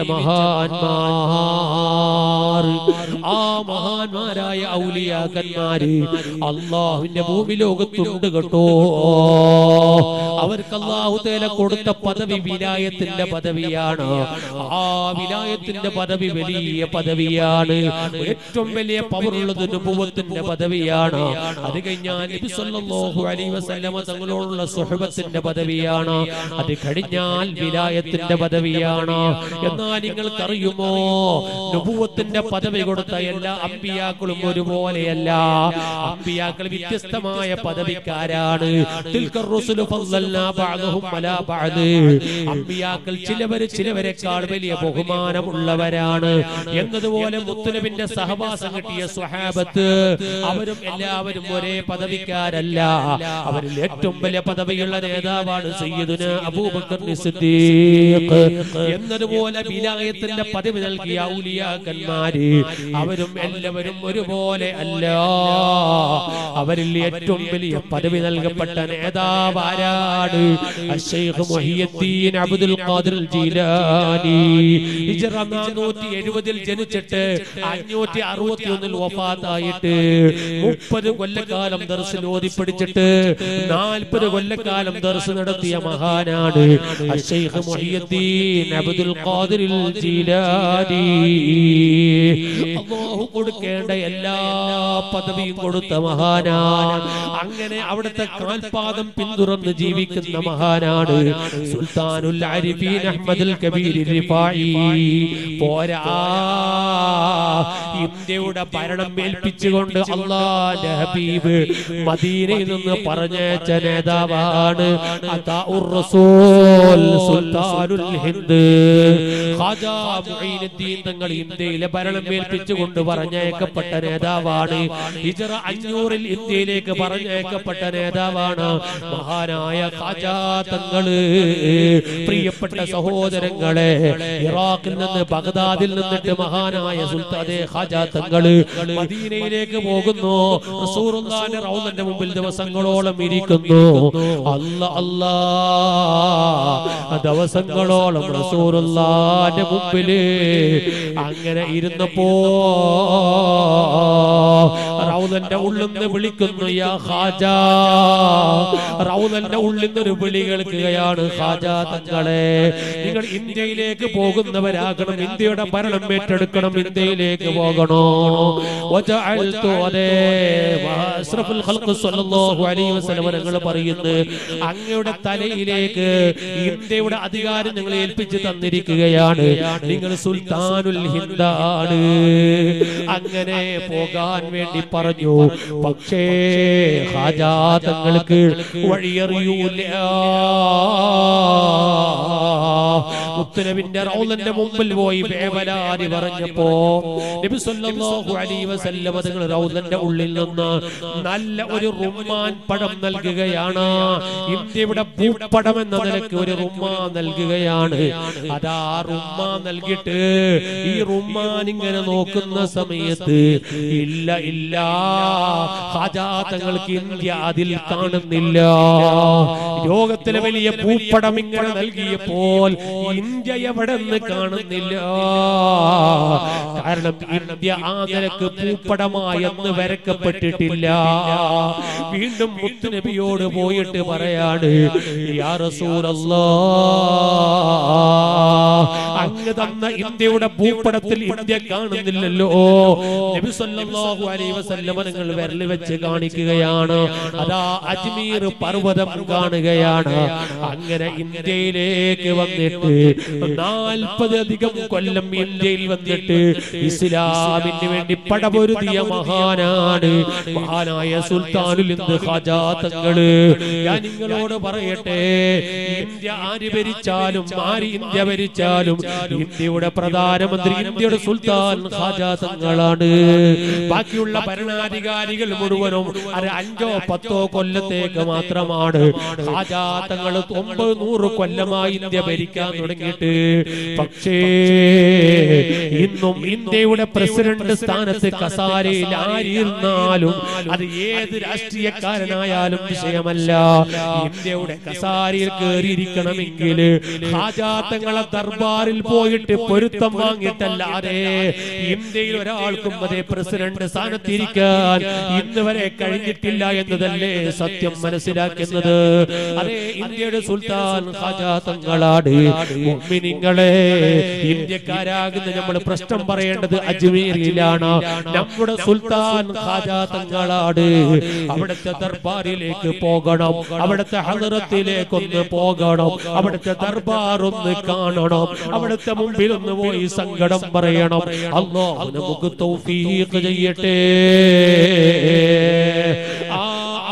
മഹാന്മാർ ആ മഹാന്മാരായ ഔലിയാക്കന്മാര് അള്ളാഹുവിന്റെ ഭൂമി ലോകത്തുണ്ട് കേട്ടോ അവർക്ക് അള്ളാഹു തേല കൊടുത്ത പദവി വിലായത്തിന്റെ പദവിയാണ് ആ വിലായത്തിന്റെ പദവി വലിയ പദവിയാണ് ഏറ്റവും വലിയ പവറുള്ളത് നുപുവത്തിന്റെ പദവിയാണ് അത് കഴിഞ്ഞാൽ നബി സല്ലല്ലാഹു അലൈഹി വസല്ലമ തങ്ങളോടുള്ള സുഹബത്തിന്റെ പദവിയാണ് അത് കഴിഞ്ഞാൽ വിലായത്തിന്റെ പദവിയാണ് എന്നാൽ നിങ്ങൾക്കറിയുമോ നുപുവത്തിന്റെ പദവി കൊടുത്ത എല്ലാ അമ്പിയാക്കളും ഒരുപോലെയല്ല അമ്പിയാക്കൾ വ്യത്യസ്തമായ പദവിക്കാരാണ് തിൽക്കർ റുസുലു ഫضلنا بعضهم على بعض അമ്പിയാക്കൾ ചിലവര് ചിലവരെക്കാൾ വലിയ ബഹുമാനമുള്ളവരാണ് എന്നതുപോലെ മുത്തുനബിന്റെ സഹവാസം കിട്ടിയ സ്വഹാബത്ത് അവരും എല്ലാവരും ഒരേ പദവിക്കാരല്ല അവരിൽ ഏറ്റവും വലിയ പദവിയുള്ള നേതാവാണ് സയ്യിദുന അബൂബക്കർ സിദ്ദീഖ് എന്നതുപോലെ വിലായത്തിന്റെ പദവി നൽകിയ ഔലിയാക്കന്മാര് അവരും എല്ലാവരും ഒരുപോലെ അല്ല അവരിൽ ഏറ്റവും വലിയ പദവി നൽകപ്പെട്ട നേതാവ് ആരാണ് അശ്ശൈഖ് മുഹിയുദ്ദീൻ അബ്ദുൽ ഖാദിർ ജീലാനി ഹിജ്റ 470 ൽ ജനിച്ചിട്ട് 561 ൽ വഫാത്തായിട്ട് 30 കൊല്ലക്കാലം ദർസിൽ ഓതി പഠിച്ചിട്ട് 40 കൊല്ലക്കാലം ദർസ് നടത്തിയ മഹാനാണ് അശ്ശൈഖ് മുഹിയുദ്ദീൻ അബ്ദുൽ ഖാദിർ ജീലാനി അല്ലാഹു കൊടുക്കേണ്ട എല്ലാ പദവിയും കൊടുത്ത മഹാനാണ് അങ്ങനെ അവിടുത്തെ കാൽപാദം പിന്തുടർന്ന് ജീവിക്കുന്ന മഹാനാണ് സുൽത്താനുൽ ആരിഫീൻ അഹ്മദുൽ കബീർ റിഫായി പോരാ ഇന്ത്യയുടെ ഭരണം ഏൽപ്പിച്ചുകൊണ്ട് അള്ളാന്റെ ഹബീബ് മദീനയിൽ നിന്ന് പറഞ്ഞയച്ച നേതാവാണ് അതാഉർ റസൂൽ സുൽത്താനുൽ ഹിന്ദ് ഖാജാ മുഈനുദ്ദീൻ തങ്ങൾ ഇന്ത്യയിലെ ഭരണം ഏൽപ്പിച്ചുകൊണ്ട് പറഞ്ഞയക്കപ്പെട്ട നേതാവാണ് ഹിജ്റ അഞ്ഞൂറിൽ ഇന്ത്യയിലേക്ക് പറഞ്ഞയക്കപ്പെട്ട നേതാവാണ് മഹാനായ ഖാജാ തങ്ങള് പ്രിയപ്പെട്ട സഹോദരങ്ങളെ ഇറാഖിൽ നിന്ന് ബഗ്ദാദിൽ നിന്നിട്ട് മഹാനായ സുൽത്താനെ ഖാജാ തങ്ങള് മദീനയിലേക്ക് പോകുന്നു റസൂലുള്ളാഹിന്റെ റൗദന്റെ മുമ്പിൽ ദിവസങ്ങളോളം ഇരിക്കുന്നു അല്ല അല്ലാ ദിവസങ്ങളോളം റസൂലുള്ളാഹിന്റെ മുമ്പില് അങ്ങനെ ഇരുന്നപ്പോ റൗദന്റെ ഉള്ളിൽ നിന്ന് വിളിക്കുന്നു യാ ഖാജ റൗദന്റെ ഉള്ളിൽ നിന്ന് ഒരു വിളി കേൾക്കുകയാണ് ഖാജ തങ്ങളെ നിങ്ങൾ ഇന്ത്യയിലേക്ക് പോകുന്നവരാകണം ഇന്ത്യയുടെ ഭരണം ഏറ്റെടുക്കണം ഇന്ത്യയിലേക്ക് പോകണോ വജഅൽതു അതേ അഷ്റഫുൽ ഖൽഖ് സ്വല്ലല്ലാഹു അലൈഹി വസല്ലം നിങ്ങൾ പറയുന്നു അങ്ങയുടെ തലയിലേക്ക് ഇന്ത്യയുടെ അധികാരം നിങ്ങൾ ഏൽപ്പിച്ചു തന്നിരിക്കുകയാണ് നിങ്ങൾ സുൽത്താനുൽ ഹിന്ദാണ് അങ്ങനെ പോകാൻ വേണ്ടി പറഞ്ഞു പക്ഷേ ഹാജാതങ്ങൾക്ക് വഴിയറിയൂല മുത്തുനബിന്റെ റൗലന്റെ മുമ്പിൽ പോയി വേവലാരി പറഞ്ഞപ്പോ നബി സല്ലല്ലാഹു അലൈഹി വസല്ലം തങ്ങൾ റൗലന്റെ ഉള്ളിൽ നിന്ന് നല്ല ഒരു റുമ്മാൻ പഴം നൽകുകയാണ് ഇന്ത്യയുടെ ഭൂപടം എന്ന നിലയ്ക്ക് ഒരു റുമ്മാൻ നൽകുകയാണ് അതാ റുമ്മാൻ നൽകിയിട്ട് ഈ റുമ്മാൻ ഇങ്ങനെ നോക്കുന്ന സമയത്ത് ഇല്ല ഇല്ല ഹാജാതങ്ങൾക്ക് ഇന്ത്യ അതിൽ കാണുന്നില്ല ലോകത്തിലെ വലിയ ഭൂപടം ഇങ്ങനെ നൽകിയപ്പോൾ ഇന്ത്യ എവിടെ നിന്ന് കാണുന്നില്ല കാരണം ഇന്ത്യ ആ നിലക്ക് ഭൂപടമായെന്ന് വരക്കപ്പെട്ടിട്ടില്ല വീണ്ടും മുത്തുനബിയോട് പോയിട്ട് പറയാണ് യാ റസൂലല്ലാ അങ്ങ് തന്ന ഇന്ത്യയുടെ ഭൂപടത്തിൽ ഇന്ത്യ കാണുന്നില്ലല്ലോ നബി സല്ലല്ലാഹു അലൈഹി വസല്ലമ നിങ്ങൾ വിരൽ വെച്ച് കാണിക്കുകയാണ് അതാ അജ്മീർ പർവ്വതം കാണുകയാണ് അങ്ങനെ ഇന്ത്യയിലേക്ക് വന്നിട്ട് നാൽപ്പതധികം കൊല്ലം ഇന്ത്യയിൽ വന്നിട്ട് ഇസ്ലാമിന് വേണ്ടി പടപൊരുതിയ മഹാനാണ് മഹാനായ സുൽത്താനുൽ ഇന്ത് ഖാജാ തങ്ങള് ഞാൻ നിങ്ങളോട് പറയട്ടെ ഇന്ത്യ ആര് ഭരിച്ചാലും ആര് ഇന്ത്യ ഭരിച്ചാലും ഇന്ത്യയുടെ പ്രധാനമന്ത്രി ഇന്ത്യയുടെ സുൽത്താൻ ഖാജാ തങ്ങളാണ് ബാക്കിയുള്ള ഭരണാധികാരികൾ മുഴുവനും അത് അഞ്ചോ പത്തോ കൊല്ലത്തേക്ക് മാത്രമാണ് ഖാജാ തങ്ങൾ ഒമ്പത് നൂറ് കൊല്ലമായി ഇന്ത്യ ഭരിക്കാൻ തുടങ്ങിയിട്ട് പക്ഷേ ഇന്നും ഇന്ത്യയുടെ പ്രസിഡന്റ് സ്ഥാനത്ത് കസാരയിൽ ആരിരുന്നാലും അത് ഏത് രാഷ്ട്രീയക്കാരനായാലും വിഷയമല്ല ഇന്ത്യയുടെ കസാരയിൽ കയറിയിരിക്കണമെങ്കിൽ ഹാജാത്തങ്ങളെ ദർബാറിൽ പോയിട്ട് പൊരുത്തം വാങ്ങിയിട്ടല്ലാതെ ഇന്ത്യയിൽ ഒരാൾക്കും അതേ പ്രസിഡന്റ് സ്ഥാനത്തിരിക്കാൻ ഇന്ന് വരെ കഴിഞ്ഞിട്ടില്ല എന്നതല്ലേ സത്യം മനസ്സിലാക്കുന്നത് അതേ ഇന്ത്യയുടെ സുൽത്താൻ ഹാജാത്തങ്ങളാണ് മുഅ്മിനീങ്ങളെ ഇന്ത്യക്കാരാകുന്ന നമ്മൾ പ്രശ്നം പറയേണ്ടത് അജ്മീറിലാണ് നമ്മുടെ സുൽത്താൻ ഖാജാ തങ്ങളാണ് അവിടുത്തെ ദർബാറിലേക്ക് പോകണം അവിടുത്തെ ഹലറത്തിലേക്ക് ഒന്ന് പോകണം അവിടുത്തെ ദർബാർ ഒന്ന് കാണണം അവിടുത്തെ മുമ്പിൽ ഒന്ന് പോയി സങ്കടം പറയണം അള്ളാഹു നമുക്ക് തൗഫീഖ് ചെയ്യട്ടെ ആ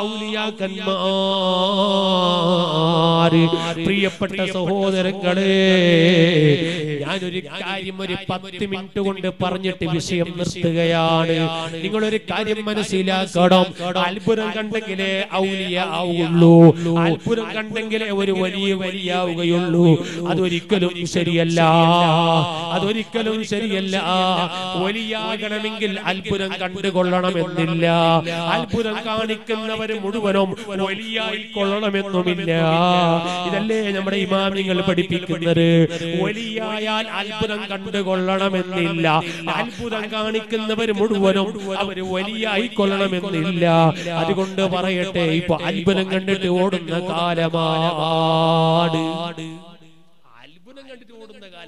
ഔലിയാക്കന്മാര് പ്രിയപ്പെട്ട സഹോദരങ്ങളെ ഞാനൊരു കാര്യം ഒരു പത്ത് മിനിറ്റ് കൊണ്ട് പറഞ്ഞിട്ട് വിഷയം നിർത്തുകയാണ് നിങ്ങളൊരു കാര്യം മനസ്സിലാക്കണം അത്ഭുതം കണ്ടെങ്കിലേ ഔലിയ ആവുള്ളൂ അത്ഭുതം കണ്ടെങ്കിലേ ഒരു വലിയ വലിയാവുകയുള്ളൂ അതൊരിക്കലും ശരിയല്ല അതൊരിക്കലും ശരിയല്ല വലിയാകണമെങ്കിൽ അത്ഭുതം കണ്ടുകൊള്ളണമെന്നില്ല അത്ഭുതം കാണിക്കുന്നവര് മുഴുവനും വലിയായി കൊള്ളണമെന്നുമില്ല ഇതല്ലേ നമ്മുടെ ഇമാമിങ്ങൾ പഠിപ്പിക്കുന്നത് വലിയായാൽ അത്ഭുതം കണ്ടുകൊള്ളണമെന്നില്ല അത്ഭുതം കാണിക്കുന്നവർ മുഴുവനും അവര് വലിയായി കൊള്ളണമെന്നില്ല അതുകൊണ്ട് പറയട്ടെ ഇപ്പൊ അത്ഭുതം കണ്ടിട്ട് ഓടുന്ന കാലമാണ് അത്ഭുതം കണ്ടിട്ട് ഓടുന്ന കാല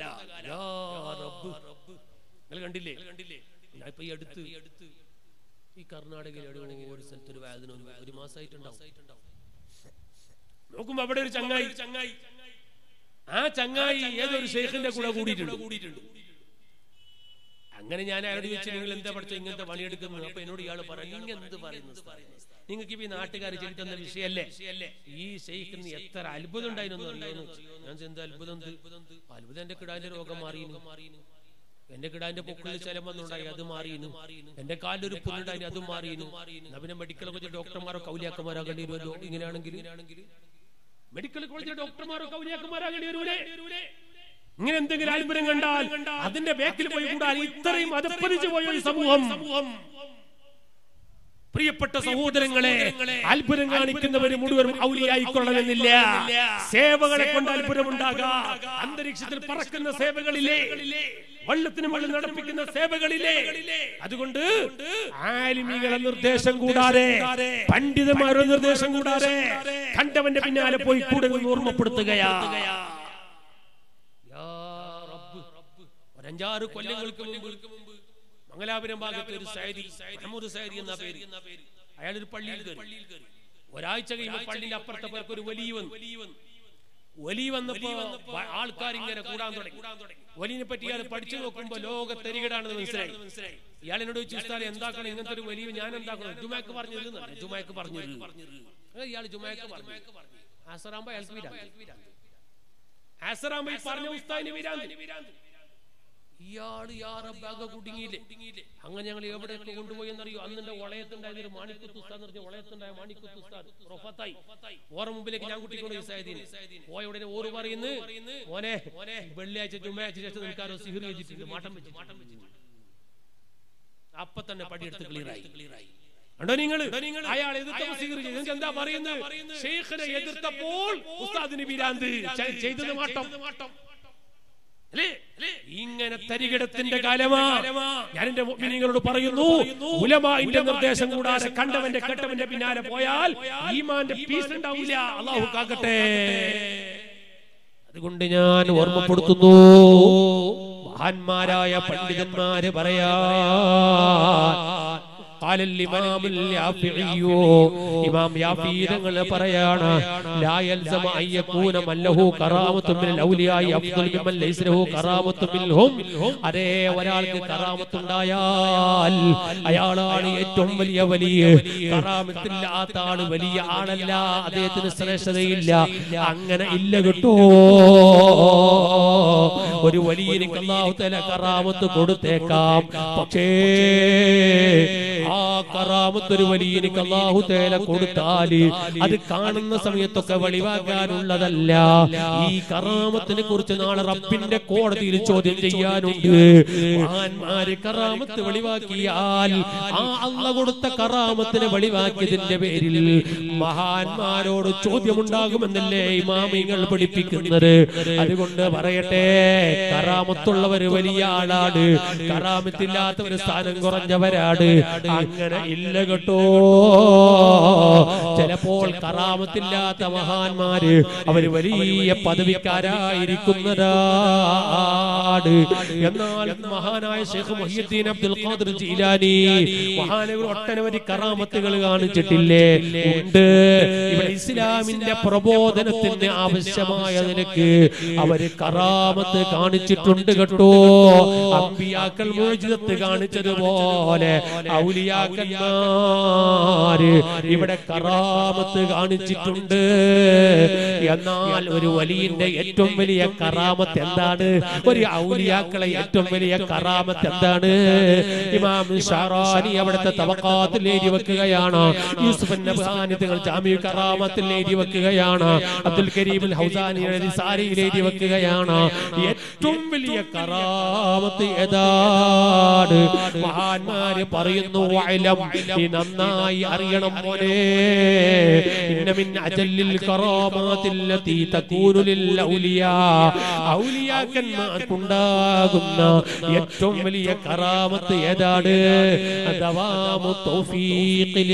നിങ്ങൾ കണ്ടില്ലേ കണ്ടില്ലേ ഞാൻ ഇപ്പൊ ഈ അടുത്ത് ഈ കർണാടകയിൽ എവിടെയോ ഒരു സ്ഥലത്ത് ഒരു വേദന ഒരു മാസമായിട്ടുണ്ടാവും നോക്കുമ്പോ അവിടെ ഒരു ചങ്ങായി ചങ്ങായി ആ ചങ്ങായി ഏതൊരു ഷെയ്ഖിന്റെ കൂടെ കൂടിയിട്ടുണ്ട് കൂടിയിട്ടുണ്ട് അങ്ങനെ ഞാൻ അയാളോട് ചോദിച്ചു നിങ്ങൾ എന്താ പഠിച്ച ഇങ്ങനത്തെ പണിയെടുക്കുന്നത് അപ്പൊ എന്നോട് ഇയാൾ പറഞ്ഞു നിങ്ങൾ എന്ത് പറയുന്നു നിങ്ങൾക്ക് ഇപ്പൊ ഈ നാട്ടുകാർ ചെയ്തു തന്ന വിഷയല്ലേ ഈ ഷെയ്ഖിന് എത്ര അത്ഭുതം ഉണ്ടായിരുന്നു അറിയാമെന്ന് ഞാൻ എന്ത് അത്ഭുതം എന്ത്? അത്ഭുതം എന്റെ കിടാന്റെ രോഗം മാറിയിരുന്നു എന്റെ കിടാന്റെ പൊക്കിളിൽ ചലം വന്നുണ്ടായി അത് മാറിയിരുന്നു എന്റെ കാലിലൊരു പുല്ലുണ്ടായി അത് മാറിയിരുന്നു എന്നാ പിന്നെ മെഡിക്കൽ കോളേജ് ഡോക്ടർമാരോ കൗലിയാക്കന്മാരാകേണ്ടി വരുമല്ലോ ഇങ്ങനെയാണെങ്കിൽ മെഡിക്കൽ കോളേജിലെ ഡോക്ടർമാരോ കൗലിയാക്കന്മാരാകേണ്ടി വരൂലേ ഇങ്ങനെ എന്തെങ്കിലും അത്ഭുതം കണ്ടാൽ അതിന്റെ ബാക്കിൽ പോയി കൂടാൻ ഇത്രയും അതപ്പതിച്ചു പോയ ഒരു സമൂഹം പ്രിയപ്പെട്ട സഹോദരങ്ങളെ അത്ഭുതം കാണിക്കുന്നവര് മുഴുവനും ഔലിയായിക്കൊള്ളണമെന്നില്ല സേവകളെ കൊണ്ട് അത്ഭുതം ഉണ്ടാകാം അന്തരീക്ഷത്തിൽ പറക്കുന്ന സേവകളിലെ വെള്ളത്തിന് വെള്ളം നടപ്പിക്കുന്ന സേവകളിലെ അതുകൊണ്ട് ആലിമികളെ നിർദ്ദേശം കൂടാതെ പണ്ഡിതന്മാരുടെ നിർദ്ദേശം കൂടാതെ കണ്ടവന്റെ പിന്നാലെ പോയി കൂടെ നിന്ന് ഓർമ്മപ്പെടുത്തുകയാ യാ റബ്ബ്. ഒരഞ്ചാറ് കൊല്ലങ്ങൾക്ക് മുമ്പ് മംഗലാപുരം ഭാഗത്ത് ഒരു സൈദി മുഹമ്മദ് സൈദി എന്ന പേര് അയാൾ ഒരു പള്ളിയിൽ കയറി ഒരാഴ്ച കഴിയുമ്പോൾ പള്ളിന്റെ അപ്പുറത്തെ പേർക്ക് ഒരു വലിയ വന്നു വലി വന്നപ്പോ ആൾക്കാർ ഇങ്ങനെ കൂടാൻ തുടങ്ങി വലിനെ പറ്റി ഇയാൾ പഠിച്ചു നോക്കുമ്പോ ലോക തെരികിടാണെന്ന് മനസ്സിലായി ഇയാൾ എന്നോട് ചോദിച്ചു ഉസ്താദ് എന്താക്കണം ഇങ്ങനത്തെ ഒരു വലിയ ഞാൻ എന്താക്കണം ജുമാക്ക് പറഞ്ഞത് ജുമാക്ക് പറഞ്ഞത് ഇയാൾ ജുമാക്ക് പറഞ്ഞു ആസറാമ്പോ അയാൾക്ക് വിരാന്ത് ആസറാമ്പോ ഈ പറഞ്ഞ ഉസ്താദിന് വിരാന്ത് ഇയാള് യാറബാഗ കുടുങ്ങിയില്ലേ അങ്ങനെ ഞങ്ങൾ എവിടെയൊക്കെ കൊണ്ടുപോയി എന്നറിയോ അന്നിന്റെ വളയത്തുണ്ടായ ഒരു മാണിക്കുത്ത് ഉസ്താദ് എന്ന് പറഞ്ഞ വളയത്തുണ്ടായ മാണിക്കുത്ത് ഉസ്താദ് റൊഫത്തായി ഓറ മുമ്പിലേക്ക് ഞാൻ കുട്ടിക്കൊണ്ട് ഇസായദീന് പോയ ഉടനെ ഓറ് പറയുന്നു മോനെ മോനെ വെള്ളിയാഴ്ച ചുമ്മാഴ്ച ശേഷം നിൽക്കാരോ സിഹിർ വെച്ചിട്ടുണ്ട് മാട്ടം വെച്ച് മാട്ടം വെച്ചിട്ടുണ്ട് അപ്പൊ തന്നെ പടിയെടുത്ത് ക്ലിയറായി കണ്ടോ നിങ്ങൾ അയാൾ എതിർത്തപ്പോൾ സിഹിർ ചെയ്തു നിങ്ങൾക്ക് എന്താ പറയുന്നത് ഷെയ്ഖിനെ എതിർത്തപ്പോൾ ഉസ്താദിന് വിരാന്ത് ചെയ്തത് മാട്ടം ഇങ്ങനെ തരികിടത്തിന്റെ കാലമാ ഞാൻ എന്റെ മുഅ്മിനീങ്ങളോട് പറയുന്നു ഉലമാന്റെ നിർദ്ദേശം കൂടാതെ കണ്ടവന്റെ കെട്ടവന്റെ പിന്നാലെ പോയാൽ ഈമാന്റെ പീസ് ഉണ്ടാവില്ല അള്ളാഹു കാക്കട്ടെ അതുകൊണ്ട് ഞാൻ ഓർമ്മപ്പെടുത്തുന്നു മഹാന്മാരായ പണ്ഡിതന്മാര് പറയാ قال الإمام اليافعي إمام يافعي തങ്ങൾ പറയാണ് لا يلزم أن يكون من له كرامة من الأولياء أفضل ممن ليس له كرامة منهم അതേ ഒരാൾക്ക് കറാമത്ത് ഉണ്ടായാൽ അയാളാണ് ഏറ്റവും വലിയ വലിയ കറാമത്തില്ലാത്ത ആള് വലിയ ആളല്ല അദ്ദേഹത്തിന് ശ്രേഷ്ഠതയില്ല അങ്ങനെ ഇല്ല കിട്ടോ ഒരു വലിയ അള്ളാഹു തല കറാമത്ത് കൊടുത്തേക്കാം പക്ഷേ ആ കറാമത്ത് ഒരു വലിയ എനിക്ക് അള്ളാഹു തേല കൊടുത്താല് അത് കാണുന്ന സമയത്തൊക്കെ വെളിവാക്കാനുള്ളതല്ല ഈ കറാമത്തിനെ കുറിച്ച് നാളെ റബ്ബിന്റെ കോടതിയിൽ ചോദ്യം ചെയ്യാനുണ്ട് മഹാന്മാര് കറാമത്ത് വെളിവാക്കിയാൽ ആ അള്ള കൊടുത്ത കറാമത്തിനെ വെളിവാക്കിയതിന്റെ പേരിൽ മഹാന്മാരോട് ചോദ്യമുണ്ടാകുമെന്നല്ലേ ഇമാമിങ്ങൾ പഠിപ്പിക്കുന്നത് അതുകൊണ്ട് പറയട്ടെ കറാമത്തുള്ളവര് വലിയ ആളാണ് കറാമത്തില്ലാത്തവര് സ്ഥാനം കുറഞ്ഞവരാണ് അങ്ങനെ ഇല്ല കേട്ടോ ചിലപ്പോൾ കറാമത്തില്ലാത്ത മഹാന്മാര് അവര് വലിയ പദവിക്കാരായിരിക്കുന്നതാണ് എന്നാൽ മഹാനായ ഷെയ്ഖ് മുഹിയുദ്ദീൻ അബ്ദുൽ ഖാദിർ ജീലാനി മഹാനവർ ഒട്ടനവധി കറാമത്തുകൾ കാണിച്ചിട്ടില്ലേ ഉണ്ട് ഇവിടെ ഇസ്ലാമിന്റെ പ്രബോധനത്തിന് ആവശ്യമായ നിലക്ക് അവര് കറാമത്ത് കാണിച്ചിട്ടുണ്ട് കേട്ടോ അമ്പിയാക്കൾ മോചിതത്ത് കാണിച്ചതുപോലെ ഔലിയാക്കന്മാര് ഇവിടെ കറാമത്ത് കാണിച്ചിട്ടുണ്ട് എന്നാൽ ഒരു വലിയന്റെ ഏറ്റവും വലിയ കറാമത്ത് എന്താണ് ഒരു ഔലിയാക്കളെ ഏറ്റവും വലിയ കറാമത്ത് എന്താണ് ഇമാം ഷാറാനി അവിടുത്തെ തവക്കാത്തിൽ എഴുതി വെക്കുകയാണ് യൂസുഫ് നബ്ഹാനി തങ്ങൾ ജാമ്യ കറാമത്തിൽ എഴുതി വെക്കുകയാണ് അബ്ദുൽ കരീം ഹൗസാനിയുടെ റിസാലിയിൽ എഴുതി വെക്കുകയാണ് ഏറ്റവും വലിയ കറാമത്ത് ഏതാണ് മഹാന്മാര് പറയുന്നു വഅലം നീ നന്നായി അറിയണം മോനെ ഇന്ന മിൻ അജല്ലിൽ കറാമാത്തില്ലതി തകൂനു ലിൽ ഔലിയാ ഔലിയാക്കന്മാർക്കുണ്ടാകുന്ന ഏറ്റവും വലിയ കറാമത്ത് ഏതാണ് ദവാമു തൗഫീഖ്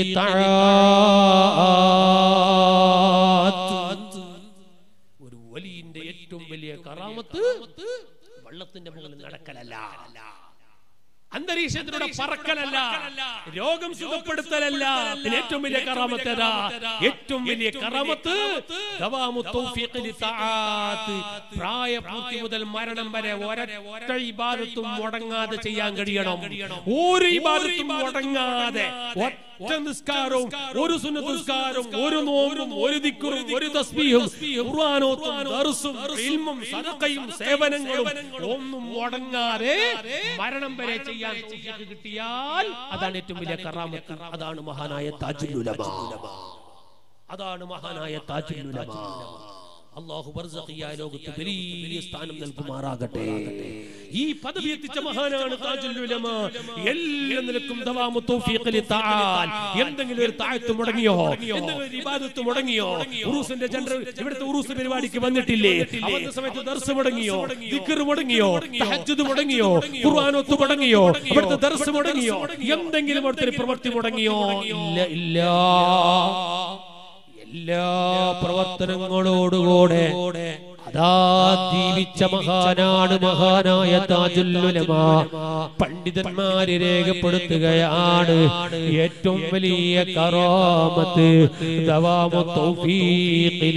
ലിതആത്ത് ഒരു വലിയന്റെ ഏറ്റവും വലിയ കറാമത്ത് വെള്ളത്തിന്റെ മുകളിൽ നടക്കലല്ല അന്തരീക്ഷത്തിലൂടെ പറക്കലല്ല രോഗം സുഖപ്പെടുത്തലല്ല ഇതിന് ഏറ്റവും വലിയ കറാമത്ത് ഏതാ ഏറ്റവും വലിയ കറാമത്ത് ദവാമു തൗഫീഖ് ലിതആത്ത്. പ്രായപൂർത്തി മുതൽ മരണം വരെ ഒരൊറ്റ ഇബാദത്തും മുടങ്ങാതെ ചെയ്യാൻ കഴിയണം ഒരു ഇബാദത്തും മുടങ്ങാതെ ഒറ്റ നിസ്കാരവും ഒരു സുന്നത്ത് നിസ്കാരവും ഒരു നോമ്പും ഒരു ദിക്കുറും ഒരു തസ്ബീഹും ഖുർആനോത്തും ദർസും ഇൽമും സദഖയും സേവനങ്ങളും ഒന്നും മുടങ്ങാതെ മരണം വരെ ചെയ്യാൻ തൗഫീഖ് കിട്ടിയാൽ അതാണ് ഏറ്റവും വലിയ കറാമത്ത് അതാണ് മഹാനായ താജുൽ ഉലമ അതാണ് മഹാനായ താജുൽ ഉലമ അള്ളാഹു ബർസഖിയായ ലോകത്ത് വലിയ സ്ഥാനം നൽകുമാറാകട്ടെ ഈ പദവി എത്തിച്ച മഹാനാണ് താജുൽ ഉലമ എല്ലാ നിലക്കും ദവാമു തൗഫീഖ് ലിതആൽ എന്തെങ്കിലും ഒരു താഴത്ത് മുടങ്ങിയോ എന്തെങ്കിലും ഒരു ഇബാദത്ത് മുടങ്ങിയോ ഉറൂസിന്റെ ജനറൽ ഇവിടുത്തെ ഉറൂസ് പരിപാടിക്ക് വന്നിട്ടില്ലേ അവന്റെ സമയത്ത് ദർസ് മുടങ്ങിയോ ദിക്ർ മുടങ്ങിയോ തഹജ്ജുദ് മുടങ്ങിയോ ഖുർആനൊത്ത് മുടങ്ങിയോ ഇവിടുത്തെ ദർസ് മുടങ്ങിയോ എന്തെങ്കിലും അവിടുത്തെ ഒരു പ്രവൃത്തി മുടങ്ങിയോ ഇല്ല ഇല്ല എല്ലാ പ്രവർത്തനങ്ങളോടുകൂടെ അതാ ജീവിച്ച മഹാനാണ് മഹാനായ താജുല്ലുലമ പണ്ഡിതന്മാര് രേഖപ്പെടുത്തുകയാണ് ഏറ്റവും വലിയ കറാമത്ത് ദവാമു തൗഫീഖിൽ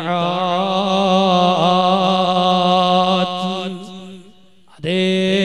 തആത്ത് അതേ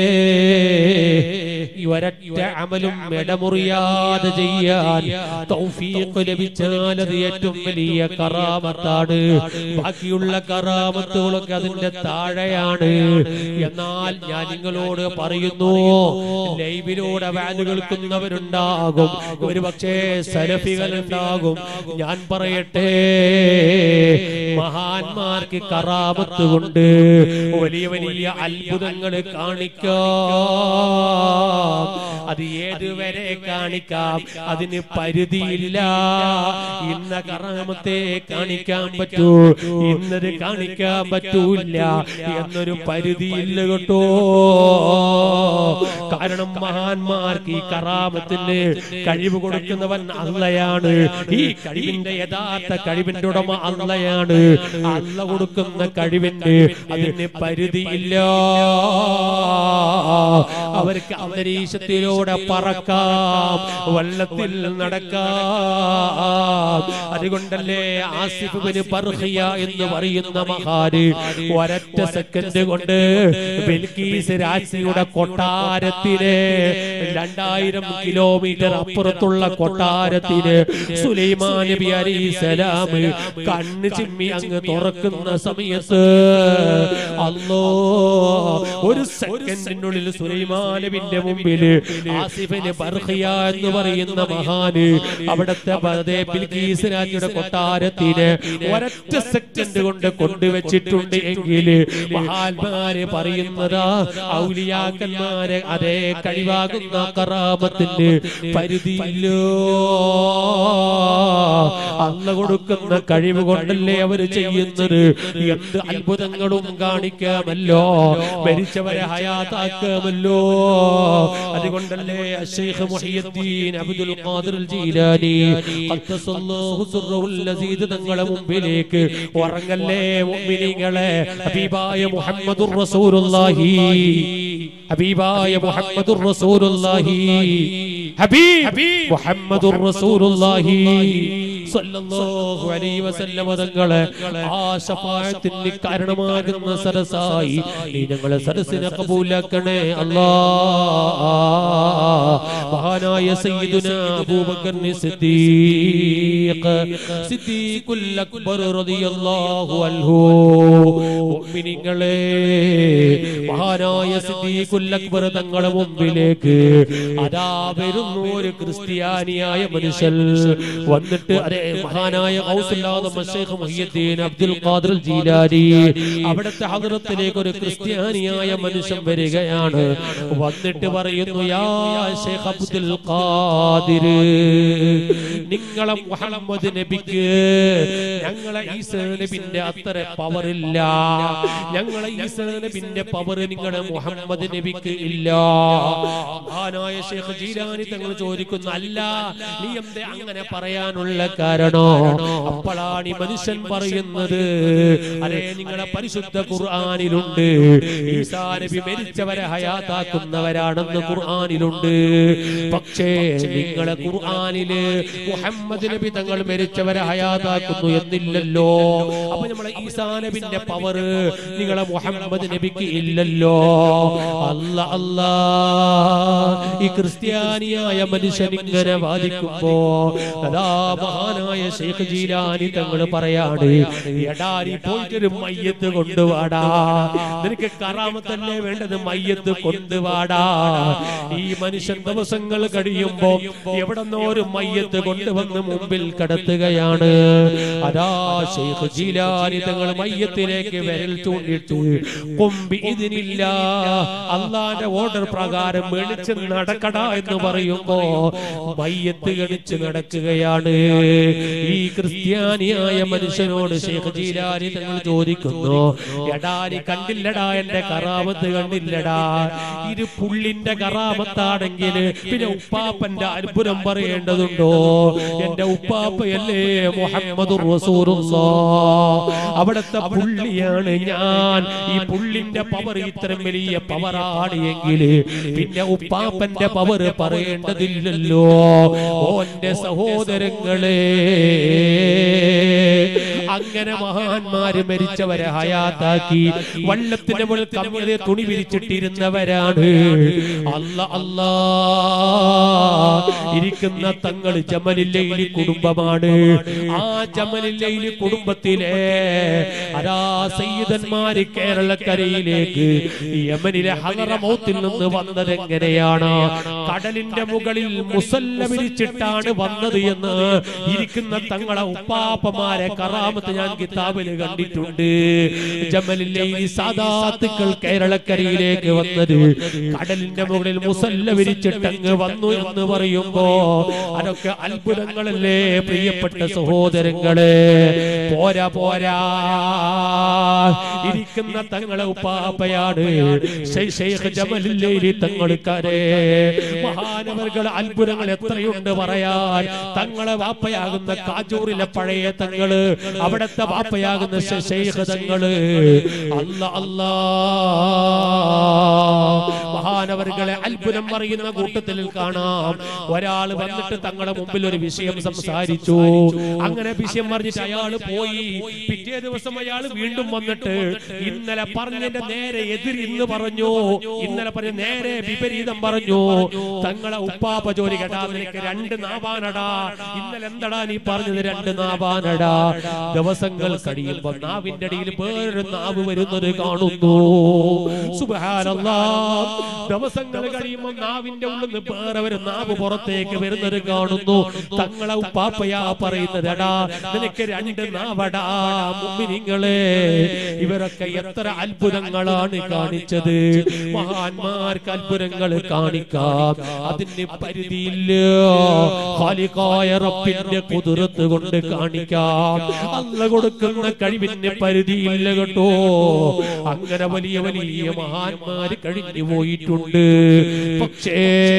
ഈ ഒരൊറ്റ അമലും ഇടമുറിയാതെ ചെയ്യാൻ തൗഫീഖ് ലഭിച്ചാൽ അത് ഏറ്റവും വലിയ കറാമത്താണ് ബാക്കിയുള്ള കറാമത്തുകളൊക്കെ അതിന്റെ താഴെയാണ് എന്നാൽ ഞാൻ നിങ്ങളോട് പറയുന്നു ലൈവിലൂടെ വാല് കേൾക്കുന്നവരുണ്ടാകും ഒരു പക്ഷേ സലഫികൾ ഉണ്ടാകും ഞാൻ പറയട്ടെ മഹാന്മാർക്ക് കറാമത്ത് കൊണ്ട് വലിയ വലിയ അത്ഭുതങ്ങൾ കാണിക്കാം അത് ഏതുവരെ കാണിക്കാം അതിന് പരിധിയില്ല ഇന്ന കറാമത്തെ കാണിക്കാൻ പറ്റൂ ഇന്നത് കാണിക്കാൻ പറ്റൂല എന്നൊരു പരിധിയില്ല കേട്ടോ കാരണം മഹാന്മാർക്ക് ഈ കറാമത്തിന് കഴിവ് കൊടുക്കുന്നവൻ അള്ളയാണ് ഈ കഴിവിന്റെ യഥാർത്ഥ കഴിവിന്റെ ഉടമ അള്ളയാണ് അള്ള കൊടുക്കുന്ന കഴിവിന് അതിന് പരിധിയില്ല അവർക്ക് അന്തരീക്ഷത്തിലൂടെ പറക്കാം വള്ളത്തിൽ നടക്കാം അതുകൊണ്ടല്ലേ ആസിഫിന് പർഹിയ എന്ന് പറയുന്ന മഹാന് ഒരൊറ്റ സെക്കൻഡ് കൊണ്ട് ബിൽക്കീസ് രാജ്ഞിയുടെ കൊട്ടാരത്തിന് രണ്ടായിരം കിലോമീറ്റർ അപ്പുറത്തുള്ള കൊട്ടാരത്തിന് സുലൈമാൻ നബി അലൈഹിസ്സലാം കണ്ണ് ചിമ്മി അങ്ങ് തുറക്കുന്ന സമയത്ത് അല്ലോ ഒരു സെക്കൻഡിനുള്ളിൽ സുലൈമാൻ നബിന്റെ മുമ്പിൽ ആസിഫിന് ബർഹിയ എന്ന് പറയുന്ന മഹാന് അവിടത്തെ ബദേ ബിൽക്കീസ് രാജ്ഞിയുടെ കൊട്ടാരത്തിന് ഒരൊറ്റ സെക്കൻഡ് കൊണ്ട് കൊണ്ടുവച്ചിട്ടുണ്ട് എങ്കിൽ മഹാന്മാര് പറയുന്നതാ ഔലിയാക്കന്മാരെ അതേ കഴിവാകുന്ന കറാമത്തിന് പരിധിയില്ലോ അല്ല കൊടുക്കുന്ന കഴിവ് കൊണ്ടല്ലേ അവര് ചെയ്യുന്നത് എന്ത് അത്ഭുതങ്ങളും കാണിക്കാമല്ലോ മരിച്ചവരെ ഹയാത്താക്കാമല്ലോ അതുകൊണ്ടല്ലേ Sheikh Muhiyuddin Abdul Qadir Jilani ഖദ്ദസല്ലാഹു സിർറഹുൽ അസീദ് തങ്ങളെ മുമ്പിലേക്ക് ഉറങ്ങല്ലേ മുഅ്മിനീങ്ങളെ ഹബീബായ മുഹമ്മദുർ റസൂലുള്ളാഹി ഹബീബായ മുഹമ്മദുർ റസൂലുള്ളാഹി ഹബീബ് മുഹമ്മദുർ റസൂലുള്ളാഹി സല്ലല്ലാഹു അലൈഹി വസല്ലമ തങ്ങളെ ആ ശഫാഅത്തിന് കാരണമാകുന്ന സരസായി നീ ഞങ്ങളെ സരസിനെ കബൂലാക്കണേ അല്ലാ മഹാനായ സയ്യിദുന അബൂബക്കർ സിദ്ദീഖ് സിദ്ദീഖുൽ അക്ബർ റളിയല്ലാഹു അൻഹു മുഅ്മിനീങ്ങളെ മഹാനായ സിദ്ദീഖുൽ അക്ബർ തങ്ങളുടെ മുമ്പിലേക്ക് അതാ വരുന്നു ഒരു ക്രിസ്ത്യാനിയായ മനുഷ്യൻ വന്നിട്ട് അതെ മഹാനായ ഔസുല്ലാദ് മശൈഖ് മുഹിയുദ്ദീൻ അബ്ദുൽ ഖാദിർ ജീലാനി അവിടുത്തെ ഹദ്റത്തിലേക്ക് ഒരു ക്രിസ്ത്യാനിയായ മനുഷ്യൻ വരികയാണ് വന്നിട്ട് പറയുന്നു യാ ശൈഖ് അബ്ദുൽ ഖാദിർ നിങ്ങളെ മുഹമ്മദ് നബിക്ക് ഞങ്ങളെ ഈസാ നബിന്റെ അത്ര പവർ ഇല്ല ഞങ്ങളെ ഈസാ നബിന്റെ പവർ നിങ്ങളെ മുഹമ്മദ് നബിക്ക് ഇല്ല മഹാനായ ശൈഖ് ജീലാനി തങ്ങൾ ചോദിക്കുന്നു അല്ല നീ എന്തേ അങ്ങനെ പറയാനുള്ള കാരണോ അപ്പോഴാണ് ഈ മനുഷ്യൻ പറയുന്നത് അതെ നിങ്ങളെ പരിശുദ്ധ ഖുർആനിലുണ്ട് ഈസാ നബി മരിച്ചവരെ ഹയാത്താക്കുന്നവരാണെന്ന് ഖുർആനിലുണ്ട് പക്ഷേ നിങ്ങളെ ഖുർആനില് മുഹമ്മദ് നബി തങ്ങൾ മരിച്ചവരെ ഹയാത്താക്കുന്നു എന്നില്ലല്ലോ അപ്പൊ നമ്മളെ ഈസാ നബിന്റെ പവർ നിങ്ങളെ മുഹമ്മദ് നബിക്ക് ഇല്ലല്ലോ അല്ല അല്ലാ ഈ ക്രിസ്ത്യാനിയായ മനുഷ്യൻ ഇങ്ങനെ വാദിക്കുമ്പോ അതാ മഹാനായ ശൈഖ് ജീലാനി തങ്ങൾ പറയാണ് എടാ നീ പോയിട്ടൊരു മയ്യത്ത് കൊണ്ടുവാടാ നിനക്ക് കറാമത്തല്ലേ വേണ്ടത് മയ്യത്ത് കൊണ്ടുവാടാ ഈ മനുഷ്യൻ ദിവസങ്ങൾ കഴിയുമ്പോ എവിടെന്നോ ഒരു മയ്യത്ത് കൊണ്ടുവന്ന് മുമ്പിൽ കടത്തുകയാണ് അതാ ശൈഖ് ജീലാനി തങ്ങൾ മയ്യത്തിലേക്ക് വിരൽ ചൂണ്ടിട്ട് കൊമ്പി ഇതിനില്ല അള്ളാന്റെ ഓർഡർ പ്രകാരം വെളിച്ച് നടക്കട എന്ന് പറയുന്നു പറയുമ്പോ മയ്യത്ത് ഗണിച്ച് നടക്കുകയാണ് ഈ ക്രിസ്ത്യാനിയായ മനുഷ്യനോട് ഷേഖ് ജീലാനി തങ്ങൾ ചോദിക്കുന്നു എടാ നീ കണ്ടില്ലടാ എന്റെ കറാമത്ത് കണ്ടില്ലടാ ഇത് പുള്ളിന്റെ കറാമത്താണെങ്കിൽ പിന്നെ ഉപ്പാപ്പന്റെ അത്ഭുതം പറയേണ്ടതുണ്ടോ എന്റെ ഉപ്പാപ്പയല്ലേ മുഹമ്മദ് അവിടത്തെ പുള്ളിയാണ് ഞാൻ ഈ പുള്ളിന്റെ പവർ ഇത്രയും വലിയ പവറാണ് എങ്കിൽ പിന്നെ ഉപ്പാപ്പന്റെ പവർ പറയേണ്ടതില്ലല്ലോ ഓന്റെ സഹോദരങ്ങളെ അങ്ങനെ മഹാന്മാര് മരിച്ചവരെ ഹയാത്താക്കി വള്ളത്തിന്റെ മുകളിൽ കമ്മിയതെ തുണി വിരിച്ചിട്ടിരുന്നവരാണ് അല്ല അല്ലാ ഇരിക്കുന്ന തങ്ങൾ ജമലില്ലയിലി കുടുംബമാണ് ആ ജമലില്ലയിലി കുടുംബത്തിലെ അരാ സയ്യിദന്മാര് കേരളക്കരയിലേക്ക് യമനിലെ ഹറമൗത്തിൽ നിന്ന് വന്നത് എങ്ങനെയാണ് കടലിന്റെ മുകളിൽ മുസല്ല വിരിച്ചിട്ടാണ് വന്നത് എന്ന് ഇരിക്കുന്ന തങ്ങളെ ഉപ്പാപ്പമാരെ കറാമത്ത് ഞാൻ കിതാബില് കണ്ടിട്ടുണ്ട് ജമലിലെ ഈ സാദാത്തുക്കൾ കേരളക്കരയിലേക്ക് വന്നത് കടലിന്റെ മുകളിൽ മുസല്ല വിരിച്ചിട്ടങ്ങ് വന്നു എന്ന് പറയുമ്പോ അതൊക്കെ അത്ഭുതങ്ങളല്ലേ പ്രിയപ്പെട്ട സഹോദരങ്ങളെ പോരാ പോരാ ഇരിക്കുന്ന തങ്ങളെ ഉപ്പാപ്പയാണ് ശൈ- ശൈഖ് ജമലില്ലേലി തങ്ങൾക്കാരെ മഹാനവർകൾ അത്ഭുതങ്ങൾ എത്രയുണ്ട് പറയാൻ തങ്ങളെ വാപ്പയാകുന്ന കാജൂറിലെ പഴയ തങ്ങള് അവിടത്തെ വാപ്പയാകുന്ന ശ- ശൈഖ് തങ്ങള് അല്ല അല്ലാ മഹാനവർകളെ അത്ഭുതം പറയുന്ന കൂട്ടത്തിൽ കാണാം ഒരാൾ വന്നിട്ട് തങ്ങളുടെ മുമ്പിൽ ഒരു വിഷയം സംസാരിച്ചു അങ്ങനെ വിഷയം പറഞ്ഞിട്ട് അയാൾ പോയി പിറ്റേ ദിവസം അയാൾ വീണ്ടും വന്നിട്ട് ഇന്നലെ പറഞ്ഞതിന്റെ നേരെ എതിർ ഇന്ന് പറഞ്ഞു ഇന്നലെ പറഞ്ഞ നേരെ വിപരീതം പറഞ്ഞു തങ്ങളെ ഉപ്പാപ്പ ജോലി കേട്ടാ നിനക്ക് രണ്ട് നാവാനടാ ഇന്നലെ എന്തടാ നീ പറഞ്ഞത് രണ്ട് നാവാനടാ ദിവസങ്ങൾ കഴിയുമ്പോ നാവിന്റെ അടിയിൽ വേറൊരു നാവ് വരുന്നത് കാണുന്നു സുബ്ഹാനല്ലാ ദിവസങ്ങൾ കഴിയുമ്പോൾ നാവിന്റെ ഉള്ളിൽ നിന്ന് വേറെ ഒരു നാവ് പുറത്തേക്ക് വരുന്നത് കാണുന്നു തങ്ങളെ ഉപ്പാപ്പയാ പറയുന്നത് എടാ നിനക്ക് രണ്ട് നാവടാ മുമ്പിനിങ്ങളെ ഇവരൊക്കെ എത്ര അത്ഭുതങ്ങളാണ് കാണിച്ചത് മഹാന്മാർക്ക് അത്ഭുതങ്ങൾ കാണിക്കാം അതിന് പരിധിയില്ല ഖാലിഖായ റബ്ബിന്റെ കുതിരത്ത് കൊണ്ട് കാണിക്കാം അല്ല കൊടുക്കുന്ന കഴിവിന് പരിധിയില്ല കേട്ടോ അങ്ങനെ വലിയ വലിയ മഹാന്മാര് കഴിഞ്ഞു പോയിട്ടുണ്ട് പക്ഷേ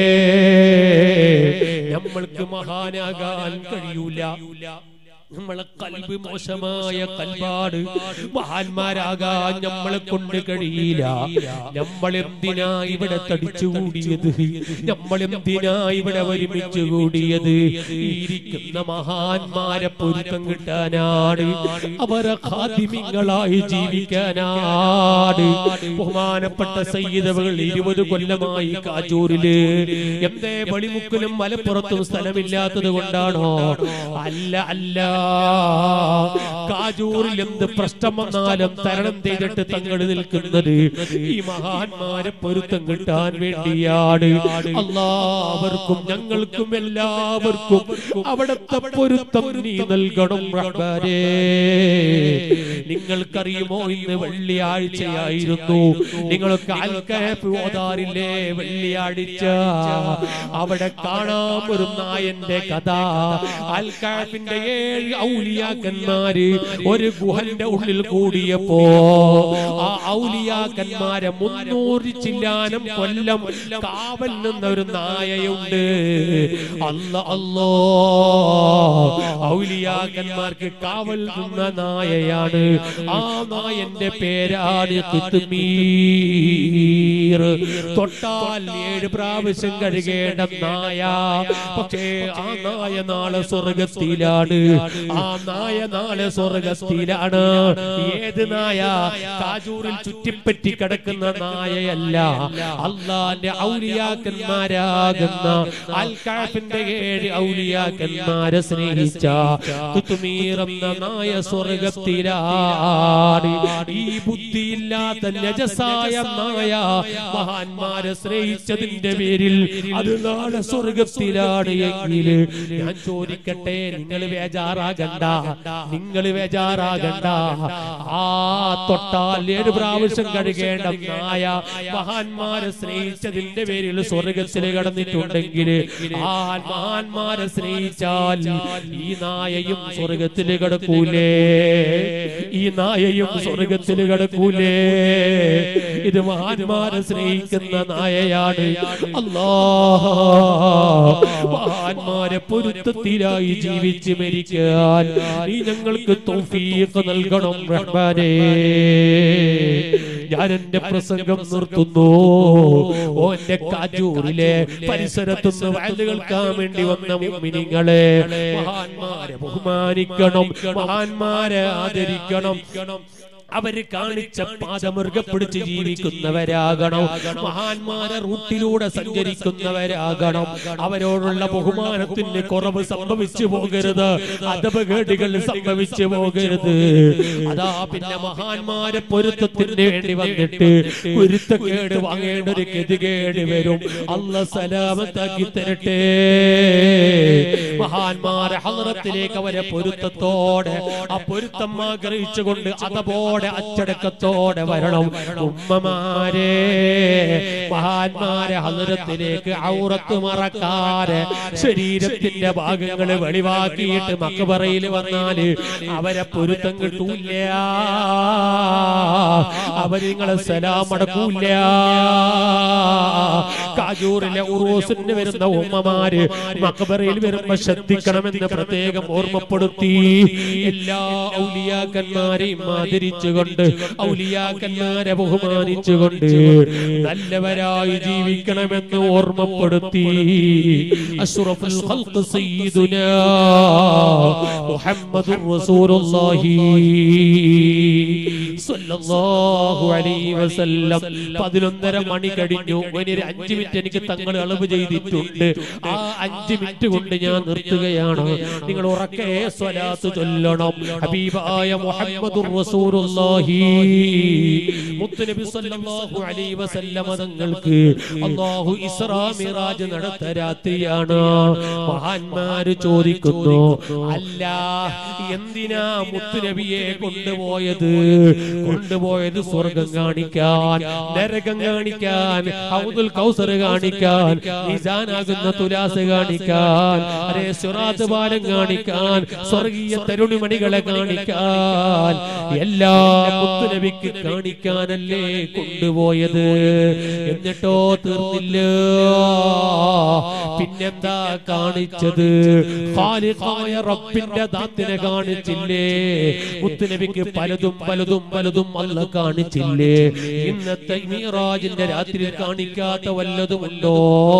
നമ്മൾക്ക് മഹാനാകാൻ കഴിയൂല നമ്മളെ കൽബ് മോശമായ കൽബാട് മഹാന്മാരാകാൻ നമ്മളെ കൊണ്ട് കഴിയില്ല നമ്മൾ എന്തിനാ ഇവിടെ തടിച്ചുകൂടിയത് നമ്മൾ എന്തിനാ ഇവിടെ ഒരുമിച്ച് കൂടിയത് ഇരിക്കുന്ന മഹാന്മാരെ പൊരുത്തം കിട്ടാനാണ് അവരെ ഖാദിമിങ്ങളായി ജീവിക്കാനാണ് ബഹുമാനപ്പെട്ട സയ്യിദകൾ ഇരുപത് കൊല്ലമായി കാജൂരില് എന്തേ വെളിമുക്കിലും മലപ്പുറത്തും സ്ഥലമില്ലാത്തത് കൊണ്ടാണോ അല്ല അല്ല കാജൂരിൽ എന്ത് പ്രശ്നം വന്നാലും തരണം ചെയ്തിട്ട് തങ്ങൾ നിൽക്കുന്നത് ഈ മഹാന്മാരെ പൊരുത്തം കിട്ടാൻ വേണ്ടിയാണ് എല്ലാവർക്കും ഞങ്ങൾക്കും എല്ലാവർക്കും അവിടത്തെ പൊരുത്തം നീ നൽകണം റഹ്മാനേ നിങ്ങൾക്കറിയുമോ ഇന്ന് വെള്ളിയാഴ്ചയായിരുന്നു നിങ്ങളൊക്കെ അൽക്കാഫ് ഓതാറില്ലേ വെള്ളിയാഴ്ച അവിടെ കാണാം ഒരു നായന്റെ കഥ അൽക്കാഫിന്റെ ഏഴ് ഔലിയാക്കന്മാര് ഒരു ഗുഹന്റെ ഉള്ളിൽ കൂടിയപ്പോ ആ ഔലിയാക്കന്മാരെ മുന്നൂറ് ചില്ലാനം കൊല്ലം കാവൽ നിന്ന ഒരു നായയുണ്ട് അല്ല അല്ലോ ഔലിയാക്കന്മാർക്ക് കാവൽ നിന്ന നായയാണ് ആ നായന്റെ പേരാണ് കിത്തുമീർ തൊട്ടാൽ ഏഴ് പ്രാവശ്യം കഴുകേണ്ട നായ പക്ഷേ ആ നായ നാളെ സ്വർഗത്തിലാണ് ആ നായ നാളെ സ്വർഗത്തിലാണ് ഏത് നായ കാജൂറിൽ ചുറ്റിപ്പറ്റി കിടക്കുന്ന നായയല്ല അള്ളാന്റെ ഔലിയാക്കന്മാരാകുന്ന അൽക്കാഫിന്റെ ഏഴ് ഔലിയാക്കന്മാരെ സ്നേഹിച്ച കുത്തുമീർ എന്ന നായ സ്വർഗത്തിലാണ് ഈ ബുദ്ധിയില്ലാത്ത നജസായ നായ മഹാന്മാരെ സ്നേഹിച്ചതിന്റെ പേരിൽ അത് നാളെ സ്വർഗത്തിലാണ് എങ്കിൽ ഞാൻ ചോദിക്കട്ടെ നിങ്ങൾ ബേജാറാ ബേജാറാകണ്ട നിങ്ങൾ ബേജാറാകണ്ട ആ തൊട്ടാൽ ഏഴ് പ്രാവശ്യം കഴുകേണ്ട നായ മഹാന്മാരെ സ്നേഹിച്ചതിന്റെ പേരിൽ സ്വർഗത്തിൽ കടന്നിട്ടുണ്ടെങ്കിൽ ആ മഹാന്മാരെ സ്നേഹിച്ചാൽ ഈ നായയും സ്വർഗത്തിൽ കിടക്കൂലേ ഈ നായയും സ്വർഗത്തിൽ കിടക്കൂലേ ഇത് മഹാന്മാരെ സ്നേഹിക്കുന്ന നായയാണ് അല്ലാ മഹാന്മാരെ പൊരുത്തത്തിലായി ജീവിച്ച് മരിക്കാൻ നീ ഞങ്ങൾക്ക് തൗഫീഖ് നൽകണം റഹ്മാനേ ഞാൻ എന്റെ പ്രസംഗം നിർത്തുന്നു ഓ എന്റെ കാജൂരിലെ പരിസരത്തുനിന്ന് വയല് കേൾക്കാൻ വേണ്ടി വന്ന മുഅ്മിനീങ്ങളെ മഹാന്മാരെ ബഹുമാനിക്കണം മഹാന്മാരെ ആദരിക്കണം അവര് കാണിച്ച പാദമൃഗ പിടിച്ച് ജീവിക്കുന്നവരാകണം മഹാന്മാരെ റൂട്ടിലൂടെ സഞ്ചരിക്കുന്നവരാകണം അവരോടുള്ള ബഹുമാനത്തിന് കുറവ് സംഭവിച്ചു പോകരുത് അധപകേടുകൾ സംഭവിച്ചു പോകരുത് അതാ പിന്നെ മഹാന്മാരെ പൊരുത്തത്തിന് വേണ്ടി വന്നിട്ട് പൊരുത്തക്കേട് വാങ്ങേണ്ട ഒരു ഗതികേട് വരും അല്ല സലാമത്താക്കി തരട്ടെ മഹാന്മാരെ ഹലറത്തിലേക്ക് അവരെ പൊരുത്തത്തോടെ ആ പൊരുത്തം ആഗ്രഹിച്ചുകൊണ്ട് അതപോടെ അച്ചടക്കത്തോടെ വരണം ഉമ്മമാരെ മഹാന്മാരെ ഹലറത്തിലേക്ക് ഔറത്ത് മറക്കാതെ ശരീരത്തിന്റെ ഭാഗങ്ങൾ വെളിവാക്കിയിട്ട് മക്കബറയിൽ വന്നാല് അവരെ പൊരുത്തം കിട്ടൂല അവര് നിങ്ങളെ സലാം അടക്കൂല കാജൂറിലെ ഉറൂസിന് വരുന്ന ഉമ്മമാര് മക്കബറയിൽ വരുമ്പോ ശ്രദ്ധിക്കണമെന്ന് പ്രത്യേകം ഓർമ്മപ്പെടുത്തി എല്ലാ ഔലിയാക്കന്മാരെയും ആദരിച്ചുകൊണ്ട് ഔലിയാക്കന്മാരെ ബഹുമാനിച്ചുകൊണ്ട് നല്ലവരായി ജീവിക്കണമെന്ന് ഓർമ്മപ്പെടുത്തി അഷ്റഫുൽ ഖൽഖ് സയ്യിദുനാ മുഹമ്മദുർ റസൂലുള്ളാഹി സ്വല്ലല്ലാഹു അലൈഹി വസല്ലം പതിനൊന്നര മണി കഴിഞ്ഞു ഇനി ഒരു അഞ്ച് മിനിറ്റ് എനിക്ക് തങ്ങൾ അളവ് ചെയ്തിട്ടുണ്ട് ആ അഞ്ച് മിനിറ്റ് കൊണ്ട് ഞാൻ നിർത്തുകയാണ് നിങ്ങൾ ഉറക്കെ സ്വലാത്ത് ചൊല്ലണം ഹബീബായ മുഹമ്മദുർ റസൂലുള്ളാഹി മുത്തുനബി സ്വല്ലല്ലാഹു അലൈഹി വസല്ലം തങ്ങൾക്ക് അല്ലാഹു ഇസ്രാ മിറാജ് നടത്ത രാത്രിയാണ് മഹാന്മാര് ചോദിക്കുന്നു അല്ല എന്തിനാ മുത്തുനബിയെ കൊണ്ടുപോയത് കൊണ്ടുപോയത് സ്വർഗം കാണിക്കാൻ നരകം കാണിക്കാൻ ഹൗദുൽ കൗസർ കാണിക്കാൻ നിസാനാകുന്ന തുലാസ് കാണിക്കാൻ അരേ സുറാത്ത് പാലം കാണിക്കാൻ സ്വർഗീയ തരുണിമണികളെ കാണിക്കാൻ എല്ലാ മുത്തുനബിക്ക് കാണിക്കാനല്ലേ കൊണ്ടുപോയത് എന്നിട്ടോ തീർന്നില്ല പിന്നെന്താ കാണിച്ചത് ഖാലിഖായ റബ്ബിന്റെ ദാത്തിനെ കാണിച്ചില്ലേ മുത്തുനബിക്ക് പലതും പലതും പലതും അല്ല കാണിച്ചില്ലേ ഇന്നത്തെ മീറാജിന്റെ രാത്രിയിൽ കാണിക്കാത്ത വല്ലതുമുണ്ടോ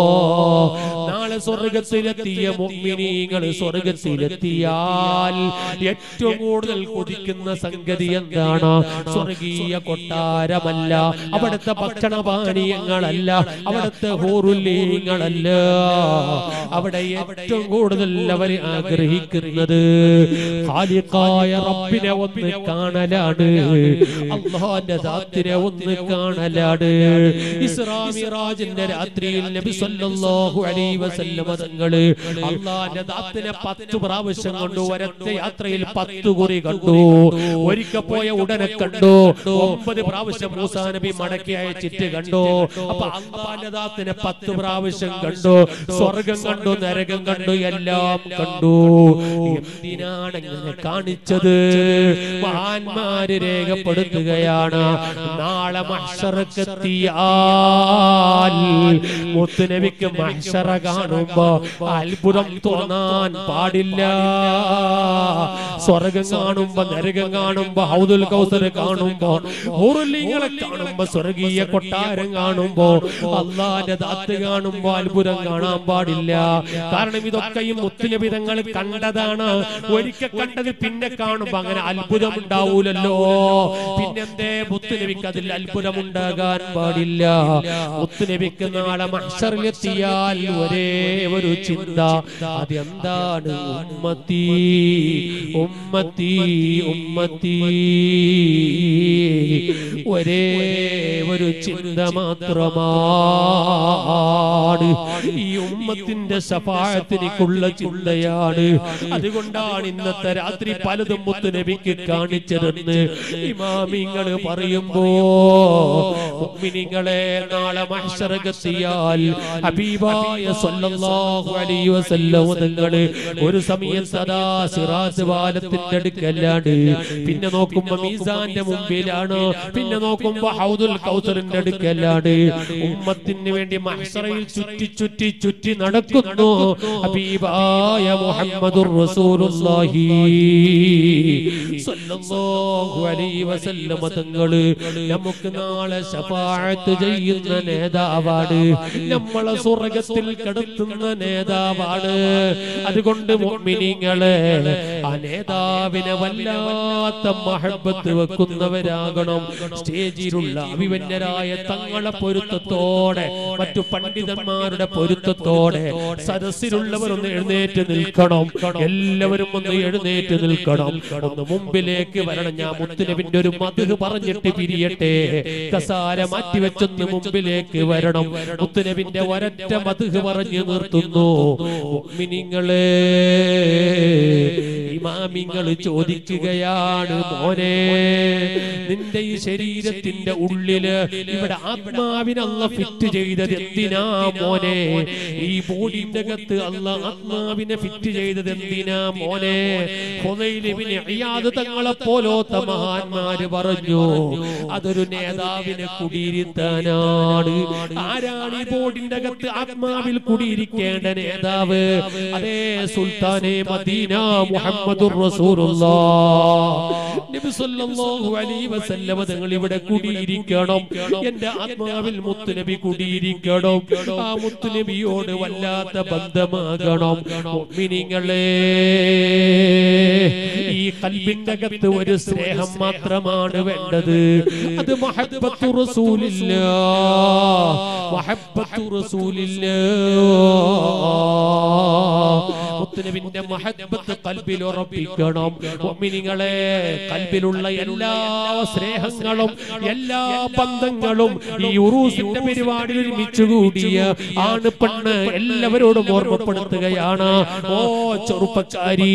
നാളെ സ്വർഗത്തിലെത്തിയ മുഗ്മിനീങ്ങൾ സ്വർഗത്തിലെത്തിയാൽ ഏറ്റവും കൂടുതൽ കൊതിക്കുന്ന സംഗതി എന്താണ് സ്വർഗീയ കൊട്ടാരമല്ല അവിടുത്തെ ഭക്ഷണപാനീയങ്ങളല്ല അവിടുത്തെ ഹോറുല്ലീങ്ങളല്ല അവിടെ ഏറ്റവും കൂടുതൽ അവർ ആഗ്രഹിക്കുന്നത് ഖാലിഖായ റബ്ബിനെ ഒന്ന് കാണലാണ് അള്ളാന്റെ ദാത്തിനെ ഒന്ന് കാണലാണ് ഇസ്രാ മിറാജിന്റെ രാത്രിയിൽ നബി സല്ലല്ലാഹു അലൈഹി വസല്ലമ തങ്ങള് അള്ളാന്റെ ദാത്തിനെ പത്ത് പ്രാവശ്യം കണ്ടു ഒരൊറ്റ യാത്രയിൽ പത്ത് കുറി കണ്ടു ഒരിക്കൽ പോയ ഉടനെ കണ്ടു ഒമ്പത് പ്രാവശ്യം മൂസാ നബി മടക്കി അയച്ചിട്ട് കണ്ടു അപ്പൊ അള്ളാന്റെ ദാത്തിനെ പത്ത് പ്രാവശ്യം കണ്ടു സ്വർഗം കണ്ടു നരകം കണ്ടു എല്ലാം കണ്ടു എന്തിനാണ് ഇങ്ങനെ കാണിച്ചത് മഹാന്മാര് രേഖപ്പെടുത്തുകയാണ് നാളെ മഹ്ഷറക്കെത്തിയാൽ മുത്തുനബിക്ക് മഹ്ഷറ കാണുമ്പോ അത്ഭുതം തോന്നാൻ പാടില്ല സ്വർഗം കാണുമ്പോ നരകം കാണുമ്പോ ഹൗദുൽ കൗസർ കാണുമ്പോ ഹുറുലിങ്ങളെ കാണുമ്പോ സ്വർഗീയ കൊട്ടാരം കാണുമ്പോ അള്ളാന്റെ ദാത്ത് കാണുമ്പോ അത്ഭുതം കാണാൻ പാടില്ല കാരണം ഇതൊക്കെയും മുത്തുനബിതങ്ങൾ കണ്ടതാണ് ഒരിക്കൽ കണ്ടത് പിന്നെ കാണുമ്പോ അങ്ങനെ അത്ഭുതം ഉണ്ടാവൂലല്ലോ പിന്നെന്തേ മുത്തുനബിക്ക് അതിൽ അത്ഭുതമുണ്ടാകാൻ പാടില്ല മുത്തുനബിക്ക് നാളെ മഹ്ഷറിലെത്തിയാൽ ഒരേ ഒരു ചിന്ത അതെന്താണ് ഉമ്മത്തി ഉമ്മത്തി ഉമ്മത്തി ഒരേ ഒരു ചിന്ത മാത്രമാണ് ഈ ഉമ്മത്തിന്റെ സഫായത്തിനിക്കുള്ള ചിന്തയാണ് അതുകൊണ്ടാണ് ഇന്നത്തെ രാത്രി പലതും മുത്തുനബിക്ക് കാണിച്ചതെന്ന് ഇമാമിങ്ങൾ പറയുമ്പോ മുഅ്മിനീങ്ങളെ നാളെ മഹ്ശറകത്തിയാൽ ഹബീബായ സല്ലല്ലാഹു അലൈഹി വസല്ലം തങ്ങള് ഒരു സമയം സദാ സിറാജ് പാലത്തിന്റെ അടുക്കല്ലാണ്ട് പിന്നെ നോക്കുമ്പോ മീസാന്റെ മുമ്പിലാണ് പിന്നെ നോക്കുമ്പോ ഹൗദുൽ കൗസറിന്റെ അടുക്കലാണ് ഉമ്മത്തിന് വേണ്ടി മഹ്ശറയിൽ ചുറ്റി ചുറ്റി ചുറ്റി നടക്കുന്നു ഹബീബായ മുഹമ്മദുർ റസൂലുള്ളാഹി സല്ലല്ലാഹു അലൈഹി വസല്ലം തങ്ങള് നമുക്ക് നാളെ ശഫാഅത്ത് ചെയ്യുന്ന നേതാവാണ് നമ്മളെ സ്വർഗത്തിൽ കടത്തുന്ന നേതാവാണ് അതുകൊണ്ട് മുഅ്മിനീങ്ങളെ ആ നേതാവിനെ വല്ലാത്ത മഹബത്ത് വെക്കുന്നവരാകണം സ്റ്റേജിലുള്ള അഭിവന്യരായ തങ്ങളെ പൊരുത്തത്തോടെ മറ്റു പണ്ഡിതന്മാരുടെ പൊരുത്തത്തോടെ സദസ്സിലുള്ളവർ ഒന്ന് എഴുന്നേറ്റ് നിൽക്കണം എല്ലാവരും ഒന്ന് എഴുന്നേറ്റ് നിൽക്കണം ഒന്ന് മുമ്പിലേക്ക് വരണം ഞാൻ മുത്തുനബിന്റെ ഒരു മധു പറഞ്ഞിട്ട് പിരിയട്ടെ കസാര മാറ്റിവെച്ചൊന്ന് മുമ്പിലേക്ക് വരണം മുത്തുനബിന്റെ ഒരറ്റ മധു പറഞ്ഞു നിർത്തുന്നു മിനിങ്ങളെ ഇമാമിങ്ങൾ ചോദിക്കുകയാണ് മോനെ നിന്റെ ഈ ശരീരത്തിന്റെ ഉള്ളില് ഇവിടെ ആത്മാവിനല്ല ഫിറ്റ് ചെയ്തത് എന്തിനാ മോനെ ഈ ബോഡിന്റെ അകത്ത് അല്ല ആത്മാവിനെ ഫിറ്റ് ചെയ്തത് എന്തിനാ മോനെ ഹുദൈലിബ്നു ഇയാദ് തങ്ങളെ പോലോത്ത മഹാന്മാര് പറഞ്ഞു അതൊരു നേതാവിനെ കുടിയിരുത്താനാണ് ആരാണ് ഈ ബോഡിന്റെ അകത്ത് ആത്മാവിൽ കുടിയിരിക്കേണ്ട നേതാവ് അതേ സുൽത്താനെ മദീന മുഹമ്മദുർ റസൂലുള്ളാഹ് നബി സല്ലല്ലാഹു അലൈഹി വസല്ലമ തങ്ങൾ ഇവിടെ കുടിയിരിക്കണം എന്റെ ആത്മാവിൽ മുത്തുനബി കുടിയിരിക്കണം ആ മുത്തുനബിയോട് വല്ലാത്ത ബന്ധമാകണം മുഅ്മിനീങ്ങളെ ഈ കൽബിന്റെ അകത്ത് ഒരു സ്നേഹം മാത്രമാണ് വേണ്ടത് അത് മഹബ്ബത്തു റസൂലില്ല മഹബ്ബത്തു റസൂലില്ല മുത്തുനബിന്റെ മഹബ്ബത്ത് കൽബിൽ ഉറപ്പിക്കണം മുഅ്മിനീങ്ങളെ കൽബിലുള്ള എല്ലാ സ്നേഹങ്ങളും എല്ലാ ബന്ധങ്ങളും ഈ ഉറൂസിന്റെ പരിപാടിയിൽ ഒരുമിച്ച് കൂടിയ ആണ് പെണ്ണ് എല്ലാവരോടും ഓർമ്മപ്പെടുത്തുകയാണ് ഓ ചെറുപ്പക്കാരി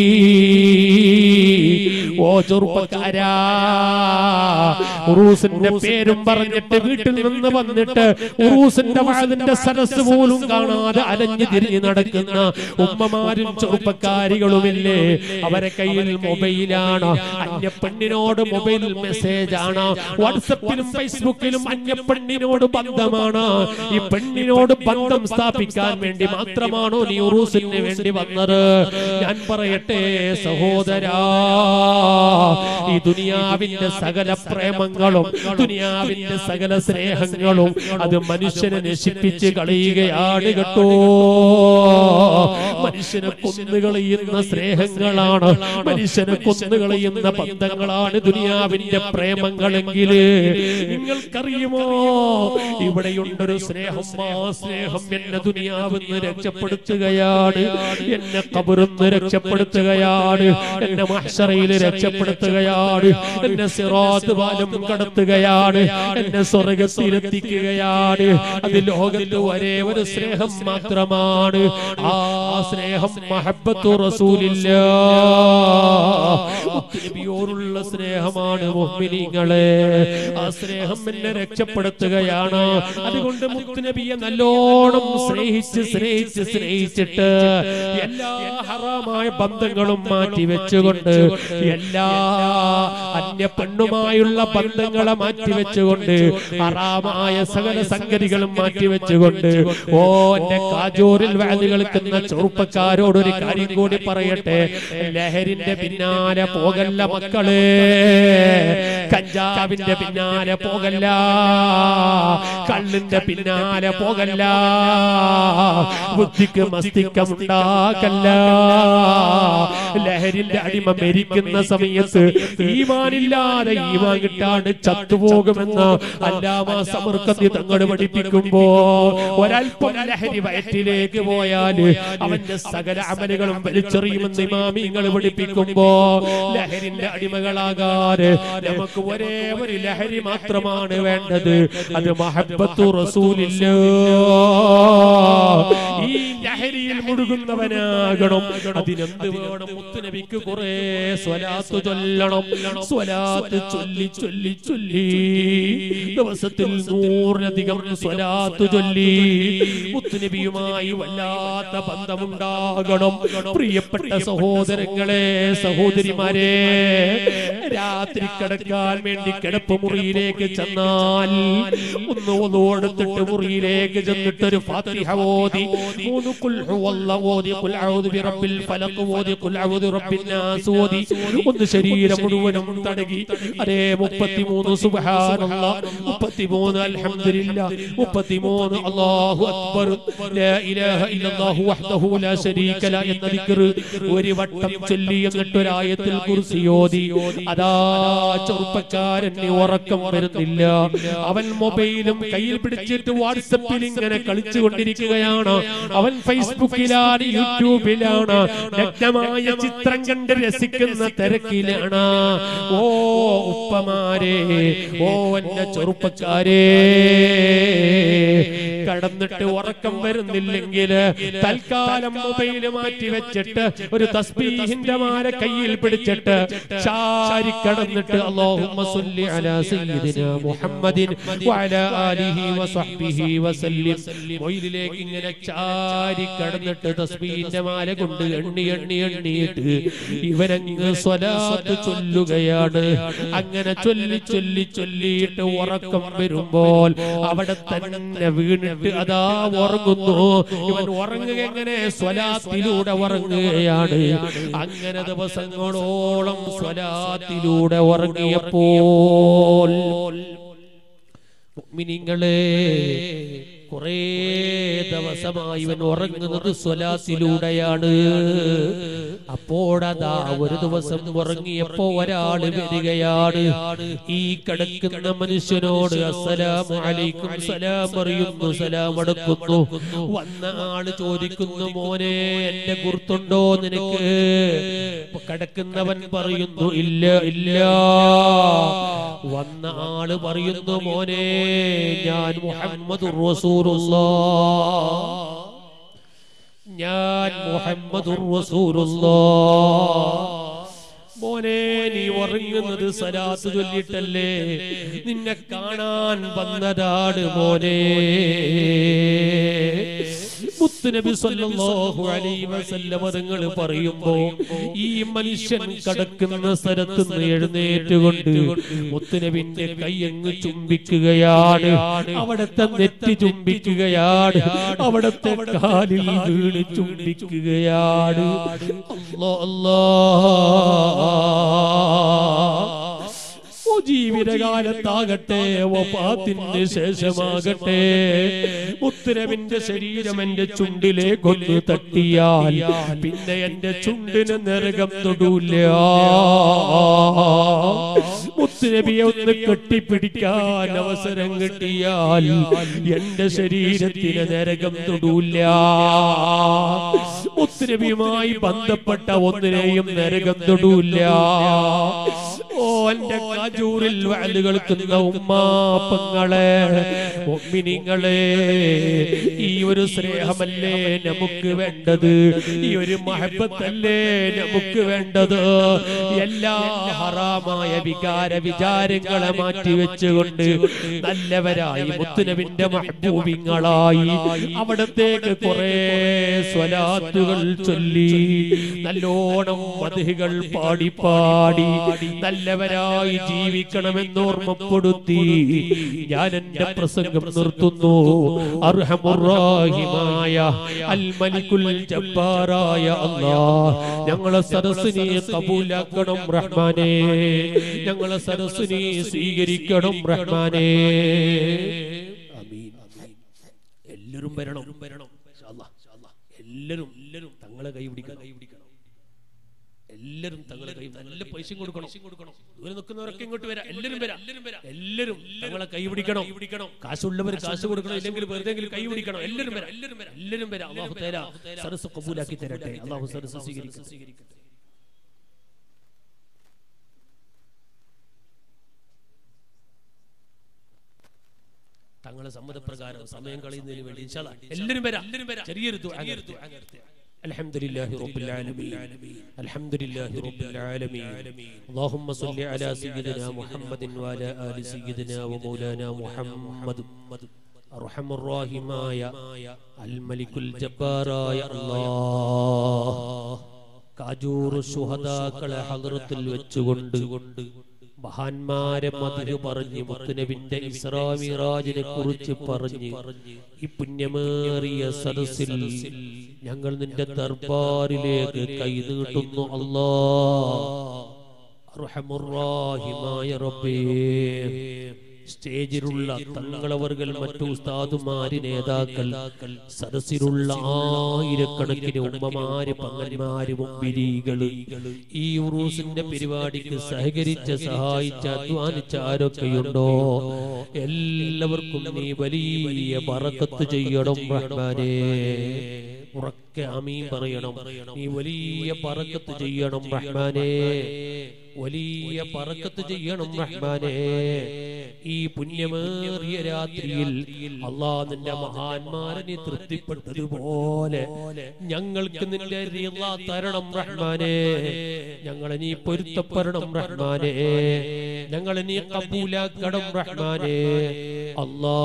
ഓ ചെറുപ്പക്കാരാ ഉറൂസിന്റെ പേരും പറഞ്ഞിട്ട് വീട്ടിൽ നിന്ന് വന്നിട്ട് ഉറൂസിന്റെ വാതിന്റെ സരസ് പോലും കാണാതെ അലഞ്ഞു തിരിഞ്ഞു നടക്കുന്ന ഉമ്മമാരും ചെറുപ്പക്കാരികളുമില്ലേ അവരെ കയ്യിൽ മൊബൈലാണ് അന്യ പെണ്ണിനോട് മൊബൈൽ മെസ്സേജ് ആണ് വാട്സപ്പിലും ഫേസ്ബുക്കിലും അന്യ പെണ്ണിനോട് ബന്ധമാണ് ഈ പെണ്ണിനോട് ബന്ധം സ്ഥാപിക്കാൻ വേണ്ടി മാത്രമാണോ നീ ഉറൂസിന് വേണ്ടി വന്നത് ഞാൻ പറയട്ടെ സഹോദരാ ഈ ദുനിയാവിന്റെ സകല പ്രേമങ്ങളും ദുനിയാവിന്റെ സകല സ്നേഹങ്ങളും അത് മനുഷ്യനെ നശിപ്പിച്ച് കളയുകയാണ് കേട്ടോ മനുഷ്യനെ കൊന്നുകളയുന്ന സ്നേഹങ്ങളാണ് മനുഷ്യനെ കൊന്നുകളയുന്ന ബന്ധങ്ങളാണ് ദുനിയാവിന്റെ പ്രേമങ്ങളെങ്കിൽ നിങ്ങൾക്കറിയുമോ ഇവിടെയുണ്ടൊരു സ്നേഹം ആ സ്നേഹം എന്നെ ദുനിയാവെന്ന് രക്ഷപ്പെടുത്തുകയാണ് എന്നെ കബറുന്ന് രക്ഷപ്പെടുത്തുകയാണ് എന്നെ മഹ്ശറയിൽ രക്ഷപ്പെടുത്തുകയാണ് എന്നെ സിറാത്ത് പാലം കടത്തുകയാണ് എന്നെ സ്വർഗത്തിലെത്തിക്കുകയാണ് അത് ലോകത്ത് ഒരേ ഒരു സ്നേഹം മാത്രമാണ് ആ സ്നേഹം മഹബത്തു റസൂലില്ല നബിയോടുള്ള സ്നേഹമാണ് മുഹ്മിനീങ്ങളെ ആ സ്നേഹം എന്നെ രക്ഷപ്പെടുത്തുകയാണ് അതുകൊണ്ട് മുത്തുനബിയെ നല്ലോണം സ്നേഹിച്ച് സ്നേഹിച്ച് സ്നേഹിച്ചിട്ട് എല്ലാ ഹറാമായ ബന്ധങ്ങളും മാറ്റി വെച്ചുകൊണ്ട് എല്ലാ അന്യ പെണ്ണുമായുള്ള ബന്ധങ്ങളെ മാറ്റി വെച്ചുകൊണ്ട് ഹറാമായ സകല സംഗതികളും മാറ്റി വെച്ചുകൊണ്ട് ഓ എന്റെ കാജൂരിൽ വാതി കളിക്കുന്ന ചെറുപ്പക്കാരോട് ഒരു കാര്യം കൂടി പറയട്ടെ ലഹരിന്റെ പിന്നാലെ പോകല്ല മക്കളെ കഞ്ചാവിന്റെ പിന്നാലെ പോകല്ല കള്ളിന്റെ പിന്നാലെ പോകല്ല ബുദ്ധിക്ക് മസ്തിക്കം ഉണ്ടാക്കല്ല ലഹരിന്റെ അടിമ മരിക്കുന്ന സമയത്ത് ഈമാനില്ലാതെ ഈമാൻ കിട്ടാണ്ട് ചത്തുപോകുമെന്ന് അല്ലാമ സമർക്കത്തി തങ്ങൾ പഠിപ്പിക്കുമ്പോ ഒരൽപ്പം ലഹരി വയറ്റിലേക്ക് പോയാൽ അവന്റെ സകല അമലുകളും വലിച്ചെറിയുമെന്ന് ഇമാമിങ്ങൾ പഠിപ്പിക്കുമ്പോ ലഹരിന്റെ അടിമകളാകാതെ നമുക്ക് ഒരേ ഒരു ലഹരി മാത്രമാണ് വേണ്ടത് അത് മഹബത്തു റസൂലില്ല ഈ ലഹരിയിൽ മുഴുകുന്നവനാകണം അതിനെന്ത് വേണം മുത്തുനബിക്ക് കുറെ സ്വലാത്ത് ചൊല്ലണം സ്വലാത്ത് ചൊല്ലി ചൊല്ലി ചൊല്ലി ദിവസത്തിൽ നൂറിലധികം സ്വലാത്ത് ചൊല്ലി മുത്തുനബിയുമായി വല്ലാത്ത ബന്ധമുണ്ടാകണം പ്രിയപ്പെട്ട സഹോദരങ്ങളെ സഹോദരിമാരെ രാത്രി കിടക്കാൻ വേണ്ടി കിടപ്പ് മുറിയിലേക്ക് ചെന്നാൽ ഒന്ന് ഒന്ന് ഓടുത്തിട്ട് മുറിയിലേക്ക് ചെന്നിട്ട് ഒരു ഫാത്തിഹ ഓതി മൂന്ന് കുൽ ഹുവല്ല ഓതി കുൽ അഊദു ബിറബ്ബിൽ ഫലഖ് ഓതി കുൽ അഊദു ബിറബ്ബിൻ നാസ് ഓതി ഒന്ന് ശരീരം മുഴുവനും തടകി അതേ 33 സുബ്ഹാനല്ലാഹ് 33 അൽഹംദുലില്ലാഹ് 33 അല്ലാഹു അക്ബർ ലാ ഇലാഹ ഇല്ലല്ലാഹു വഹ്ദഹു ലാ ശരീക ല എന്ന ദിക്ർ ഒരു വട്ടം ചൊല്ലി എന്നിട്ട് ഒരു ആയത്തിൽ കുർസി ഓതി അതാ ചെറുപ്പക്കാരന് ഉറക്കം വരുന്നില്ല അവൻ മൊബൈലും കയ്യിൽ പിടിച്ചിട്ട് വാട്സപ്പിൽ ഇങ്ങനെ കളിച്ചു കൊണ്ടിരിക്കുകയാണ് അവൻ ഫേസ്ബുക്കിലാണ് യൂട്യൂബിലാണ് നഗ്നമായ ചിത്രം കണ്ട് രസിക്കുന്ന തിരക്കിലാണ് ഓ ഉപ്പമാരെ ഓ എന്റെ ചെറുപ്പക്കാരെ കടന്നിട്ട് ഉറക്കം വരുന്നില്ലെങ്കിൽ തൽക്കാലം മൊബൈല് മാറ്റി വെച്ചിട്ട് ഒരു തസ്ബീഹിന്റെ മാല കയ്യിൽ പിടിച്ചിട്ട് ചാരി കടന്നിട്ട് അല്ലാഹുമ്മ സല്ലി അലാ സയ്യിദിനാ മുഹമ്മദിൻ വഅലാ ആലിഹി വസഹ്ബിഹി വസല്ലിം മൊയിലിലേക്ക് ഇങ്ങനെ ചാരി കടന്നിട്ട് തസ്ബീഹിന്റെ മാല കൊണ്ട് എണ്ണി എണ്ണി എണ്ണിയിട്ട് ഇവനങ്ങ് സ്വലാത്ത് ചൊല്ലുകയാണ് അങ്ങനെ ചൊല്ലി ചൊല്ലി ചൊല്ലിയിട്ട് ഉറക്കം വരുമ്പോൾ അവിടെ തന്നെ വീണിട്ട് അതാ ഉറങ്ങുന്നു ഇവൻ ഉറങ്ങുക എങ്ങനെ സ്വലാത്തിലൂടെ ഉറങ്ങുകയാണ് അങ്ങനെ ദിവസങ്ങളോളം സ്വലാത്തിലൂടെ ഉറങ്ങിയപ്പോൾ മുഅ്മിനീങ്ങളെ കുറേ ദിവസമായി ഇവൻ ഉറങ്ങുന്നത് സ്വലാത്തിലൂടെയാണ് അപ്പോഴതാ ഒരു ദിവസം ഉറങ്ങിയപ്പോ ഒരാള് വരികയാണ് ഈ കിടക്കുന്ന മനുഷ്യനോട് അസ്സലാമു അലൈക്കും സലാം പറയുന്നു സലാം അടക്കുന്നു വന്ന ആള് ചോദിക്കുന്നു മോനെ എന്റെ കുർത്തുണ്ടോ നിനക്ക് അപ്പൊ കിടക്കുന്നവൻ പറയുന്നു ഇല്ല ഇല്ല വന്ന ആള് പറയുന്നു മോനെ ഞാൻ മുഹമ്മദ് ഞാൻ മുഹമ്മദ് മോനെ നീ ഉറങ്ങുന്നത് സലാത്ത് ചൊല്ലിട്ടല്ലേ നിന്നെ കാണാൻ വന്നതാണ് മോനെ മുത്തുനബി സല്ലല്ലാഹു അലൈഹി വസല്ലം തങ്ങൾ പറയുമ്പോ ഈ മനുഷ്യൻ കടക്കുന്ന സ്ഥലത്ത് നിന്ന് എഴുന്നേറ്റുകൊണ്ട് മുത്തുനബിന്റെ കൈ അങ്ങ് ചുംബിക്കുകയാണ് അവിടത്തെ നെറ്റി ചുംബിക്കുകയാണ് അവിടത്തെ കാലിൽ വീണ് ചുംബിക്കുകയാണ് അല്ലാ അല്ലാ ഓ ജീവിതകാലത്താകട്ടെ വഫാത്തിന് ശേഷമാകട്ടെ മുത്തുരവിന്റെ ശരീരം എന്റെ ചുണ്ടിലേക്കൊന്ന് തട്ടിയാൽ പിന്നെ എന്റെ ചുണ്ടിന് നരകം തൊടൂല്ല മുത്തുനബിയെ ഒന്ന് കെട്ടിപ്പിടിക്കാൻ അവസരം കിട്ടിയാൽ എന്റെ ശരീരത്തിന് നരകം തൊടൂല്ല മുത്തുനബിയുമായി ബന്ധപ്പെട്ട ഒന്നിനെയും നരകം തൊടൂല്ല ഓ എന്റെ കാജൂറിൽ വയല് കേൾക്കുന്ന ഉമ്മാപ്പങ്ങളെ ഒമ്മിനിങ്ങളെ ഈ ഒരു സ്നേഹമല്ലേ നമുക്ക് വേണ്ടത് ഈ ഒരു മഹബത്തല്ലേ നമുക്ക് വേണ്ടത് എല്ലാ ഹറാമായ വികാര വിചാരങ്ങളെ മാറ്റി വെച്ചുകൊണ്ട് നല്ലവരായി മുത്തുനബിന്റെ മഹബൂബിങ്ങളായി അവിടത്തേക്ക് കുറെ സ്വലാത്തുകൾ ചൊല്ലി നല്ലോണം മതികൾ പാടി പാടി നല്ലവരായി ജീവിക്കണമെന്ന് ഓർമ്മപ്പെടുത്തി ഞാൻ എന്റെ പ്രസംഗം നിർത്തുന്നു അർഹമുറാഹിമായ അൽ മലിക്കുൽ ജബ്ബാറായ അല്ലാ ഞങ്ങളെ സദസ്സിനെ കബൂലാക്കണം റഹ്മാനെ ഞങ്ങളെ സദസ്സിനെ സ്വീകരിക്കണം റഹ്മാനെ എല്ലാവരും വരണം വരണം എല്ലാവരും എല്ലാവരും തങ്ങളെ കൈപിടിക്കണം കൈപിടിക്കണം എല്ലാരും തങ്ങളെ കൈ നല്ല പൈസയും കൊടുക്കണം ദൂരെ നിൽക്കുന്നവരൊക്കെ ഇങ്ങോട്ട് വരാം എല്ലാരും വരാം എല്ലാരും തങ്ങളെ കൈ പിടിക്കണം പിടിക്കണം കാശുള്ളവർ കാശ് കൊടുക്കണം ഇല്ലെങ്കിൽ വെറുതെ കൈ പിടിക്കണം എല്ലാരും വരാം എല്ലാരും വരാം എല്ലാരും വരാം അള്ളാഹു തേരാ സരസ് കബൂലാക്കി തരട്ടെ അള്ളാഹു സരസ് സ്വീകരിക്കട്ടെ തങ്ങളെ സമ്മതപ്രകാരം സമയം കളയുന്നതിന് വേണ്ടി ഇൻഷാ അല്ലാ എല്ലാരും വരാം എല്ലാരും വരാം ചെറിയൊരു ദുആ നടത്തി. الحمد لله رب العالمين الحمد لله رب العالمين اللهم صل على سيدنا محمد وعلى آل سيدنا ومولانا محمد أرحم الراحماയ അൽമലിക്കുൽ ജബ്ബാറായ അല്ലാഹ് കാജൂർ ശുഹദാക്കളെ ഹദ്റത്തിൽ വെച്ചുകൊണ്ട് മഹാന്മാരെ മതിര് പറഞ്ഞ് മുത്തുനബിന്റെ ഇസ്രാമിറാജിനെ കുറിച്ച് പറഞ്ഞ് ഈ പുണ്യമേറിയ സദസ്സിൽ ഞങ്ങൾ നിന്റെ ദർബാറിലേക്ക് കൈനീട്ടുന്നു അല്ലാ അർഹമുറാഹിമായ റബ്ബേ സ്റ്റേജിലുള്ള തങ്ങളവർകൾ മറ്റു ഉസ്താദുമാര് നേതാക്കൾ സദസ്സിലുള്ള ആയിരക്കണക്കിന് ഉമ്മമാര് പങ്ങന്മാര് മുമ്പിരികള് ഈ ഉറൂസിന്റെ പരിപാടിക്ക് സഹകരിച്ച സഹായിച്ച അധ്വാനിച്ച ആരൊക്കെയുണ്ടോ എല്ലാവർക്കും നീ വലിയ ബറക്കത്ത് ചെയ്യണം റഹ്മാനേ ഉറക്കെ അമീൻ പറയണം നീ വലിയ പറക്കത്ത് ചെയ്യണം റഹ്മാനേ വലിയ പറക്കത്ത് ചെയ്യണം റഹ്മാനേ ഈ പുണ്യമേറിയ രാത്രിയിൽ അള്ളാ നിന്റെ മഹാന്മാരെ നീ തൃപ്തിപ്പെട്ടതുപോലെ ഞങ്ങൾക്ക് നിന്റെ റിള തരണം റഹ്മാനേ ഞങ്ങളെ നീ പൊരുത്തപ്പെടണം റഹ്മാനേ ഞങ്ങളെ നീ കബൂലാക്കണം റഹ്മാനേ അല്ലാ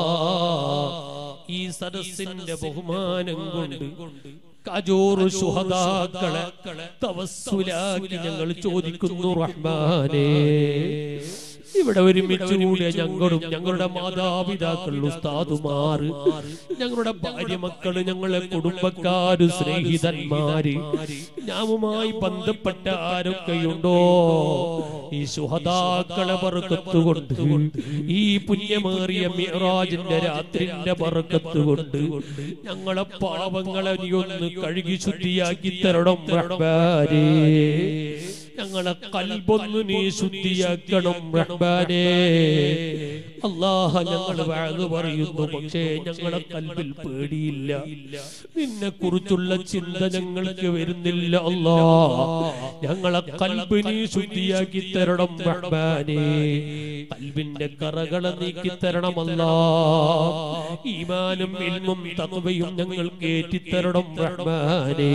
ഈ സദസ്സിന്റെ ബഹുമാനം കൊണ്ട് കജോറ് സുഹദാക്കളെ തവസ്സുലാക്കി ഞങ്ങൾ ചോദിക്കുന്നു റഹ്മാനേ ഇവിടെ ഒരുമിച്ച് കൂടിയ ഞങ്ങളും ഞങ്ങളുടെ മാതാപിതാക്കൾ ഉസ്താദുമാർ ഞങ്ങളുടെ ഭാര്യ മക്കള് ഞങ്ങളെ കുടുംബക്കാര് സ്നേഹിതന്മാര് ഞാമുമായി ബന്ധപ്പെട്ട ആരൊക്കെയുണ്ടോ ഈ സുഹദാക്കളെ പറക്കത്തുകൊണ്ട് ഈ പുണ്യമേറിയ മിറാജിന്റെ രാത്രിന്റെ പറക്കത്തുകൊണ്ട് ഞങ്ങളെ പാവങ്ങളെ നീ ഒന്ന് കഴുകി ശുദ്ധിയാക്കി തരണം റഹ്മാനേ ഞങ്ങളെ കൽബൊന്ന് നീ ശുദ്ധിയാക്കണം റഹ്മാനേ അള്ളാഹ ഞങ്ങൾ വാഴ് പറയുന്നു പക്ഷേ ഞങ്ങളെ കൽബിൽ പേടിയില്ല നിന്നെ കുറിച്ചുള്ള ചിന്ത ഞങ്ങൾക്ക് വരുന്നില്ല അല്ലാ ഞങ്ങളെ കൽബ് നീ ശുദ്ധിയാക്കി തരണം റഹ്മാനേ കൽബിന്റെ കറകളെ നീക്കി തരണമല്ലാ ഈമാനും ഇൽമും തത്വയും ഞങ്ങൾക്ക് ഏറ്റിത്തരണം റഹ്മാനേ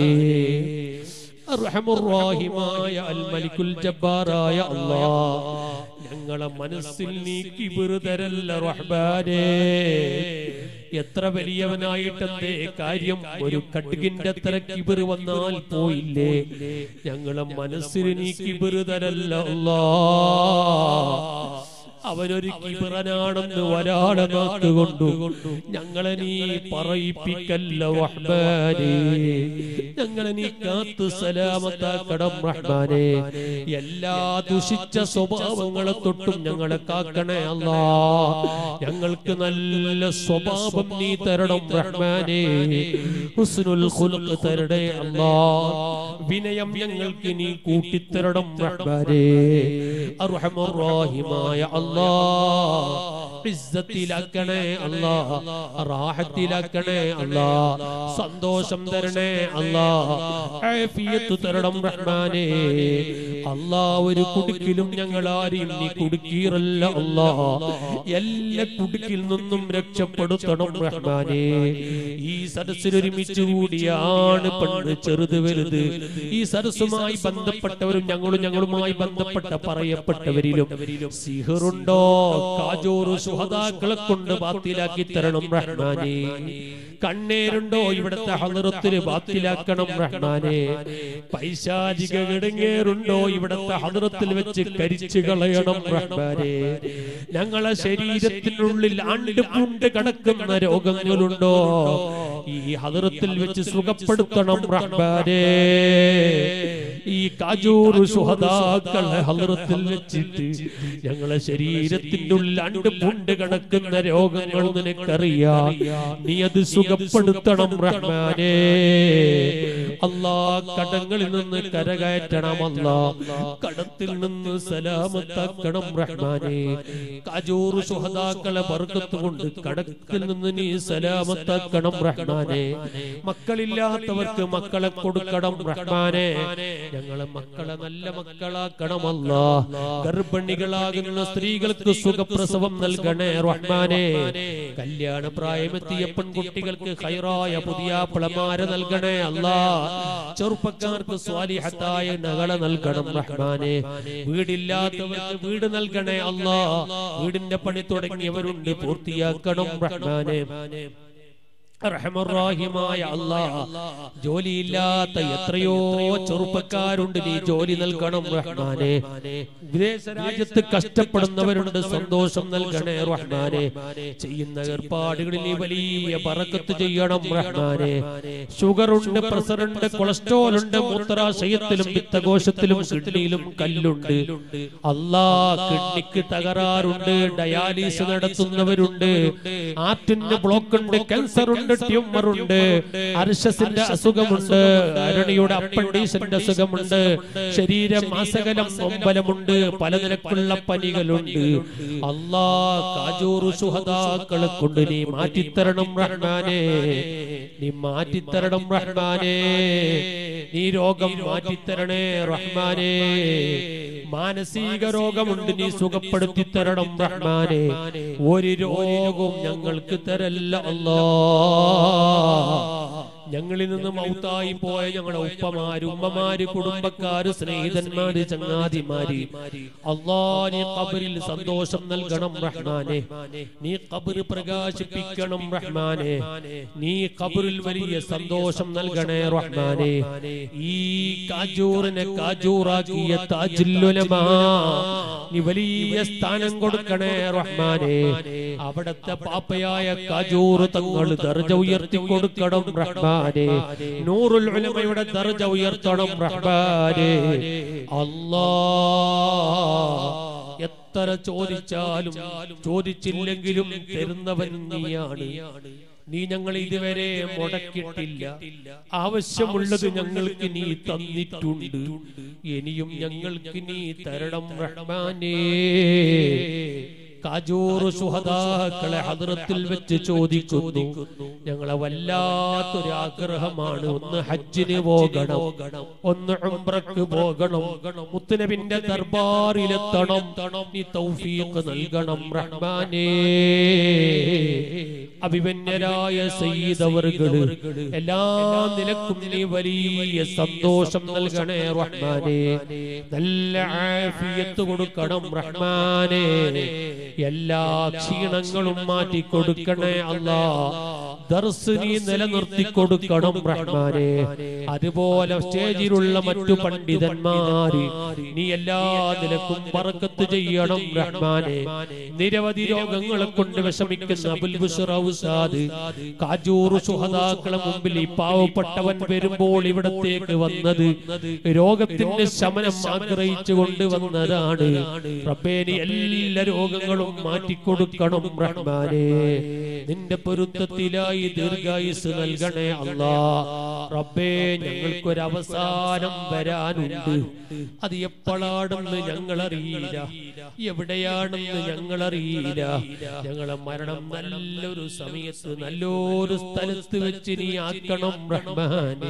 അർഹമുറാഹിമായ അൽ മലിക്കുൽ ജബ്ബാറായ അല്ലാ ഞങ്ങളെ മനസ്സിൽ നീ കിബിറ് തരല്ല റഹ്മാനേ എത്ര വലിയവനായിട്ടെന്തേ കാര്യം ഒരു കടുകിന്റെ അത്ര കിബിറ് വന്നാൽ പോയില്ലേ ഞങ്ങളെ മനസ്സിൽ നീ കിബിറ് തരല്ല അല്ലാ അവനൊരു കിബിറനാണെന്ന് ഒരാളെ നാക്കുകൊണ്ടു ഞങ്ങളെ നീ പറയിപ്പിക്കല്ല റഹ്മാനേ ഞങ്ങളെ നീ കാത്തു സലാമത്താക്കണം റഹ്മാനേ എല്ലാ ദുഷിച്ച സ്വഭാവങ്ങളെ തൊട്ടും ഞങ്ങളെ കാക്കണേ അല്ലാ ഞങ്ങൾക്ക് നല്ല സ്വഭാവം നീ തരണം റഹ്മാനേ ഹുസ്നുൽ ഖുൽഖ് തരണേ അല്ലാ വിനയം ഞങ്ങൾക്ക് നീ കൂട്ടിത്തരണം റഹ്മാനേ അർഹമർ റഹീമായ അല്ലാ ഇസ്സത്തിലാക്കണേ അല്ലാ റാഹത്തിലാക്കണേ അല്ലാ സന്തോഷം തരണേ അല്ലാ ആഫിയത്ത് തരണം റഹ്മാനേ അല്ലാ ഒരു കുടുക്കിലും ഞങ്ങൾ ആരെയും നീ കുടുക്കിയിറല്ല അല്ലാ എല്ലാ കുടുക്കിൽ നിന്നും രക്ഷപ്പെടുത്തണം റഹ്മാനേ ഈ സദസ്സിൽ ഒരുമിച്ച് കൂടിയ ആണ് പെണ്ണ് ചെറുത് വലുത് ഈ സദസ്സുമായി ബന്ധപ്പെട്ടവരും ഞങ്ങളും ഞങ്ങളുമായി ബന്ധപ്പെട്ട പറയപ്പെട്ടവരിലും സിഹറുണ്ടോ കാജോറ് സുഹതാക്കളെ കൊണ്ട് ബാത്തിലാക്കി തരണം റഹ്മാനേ കണ്ണേരുണ്ടോ ഇവിടുത്തെ ഹലറത്തിന് ബാത്തിലാക്കണം റഹ്മാനെ പൈശാചിക കിടങ്ങേറുണ്ടോ ഇവിടുത്തെ ഹലറത്തിൽ വെച്ച് കരിച്ചു കളയണം റഹ്മാനെ ഞങ്ങളെ ശരീരത്തിനുള്ളിൽ ആണ്ട് പൂണ്ട് കിടക്കുന്ന രോഗങ്ങളുണ്ടോ ഈ ഹലറത്തിൽ വെച്ച് സുഖപ്പെടുത്തണം റഹ്മാനെ ഈ കാജൂർ സുഹദാക്കളെ ഹലറത്തിൽ വെച്ചിട്ട് ഞങ്ങളെ ശരീരത്തിന്റെ ഉള്ളിൽ അണ്ട് പുണ്ട് കിടക്കുന്ന രോഗങ്ങൾ നിനക്കറിയാം നീ അത് സുഖപ്പെടുത്തണം റഹ്മാനേ അല്ലാ കടങ്ങളിൽ നിന്ന് കരകയറ്റണം അല്ലാ കടത്തിൽ നിന്ന് സലാമത്താക്കണം റഹ്മാനേ കാജൂർ സുഹദാക്കളെ ബർക്കത്ത് കൊണ്ട് കടത്തിൽ നിന്ന് നീ സലാമത്താക്കണം റഹ്മാനേ മക്കളില്ലാത്തവർക്ക് മക്കളെ കൊടുക്കണം റഹ്മാനെ ഞങ്ങളെ മക്കളെ നല്ല മക്കളാക്കണമല്ല ഗർഭിണികളാകുന്ന സ്ത്രീകൾക്ക് സുഖപ്രസവം നൽകണേ റഹ്മാനെ കല്യാണ പ്രായമെത്തിയ പെൺകുട്ടികൾക്ക് ഹൈറായ പുതിയ പിളമാരെ നൽകണേ അല്ല ചെറുപ്പക്കാർക്ക് സ്വാലിഹത്തായ നകളെ നൽകണം റഹ്മാനെ വീടില്ലാത്തവർക്ക് വീട് നൽകണേ അല്ല വീടിന്റെ പണി തുടങ്ങിയവരുണ്ട് പൂർത്തിയാക്കണം റഹ്മാനെ റഹ്മറാഹിമായ അല്ലാ ജോലിയില്ലാത്ത എത്രയോ ചെറുപ്പക്കാരുണ്ട് നീ ജോലി നൽകണം റഹ്മാനെ വിദേശ രാജ്യത്ത് കഷ്ടപ്പെടുന്നവരുണ്ട് സന്തോഷം നൽകണേ റഹ്മാനെ ചെയ്യുന്ന ഏർപ്പാടുകളിൽ നീ വലിയ പറക്കത്ത് ചെയ്യണം റഹ്മാനെ ഷുഗർ ഉണ്ട് പ്രഷർ ഉണ്ട് കൊളസ്ട്രോൾ ഉണ്ട് മൂത്രാശയത്തിലും വിത്തകോശത്തിലും കിഡ്നിയിലും കല്ലുണ്ട് അല്ലാ കിഡ്നിക്ക് തകരാറുണ്ട് ഡയാലിസ് നടത്തുന്നവരുണ്ട് ആറ്റിന് ബ്ലോക്ക് ഉണ്ട് ക്യാൻസർ ഉണ്ട് ട്യൂമർ ഉണ്ട് അർഷസിന്റെ അസുഖമുണ്ട് അരണിയുടെ അപ്പണ്ടീസിന്റെ അസുഖമുണ്ട് ശരീരം മാസകലം നൊമ്പലമുണ്ട് പലനിരക്കുള്ള പനികളുണ്ട് അല്ലാ കാജൂറു സുഹദാക്കളെ കൊണ്ട് നീ മാറ്റിത്തരണം റഹ്മാനെ നീ മാറ്റിത്തരണം റഹ്മാനെ നീ രോഗം മാറ്റിത്തരണേ റഹ്മാനെ മാനസിക രോഗമുണ്ട് നീ സുഖപ്പെടുത്തി തരണം റഹ്മാനെ ഒരു രോഗവും ഞങ്ങൾക്ക് തരല്ല അല്ലാ ഞങ്ങളിൽ നിന്ന് മൗത്തായി പോയ ഞങ്ങളുടെ ഉപ്പമാര് ഉമ്മമാര് കുടുംബക്കാര് സ്നേഹിതന്മാര് ചങ്ങാതിമാര് അള്ളാ നീ കബറിൽ സന്തോഷം നൽകണം റഹ്മാനെ നീ കബറ് പ്രകാശിപ്പിക്കണം റഹ്മാനെ നീ കബറിൽ വലിയ സന്തോഷം നൽകണേ റഹ്മാനെ ഈ കാജൂറിനെ കാജൂറാക്കിയ താജുല്ലുലമാ നീ വലിയ സ്ഥാനം കൊടുക്കണേ റഹ്മാനെ അവിടത്തെ പാപ്പയായ കാജൂർ തങ്ങൾ ദർജ ഉയർത്തി കൊടുക്കണം റഹ്മാനെ നൂറുൽ ഉലമയുടെ ദർജ ഉയർത്തണം റഹ്മാനെ അല്ലാ എത്ര ചോദിച്ചാലും ചോദിച്ചില്ലെങ്കിലും തരുന്നവൻ നീയാണ് നീ ഞങ്ങൾ ഇതുവരെ മുടക്കിയിട്ടില്ല ആവശ്യമുള്ളത് ഞങ്ങൾക്ക് നീ തന്നിട്ടുണ്ട് ഇനിയും ഞങ്ങൾക്ക് നീ തരണം റഹ്മാനേ കാജൂറ് സുഹദാക്കളെ ഹദ്രത്തിൽ വെച്ച് ചോദിക്കുന്നു ഞങ്ങളെ വല്ലാത്തൊരു ആഗ്രഹമാണ് ഒന്ന് ഹജ്ജിന് പോകണം ഒന്ന് ഉംറക്ക് പോകണം മുത്തുനബിന്റെ ദർബാറിലെത്തണം നീ തൗഫീഖ് നൽകണം റഹ്മാനേ അഭിമന്യരായ സയ്യിദവർകള് എല്ലാ നിലക്കും നീ വലിയ സന്തോഷം നൽകണേ റഹ്മാനേ നല്ല ആഫിയത്ത് കൊടുക്കണം റഹ്മാനേ എല്ലാ ക്ഷീണങ്ങളും മാറ്റി കൊടുക്കണേ അല്ലാ ദർസ് നീ നിലനിർത്തി കൊടുക്കണം റഹ്മാനെ അതുപോലെ സ്റ്റേജിലുള്ള മറ്റു പണ്ഡിതന്മാര് നീ എല്ലാ നിലക്കും പറക്കത്ത് ചെയ്യണം റഹ്മാനെ നിരവധി രോഗങ്ങളെ കൊണ്ട് വിഷമിക്കുന്ന അബുൽ ബുഷർ ഔസാദ് കാജൂർ സുഹദാക്കളെ മുമ്പിൽ ഈ പാവപ്പെട്ടവൻ വരുമ്പോൾ ഇവിടത്തേക്ക് വന്നത് രോഗത്തിന്റെ ശമനം ആഗ്രഹിച്ചു കൊണ്ടുവന്നതാണ് റബ്ബേ നീ എല്ലാ രോഗങ്ങളും മാറ്റിക്കൊടുക്കണം റഹ്മാനെ നിന്റെ പൊരുത്തത്തിലായി ദീർഘായുസ് നൽകണേ അല്ലാ റബ്ബേ ഞങ്ങൾക്കൊരു അവസാനം വരാനുണ്ട് അത് എപ്പോഴാണെന്ന് ഞങ്ങൾ അറിയില്ല എവിടെയാണെന്ന് ഞങ്ങൾ അറിയില്ല ഞങ്ങളെ മരണം നല്ലൊരു സമയത്ത് നല്ലൊരു സ്ഥലത്ത് വെച്ച് നീ ആക്കണം റഹ്മാനെ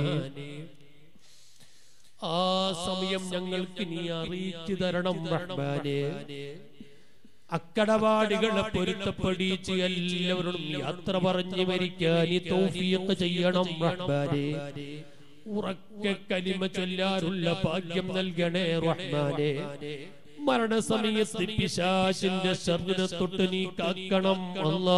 ആ സമയം ഞങ്ങൾക്ക് നീ അറിയിച്ചു തരണം റഹ്മാനെ അക്കടപാടികളെ പൊരുത്തപ്പെടിച്ച് എല്ലാവരോടും യാത്ര പറഞ്ഞു മരിക്കാൻ നീ തൗഫീഖ് ചെയ്യണം റഹ്മാനെ ഉറക്കെ കലിമ ചൊല്ലാനുള്ള ഭാഗ്യം നൽകണേ റഹ്മാനെ മരണസമയത്ത് പിശാചിന്റെ ശർദിനെ തൊട്ട് നീ കാക്കണം അല്ലാ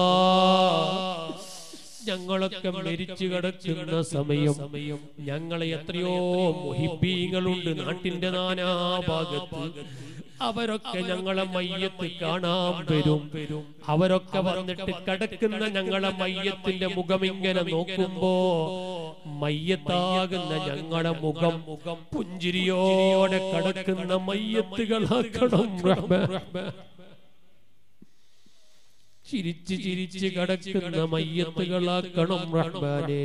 ഞങ്ങളൊക്കെ മരിച്ചു കിടക്കുന്ന സമയം ഞങ്ങളെ എത്രയോ മുഹിബീങ്ങളുണ്ട് നാട്ടിന്റെ നാനാഭാഗത്ത് അവരൊക്കെ ഞങ്ങളെ മയ്യത്ത് കാണാൻ വരും അവരൊക്കെ വന്നിട്ട് കിടക്കുന്ന ഞങ്ങളെ മയ്യത്തിന്റെ മുഖം ഇങ്ങനെ നോക്കുമ്പോ മയ്യത്താകുന്ന ഞങ്ങളുടെ മുഖം പുഞ്ചിരിയോടെ കടക്കുന്ന മയ്യത്തുകളാക്കണം റഹ്മാൻ ചിരിച്ച് ചിരിച്ച് കടക്കുന്ന മയ്യത്തുകളാക്കണം റഹ്മാനെ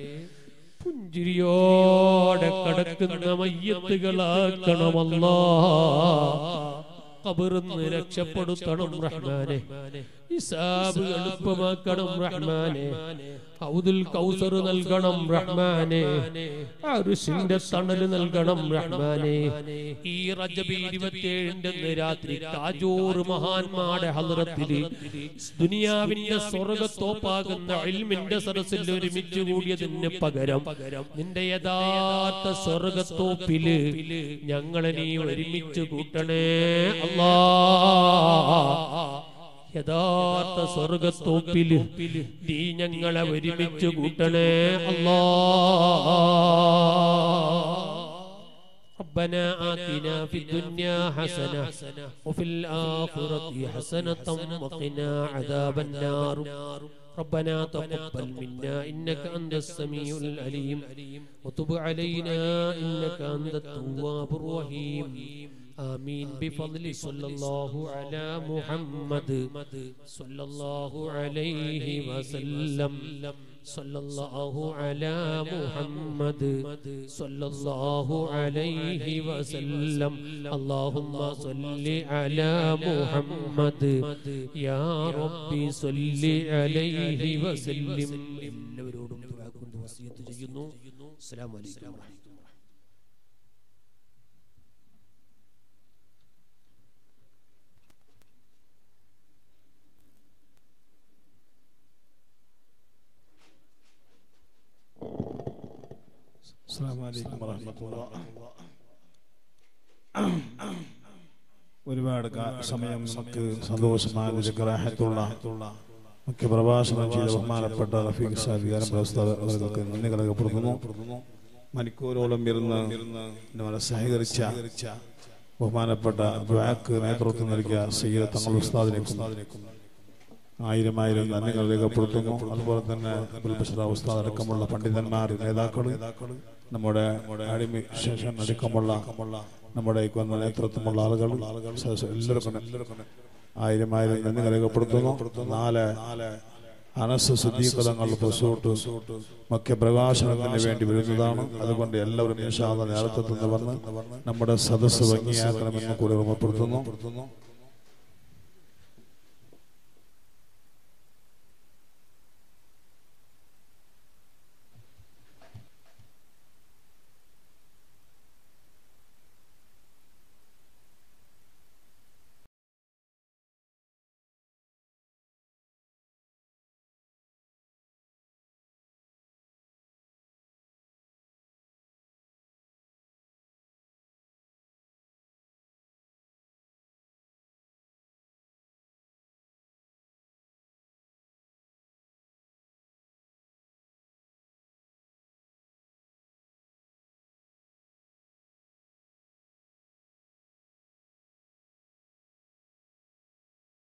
പുഞ്ചിരിയോടെ കടക്കുന്ന മയ്യത്തുകളാക്കണമല്ലോ കബറിന്ന് രക്ഷപ്പെടുത്തണം റഹ്മാനെ ഹിസാബ് എളുപ്പമാക്കണം റഹ്മാനെ ഔദുൽ കൗസർ നൽകണം റഹ്മാനെ അരുഷിന്റെ തണല് നൽകണം റഹ്മാനെ ഈ റജബി ഇരുപത്തിയേഴിന്റെ അന്ന് രാത്രി കാജൂർ മഹാന്മാരുടെ ഹലറത്തില് ദുനിയാവിന്റെ സ്വർഗത്തോപ്പാകുന്ന ഇൽമിന്റെ സരസിൽ ഒരുമിച്ച് കൂടിയതിന് പകരം നിന്റെ യഥാർത്ഥ സ്വർഗത്തോപ്പില് ഞങ്ങളെ നീ ഒരുമിച്ച് കൂട്ടണേ അല്ലാ യഥാർത്ഥ സ്വർഗത്തോപ്പില് നീ ഞങ്ങളെ ഒരുമിച്ച് കൂട്ടണേ അല്ലാ ربنا آتنا في الدنيا حسنة وفي الآخرة حسنة وقنا عذاب النار ربنا تقبل منا إنك أنت السميع العليم وتب علينا إنك أنت التواب الرحيم آمين بفضل صلى الله على محمد صلى الله عليه وسلم صلى الله على محمد صلى الله عليه وسلم اللهم صل على محمد يا ربي صل عليه وسلم എല്ലാവരോടും ദുആ കൊണ്ട് വസിയത്ത് ചെയ്യുന്നു അസ്സലാമു അലൈക്കും വറഹ്മത്തുള്ളാഹി അസ്സലാമു അലൈക്കും വറഹ്മത്തുള്ളാഹി ഒരുപാട് കാ- സമയം നമുക്ക് സന്തോഷമായ ഗ്രാഹത്തുള്ള മുഖ്യ പ്രഭാഷണം ചെയ്ത ബഹുമാനപ്പെട്ട റഫീഖ് സാദികാരം അവർക്ക് നന്ദി കലകപ്പെടുത്തുന്നു മണിക്കൂരോളം ഇരുന്ന് നമ്മളെ സഹകരിച്ച ബഹുമാനപ്പെട്ട ദ്വാക്ക് നേതൃത്വം നൽകിയ സയ്യിദ് തങ്ങൾ ഉസ്താദിനേക്കും ആയിരം ആയിരം നന്ദികൾ രേഖപ്പെടുത്തുന്നു അതുപോലെ തന്നെ അബ്ദുൽ ബഷീർ ഉസ്താദ് അടക്കമുള്ള പണ്ഡിതന്മാർ നേതാക്കൾ നമ്മുടെ അഡ്മിനിസ്ട്രേഷൻ അടക്കമുള്ള നമ്മുടെ ഈ വന്ന നേതൃത്വമുള്ള ആളുകൾ സദസ്സ് എല്ലാവർക്കും എല്ലാവർക്കും ആയിരം ആയിരം നന്ദികൾ രേഖപ്പെടുത്തുന്നു നാല് അനസ് ശുദ്ധീകരണങ്ങൾ പ്രസൂട്ട് മുഖ്യ പ്രകാശനത്തിന് വേണ്ടി വരുന്നതാണ് അതുകൊണ്ട് എല്ലാവരും ഇൻഷാ അല്ലാഹ് നേരത്തെ നിന്ന് വന്ന് നമ്മുടെ സദസ്സ് ഭംഗിയാക്കണമെന്ന് കൂടി ഓർമ്മപ്പെടുത്തുന്നു